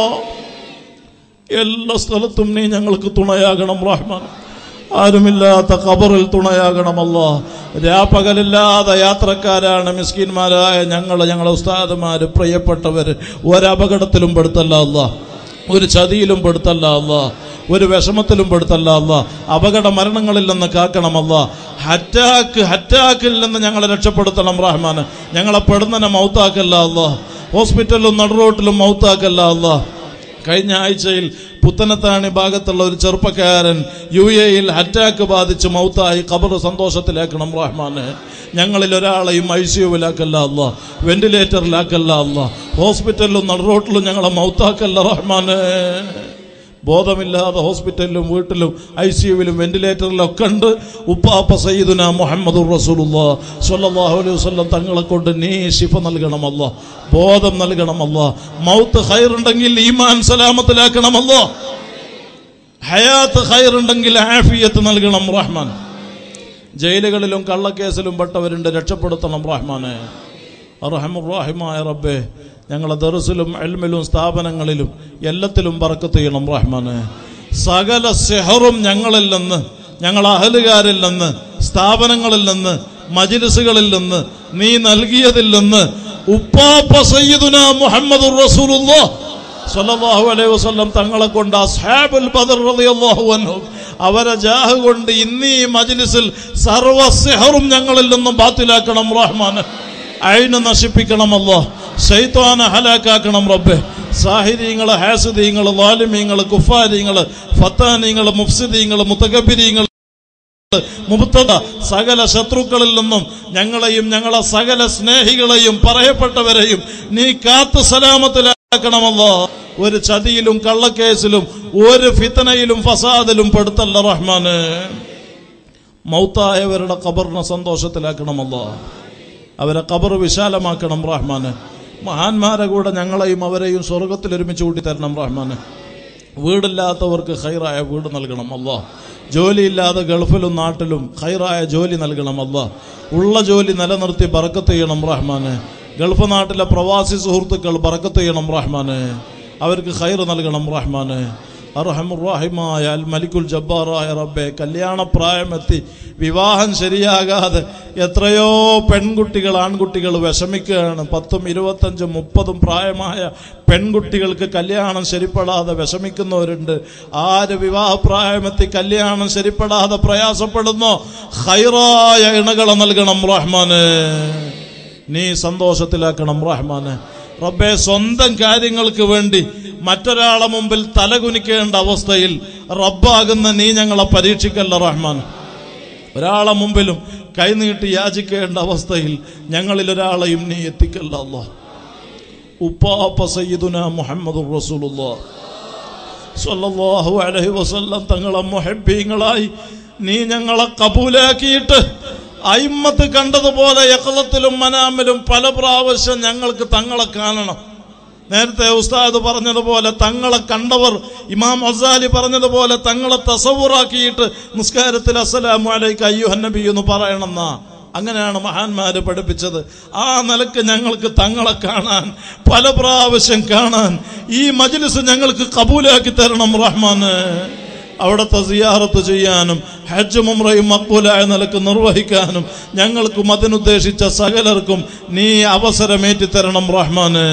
എല്ലാ സ്ഥലത്തും നീ ഞങ്ങൾക്ക് തുണയാകണം റഹ്മാൻ ആരുമില്ലാത്ത ഖബറിൽ തുണയാകണമല്ല രാപ്പകലില്ലാതെ യാത്രക്കാരാണ് മിസ്കിന്മാരായ ഞങ്ങൾ ഞങ്ങളെ ഉസ്താദുമാര് പ്രിയപ്പെട്ടവര് ഒരപകടത്തിലും പെടുത്തല്ല അല്ല ഒരു ചതിയിലും പെടുത്തല്ല അല്ല ഒരു വിഷമത്തിലും പെടുത്തല്ല അല്ല അപകട മരണങ്ങളിൽ നിന്ന് കാക്കണമല്ല ഹറ്റാക്ക് ഹറ്റാക്കിൽ നിന്ന് ഞങ്ങളെ രക്ഷപ്പെടുത്തണം റഹ്മാൻ ഞങ്ങളെ പെടുന്നനെ മൗത്താക്കല്ല അല്ല ഹോസ്പിറ്റലിലും നടുറോട്ടിലും മൗത്താക്കല്ല അല്ല കഴിഞ്ഞ ആഴ്ചയിൽ പുത്തനത്താണി ഭാഗത്തുള്ള ഒരു ചെറുപ്പക്കാരൻ യു എയിൽ അറ്റാക്ക് ബാധിച്ച് മൗത്തായി ഖബർ സന്തോഷത്തിലാക്കണം റഹ്മാന് ഞങ്ങളിൽ ഒരാളെയും ഐ സിയുവിലാക്കല്ല അല്ല വെന്റിലേറ്ററിലാക്കല്ല അല്ല ഹോസ്പിറ്റലിലും നടുറോട്ടിലും ഞങ്ങളെ മൗത്താക്കല്ല റഹ്മാന് ബോധമില്ലാതെ ഹോസ്പിറ്റലിലും വീട്ടിലും ഐ സിയുവിലും വെന്റിലേറ്ററിലും ഒക്കെ ഉണ്ട് ഉപ്പാപ്പ സയ്യിദുന മുഹമ്മദ് റസൂലുള്ള സ്വല്ലല്ലാഹു അലൈഹി വസല്ലം തങ്ങളെ കൊണ്ട് നീ ശിഫ നൽകണമല്ല ബോധം നൽകണമല്ല മൗത്ത് ഹൈറുണ്ടെങ്കിൽ ഈമാൻ സലാമത്തിലാക്കണമല്ല ഹയാത്ത് ഹൈറുണ്ടെങ്കിൽ ആഫിയത്ത് നൽകണം റഹ്മാൻ ജയിലുകളിലും കള്ളക്കേസിലും പെട്ടവരുണ്ട് രക്ഷപ്പെടുത്തണം റഹ്മാനെ റഹമുറാഹിമായ റബ്ബേ ഞങ്ങളെ ദർസിലും എൽമിലും സ്ഥാപനങ്ങളിലും എല്ലാത്തിലും പറക്കത്ത് ചെയ്യണം റഹ്മാനെ സകല സെഹറും ഞങ്ങളിൽ നിന്ന് ഞങ്ങൾ അഹലുകാരിൽ നിന്ന് സ്ഥാപനങ്ങളിൽ നിന്ന് മജിലിസുകളിൽ നിന്ന് നീ നൽകിയതിൽ നിന്ന് ഉപ്പാപ്പ സയ്യിദുന മുഹമ്മദ് റസൂലുള്ളാഹ് സല്ലല്ലാഹു അലൈഹി വസല്ലം തങ്ങളെ കൊണ്ട് അസ്ഹാബുൽ ബദർ റളിയല്ലാഹു അൻഹും അവരെ ജാഹ് കൊണ്ട് ഇന്ന് ഈ മജ്ലിസിൽ സർവ്വ സിഹറും ഞങ്ങളിൽ നിന്നും ബാത്തിലാക്കണം റഹ്മാൻ അയിന് നശിപ്പിക്കണമല്ലോ ശൈത്വാനെ ഹലാക്കാക്കണം റബ്ബെ സാഹിര്യങ്ങള് ഹാസിദീങ്ങള് വാലിമീങ്ങള് കുഫാരിങ്ങള് ഫത്താനിങ്ങള് മുഫ്സിദീങ്ങള് മുത്തകബിരീങ്ങള് മുബത്തത സകല ശത്രുക്കളിൽ നിന്നും ഞങ്ങളെയും ഞങ്ങളെ സകല സ്നേഹികളെയും പറയപ്പെട്ടവരെയും നീ കാത്തു സലാമത്തിലാക്കണമല്ലോ ഒരു ചതിയിലും കള്ളക്കേസിലും ഒരു ഫിത്തനയിലും ഫസാദിലും പെടുത്തല്ല റഹ്മാന് മൗത്തായവരുടെ ഖബറിനെ സന്തോഷത്തിലാക്കണമല്ലോ അവരെ ഖബർ വിശാലമാക്കണം റഹ്മാന് മഹാന്മാരെ കൂടെ ഞങ്ങളെയും അവരെയും സ്വർഗത്തിൽ ഒരുമിച്ച് കൂട്ടി തരണം റഹ്മാന് വീടില്ലാത്തവർക്ക് ഹൈറായ വീട് നൽകണം അല്ല ജോലിയില്ലാതെ ഗൾഫിലും നാട്ടിലും ഹൈറായ ജോലി നൽകണം അല്ല ഉള്ള ജോലി നിലനിർത്തി ബറക്കത്ത് ചെയ്യണം റഹ്മാന് ഗൾഫ് നാട്ടിലെ പ്രവാസി സുഹൃത്തുക്കൾ ബറക്കത്ത് ചെയ്യണം റഹ്മാന് അവർക്ക് ഹൈർ നൽകണം റഹ്മാന് അർഹമുറാഹിമായ അൽ മലിക്കുൽ ജബ്ബാറായ റബ്ബെ കല്യാണപ്രായമെത്തി വിവാഹം ശരിയാകാതെ എത്രയോ പെൺകുട്ടികൾ ആൺകുട്ടികൾ വിഷമിക്കുകയാണ് പത്തും ഇരുപത്തഞ്ചും മുപ്പതും പ്രായമായ പെൺകുട്ടികൾക്ക് കല്യാണം ശരിപ്പെടാതെ വിഷമിക്കുന്നവരുണ്ട് ആര് വിവാഹപ്രായമെത്തി കല്യാണം ശരിപ്പെടാതെ പ്രയാസപ്പെടുന്നോ ഹൈറായ ഇണകളെ നൽകണം റഹ്മാന് നീ സന്തോഷത്തിലാക്കണം റഹ്മാന് റബ്ബെ സ്വന്തം കാര്യങ്ങൾക്ക് വേണ്ടി മറ്റൊരാളെ മുമ്പിൽ തലകുനിക്കേണ്ട അവസ്ഥയിൽ റബ്ബാകുന്ന നീ ഞങ്ങളെ പരീക്ഷിക്കല്ല റഹ്മാൻ ഒരാളെ മുമ്പിലും കൈനീട്ടി യാചിക്കേണ്ട അവസ്ഥയിൽ ഞങ്ങളിൽ ഒരാളെയും നീ എത്തിക്കല്ല അല്ലാ ഉപ്പാപ്പ സയ്യിദുന മുഹമ്മദ് റസൂലുള്ളാ സ്വല്ലല്ലാഹു അലൈഹി വസല്ലം തങ്ങളെ മുഹബ്ബീങ്ങളായി നീ ഞങ്ങളെ കബൂലാക്കിയിട്ട് അയിമ്മത്ത് കണ്ടതുപോലെ യക്കളത്തിലും മനാമിലും പല പ്രാവശ്യം ഞങ്ങൾക്ക് തങ്ങളെ കാണണം നേരത്തെ ഉസ്താദ് പറഞ്ഞതുപോലെ തങ്ങളെ കണ്ടവർ ഇമാം അസാലി പറഞ്ഞതുപോലെ തങ്ങളെ തസവുറാക്കിയിട്ട് നിസ്കാരത്തിൽ അസ്സലാമു അലൈക്ക് അയ്യുഹൻ നബി എന്ന് പറയണമെന്നാ അങ്ങനെയാണ് മഹാന്മാര് പഠിപ്പിച്ചത് ആ നിലക്ക് ഞങ്ങൾക്ക് തങ്ങളെ കാണാൻ പല പ്രാവശ്യം കാണാൻ ഈ മജ്ലിസ് ഞങ്ങൾക്ക് കബൂലാക്കി തരണം റഹ്മാന് അവിടുത്തെ സിയാറത്ത് ചെയ്യാനും ഹജ്ജും ഉംറയും മക്ബൂലായ നിലക്ക് നിർവഹിക്കാനും ഞങ്ങൾക്കും അതിനുദ്ദേശിച്ച സകലർക്കും നീ അവസരമേറ്റി തരണം റഹ്മാന്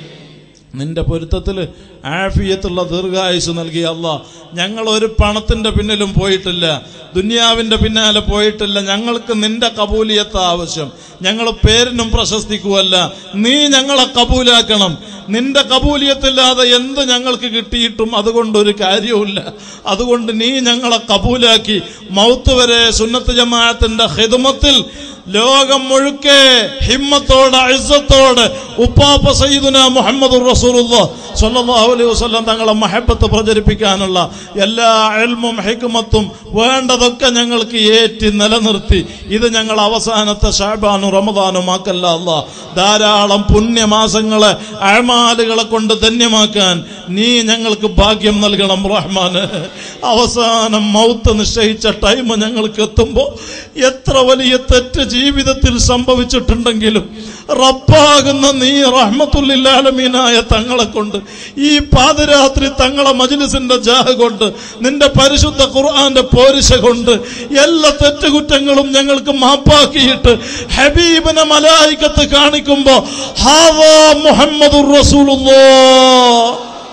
നിന്റെ പൊരുത്തത്തിൽ ആഫിയത്തുള്ള ദീർഘായുസ് നൽകിയ അല്ല ഞങ്ങൾ ഒരു പണത്തിന്റെ പിന്നിലും പോയിട്ടില്ല ദുനിയാവിന്റെ പിന്നാലെ പോയിട്ടില്ല ഞങ്ങൾക്ക് നിന്റെ കബൂലിയത്ത് ആവശ്യം ഞങ്ങൾ പേരിനും പ്രശസ്തിക്കുമല്ല നീ ഞങ്ങളെ കബൂലാക്കണം നിന്റെ കബൂലിയത്തില്ലാതെ എന്ത് ഞങ്ങൾക്ക് കിട്ടിയിട്ടും അതുകൊണ്ടൊരു കാര്യവുമില്ല അതുകൊണ്ട് നീ ഞങ്ങളെ കബൂലാക്കി മൗത്ത് വരെ സുന്നത്ത് ജമാഅത്തിന്റെ ഹിദമത്തിൽ ലോകം മുഴുക്കെ ഹിമ്മത്തോടെ അഴുസത്തോടെ ഉപ്പാപ്പ സയ്യിദുന മുഹമ്മദ് സല്ലല്ലാഹു അലൈഹി വസല്ലം തങ്ങളെ മഹബത്ത് പ്രചരിപ്പിക്കാനുള്ള എല്ലാ എൽമും ഹിക്മത്തും വേണ്ടതൊക്കെ ഞങ്ങൾക്ക് ഏറ്റി നിലനിർത്തി ഇത് ഞങ്ങൾ അവസാനത്തെ ഷാബാനും റമദാനും ആക്കല്ല അല്ല ധാരാളം പുണ്യമാസങ്ങളെ അഴമാലുകളെ കൊണ്ട് ധന്യമാക്കാൻ നീ ഞങ്ങൾക്ക് ഭാഗ്യം നൽകണം റഹ്മാന് അവസാനം മൗത്ത് നിശ്ചയിച്ച ടൈം ഞങ്ങൾക്ക് എത്തുമ്പോൾ എത്ര വലിയ തെറ്റ് ജീവിതത്തിൽ സംഭവിച്ചിട്ടുണ്ടെങ്കിലും റബ്ബാകുന്ന നീ റഹ്മത്തുല്ലാലമീനായ തങ്ങളെ കൊണ്ട് ഈ പാതിരാത്രി തങ്ങളെ മജ്ലിസിന്റെ ജാഹ് കൊണ്ട് നിന്റെ പരിശുദ്ധ ഖുർആന്റെ പോരിശ കൊണ്ട് എല്ലാ തെറ്റുകുറ്റങ്ങളും ഞങ്ങൾക്ക് മാപ്പാക്കിയിട്ട് ഹബീബിനെ മലായിക്കത്ത് കാണിക്കുമ്പോ ഹാവാ മുഹമ്മദുർ റസൂലുള്ളാഹ്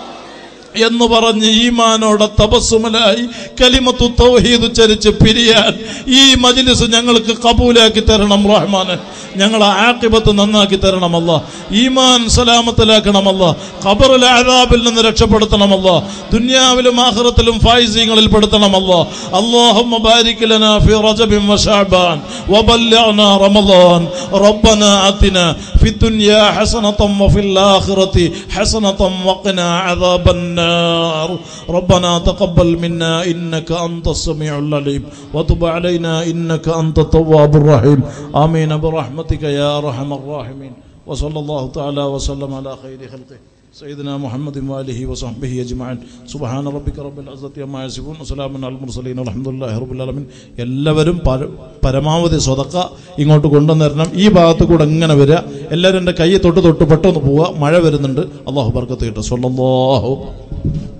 എന്ന് പറഞ്ഞ് ഈമാനോടെ തപസ്സുമലായി കലിമത്തു തൗഹീദ് ചരിച്ച് പിരിയാൻ ഈ മജ്ലിസ് ഞങ്ങൾക്ക് കബൂലാക്കി തരണം റഹ്മാന് ഞങ്ങളെ ആക്കിബത്ത് നന്നാക്കി തരണമല്ല ഈമാൻ സലാമത്തിലാക്കണമല്ല ഖബറിലെ അതാബിൽ നിന്ന് രക്ഷപ്പെടുത്തണമല്ല ദുനിയാവിലും ആഖിറത്തിലും ഫായിസീങ്ങളിൽ പെടുത്തണമല്ല اللهم بارك لنا في رجب وشعبان وبلغنا رمضان ربنا آتنا في الدنيا حسنة وفي الآخرة حسنة وقنا عذاب النار ربنا تقبل منا إنك أنت السميع العليم وتب علينا إنك أنت التواب الرحيم آمين برحمتك يا أرحم الراحمين وصلى الله تعالى وسلم على خير خلقه سيدنا محمد وآله وصحبه أجمعين سبحان ربك رب العزة عما يصفون وسلام على المرسلين والحمد لله رب العالمين എല്ലാവരും പര- പരമാവധി സ്വതക്ക ഇങ്ങോട്ട് കൊണ്ടുവന്നിരണം ഈ ഭാഗത്ത് കൂടെ ഇങ്ങനെ വരിക എല്ലാവരും എൻ്റെ കൈ തൊട്ട് തൊട്ട് പെട്ടെന്ന് പോവുക മഴ വരുന്നുണ്ട് അള്ളാഹു ബർക്കത്ത് കിട്ടും സ്വല്ലല്ലാഹു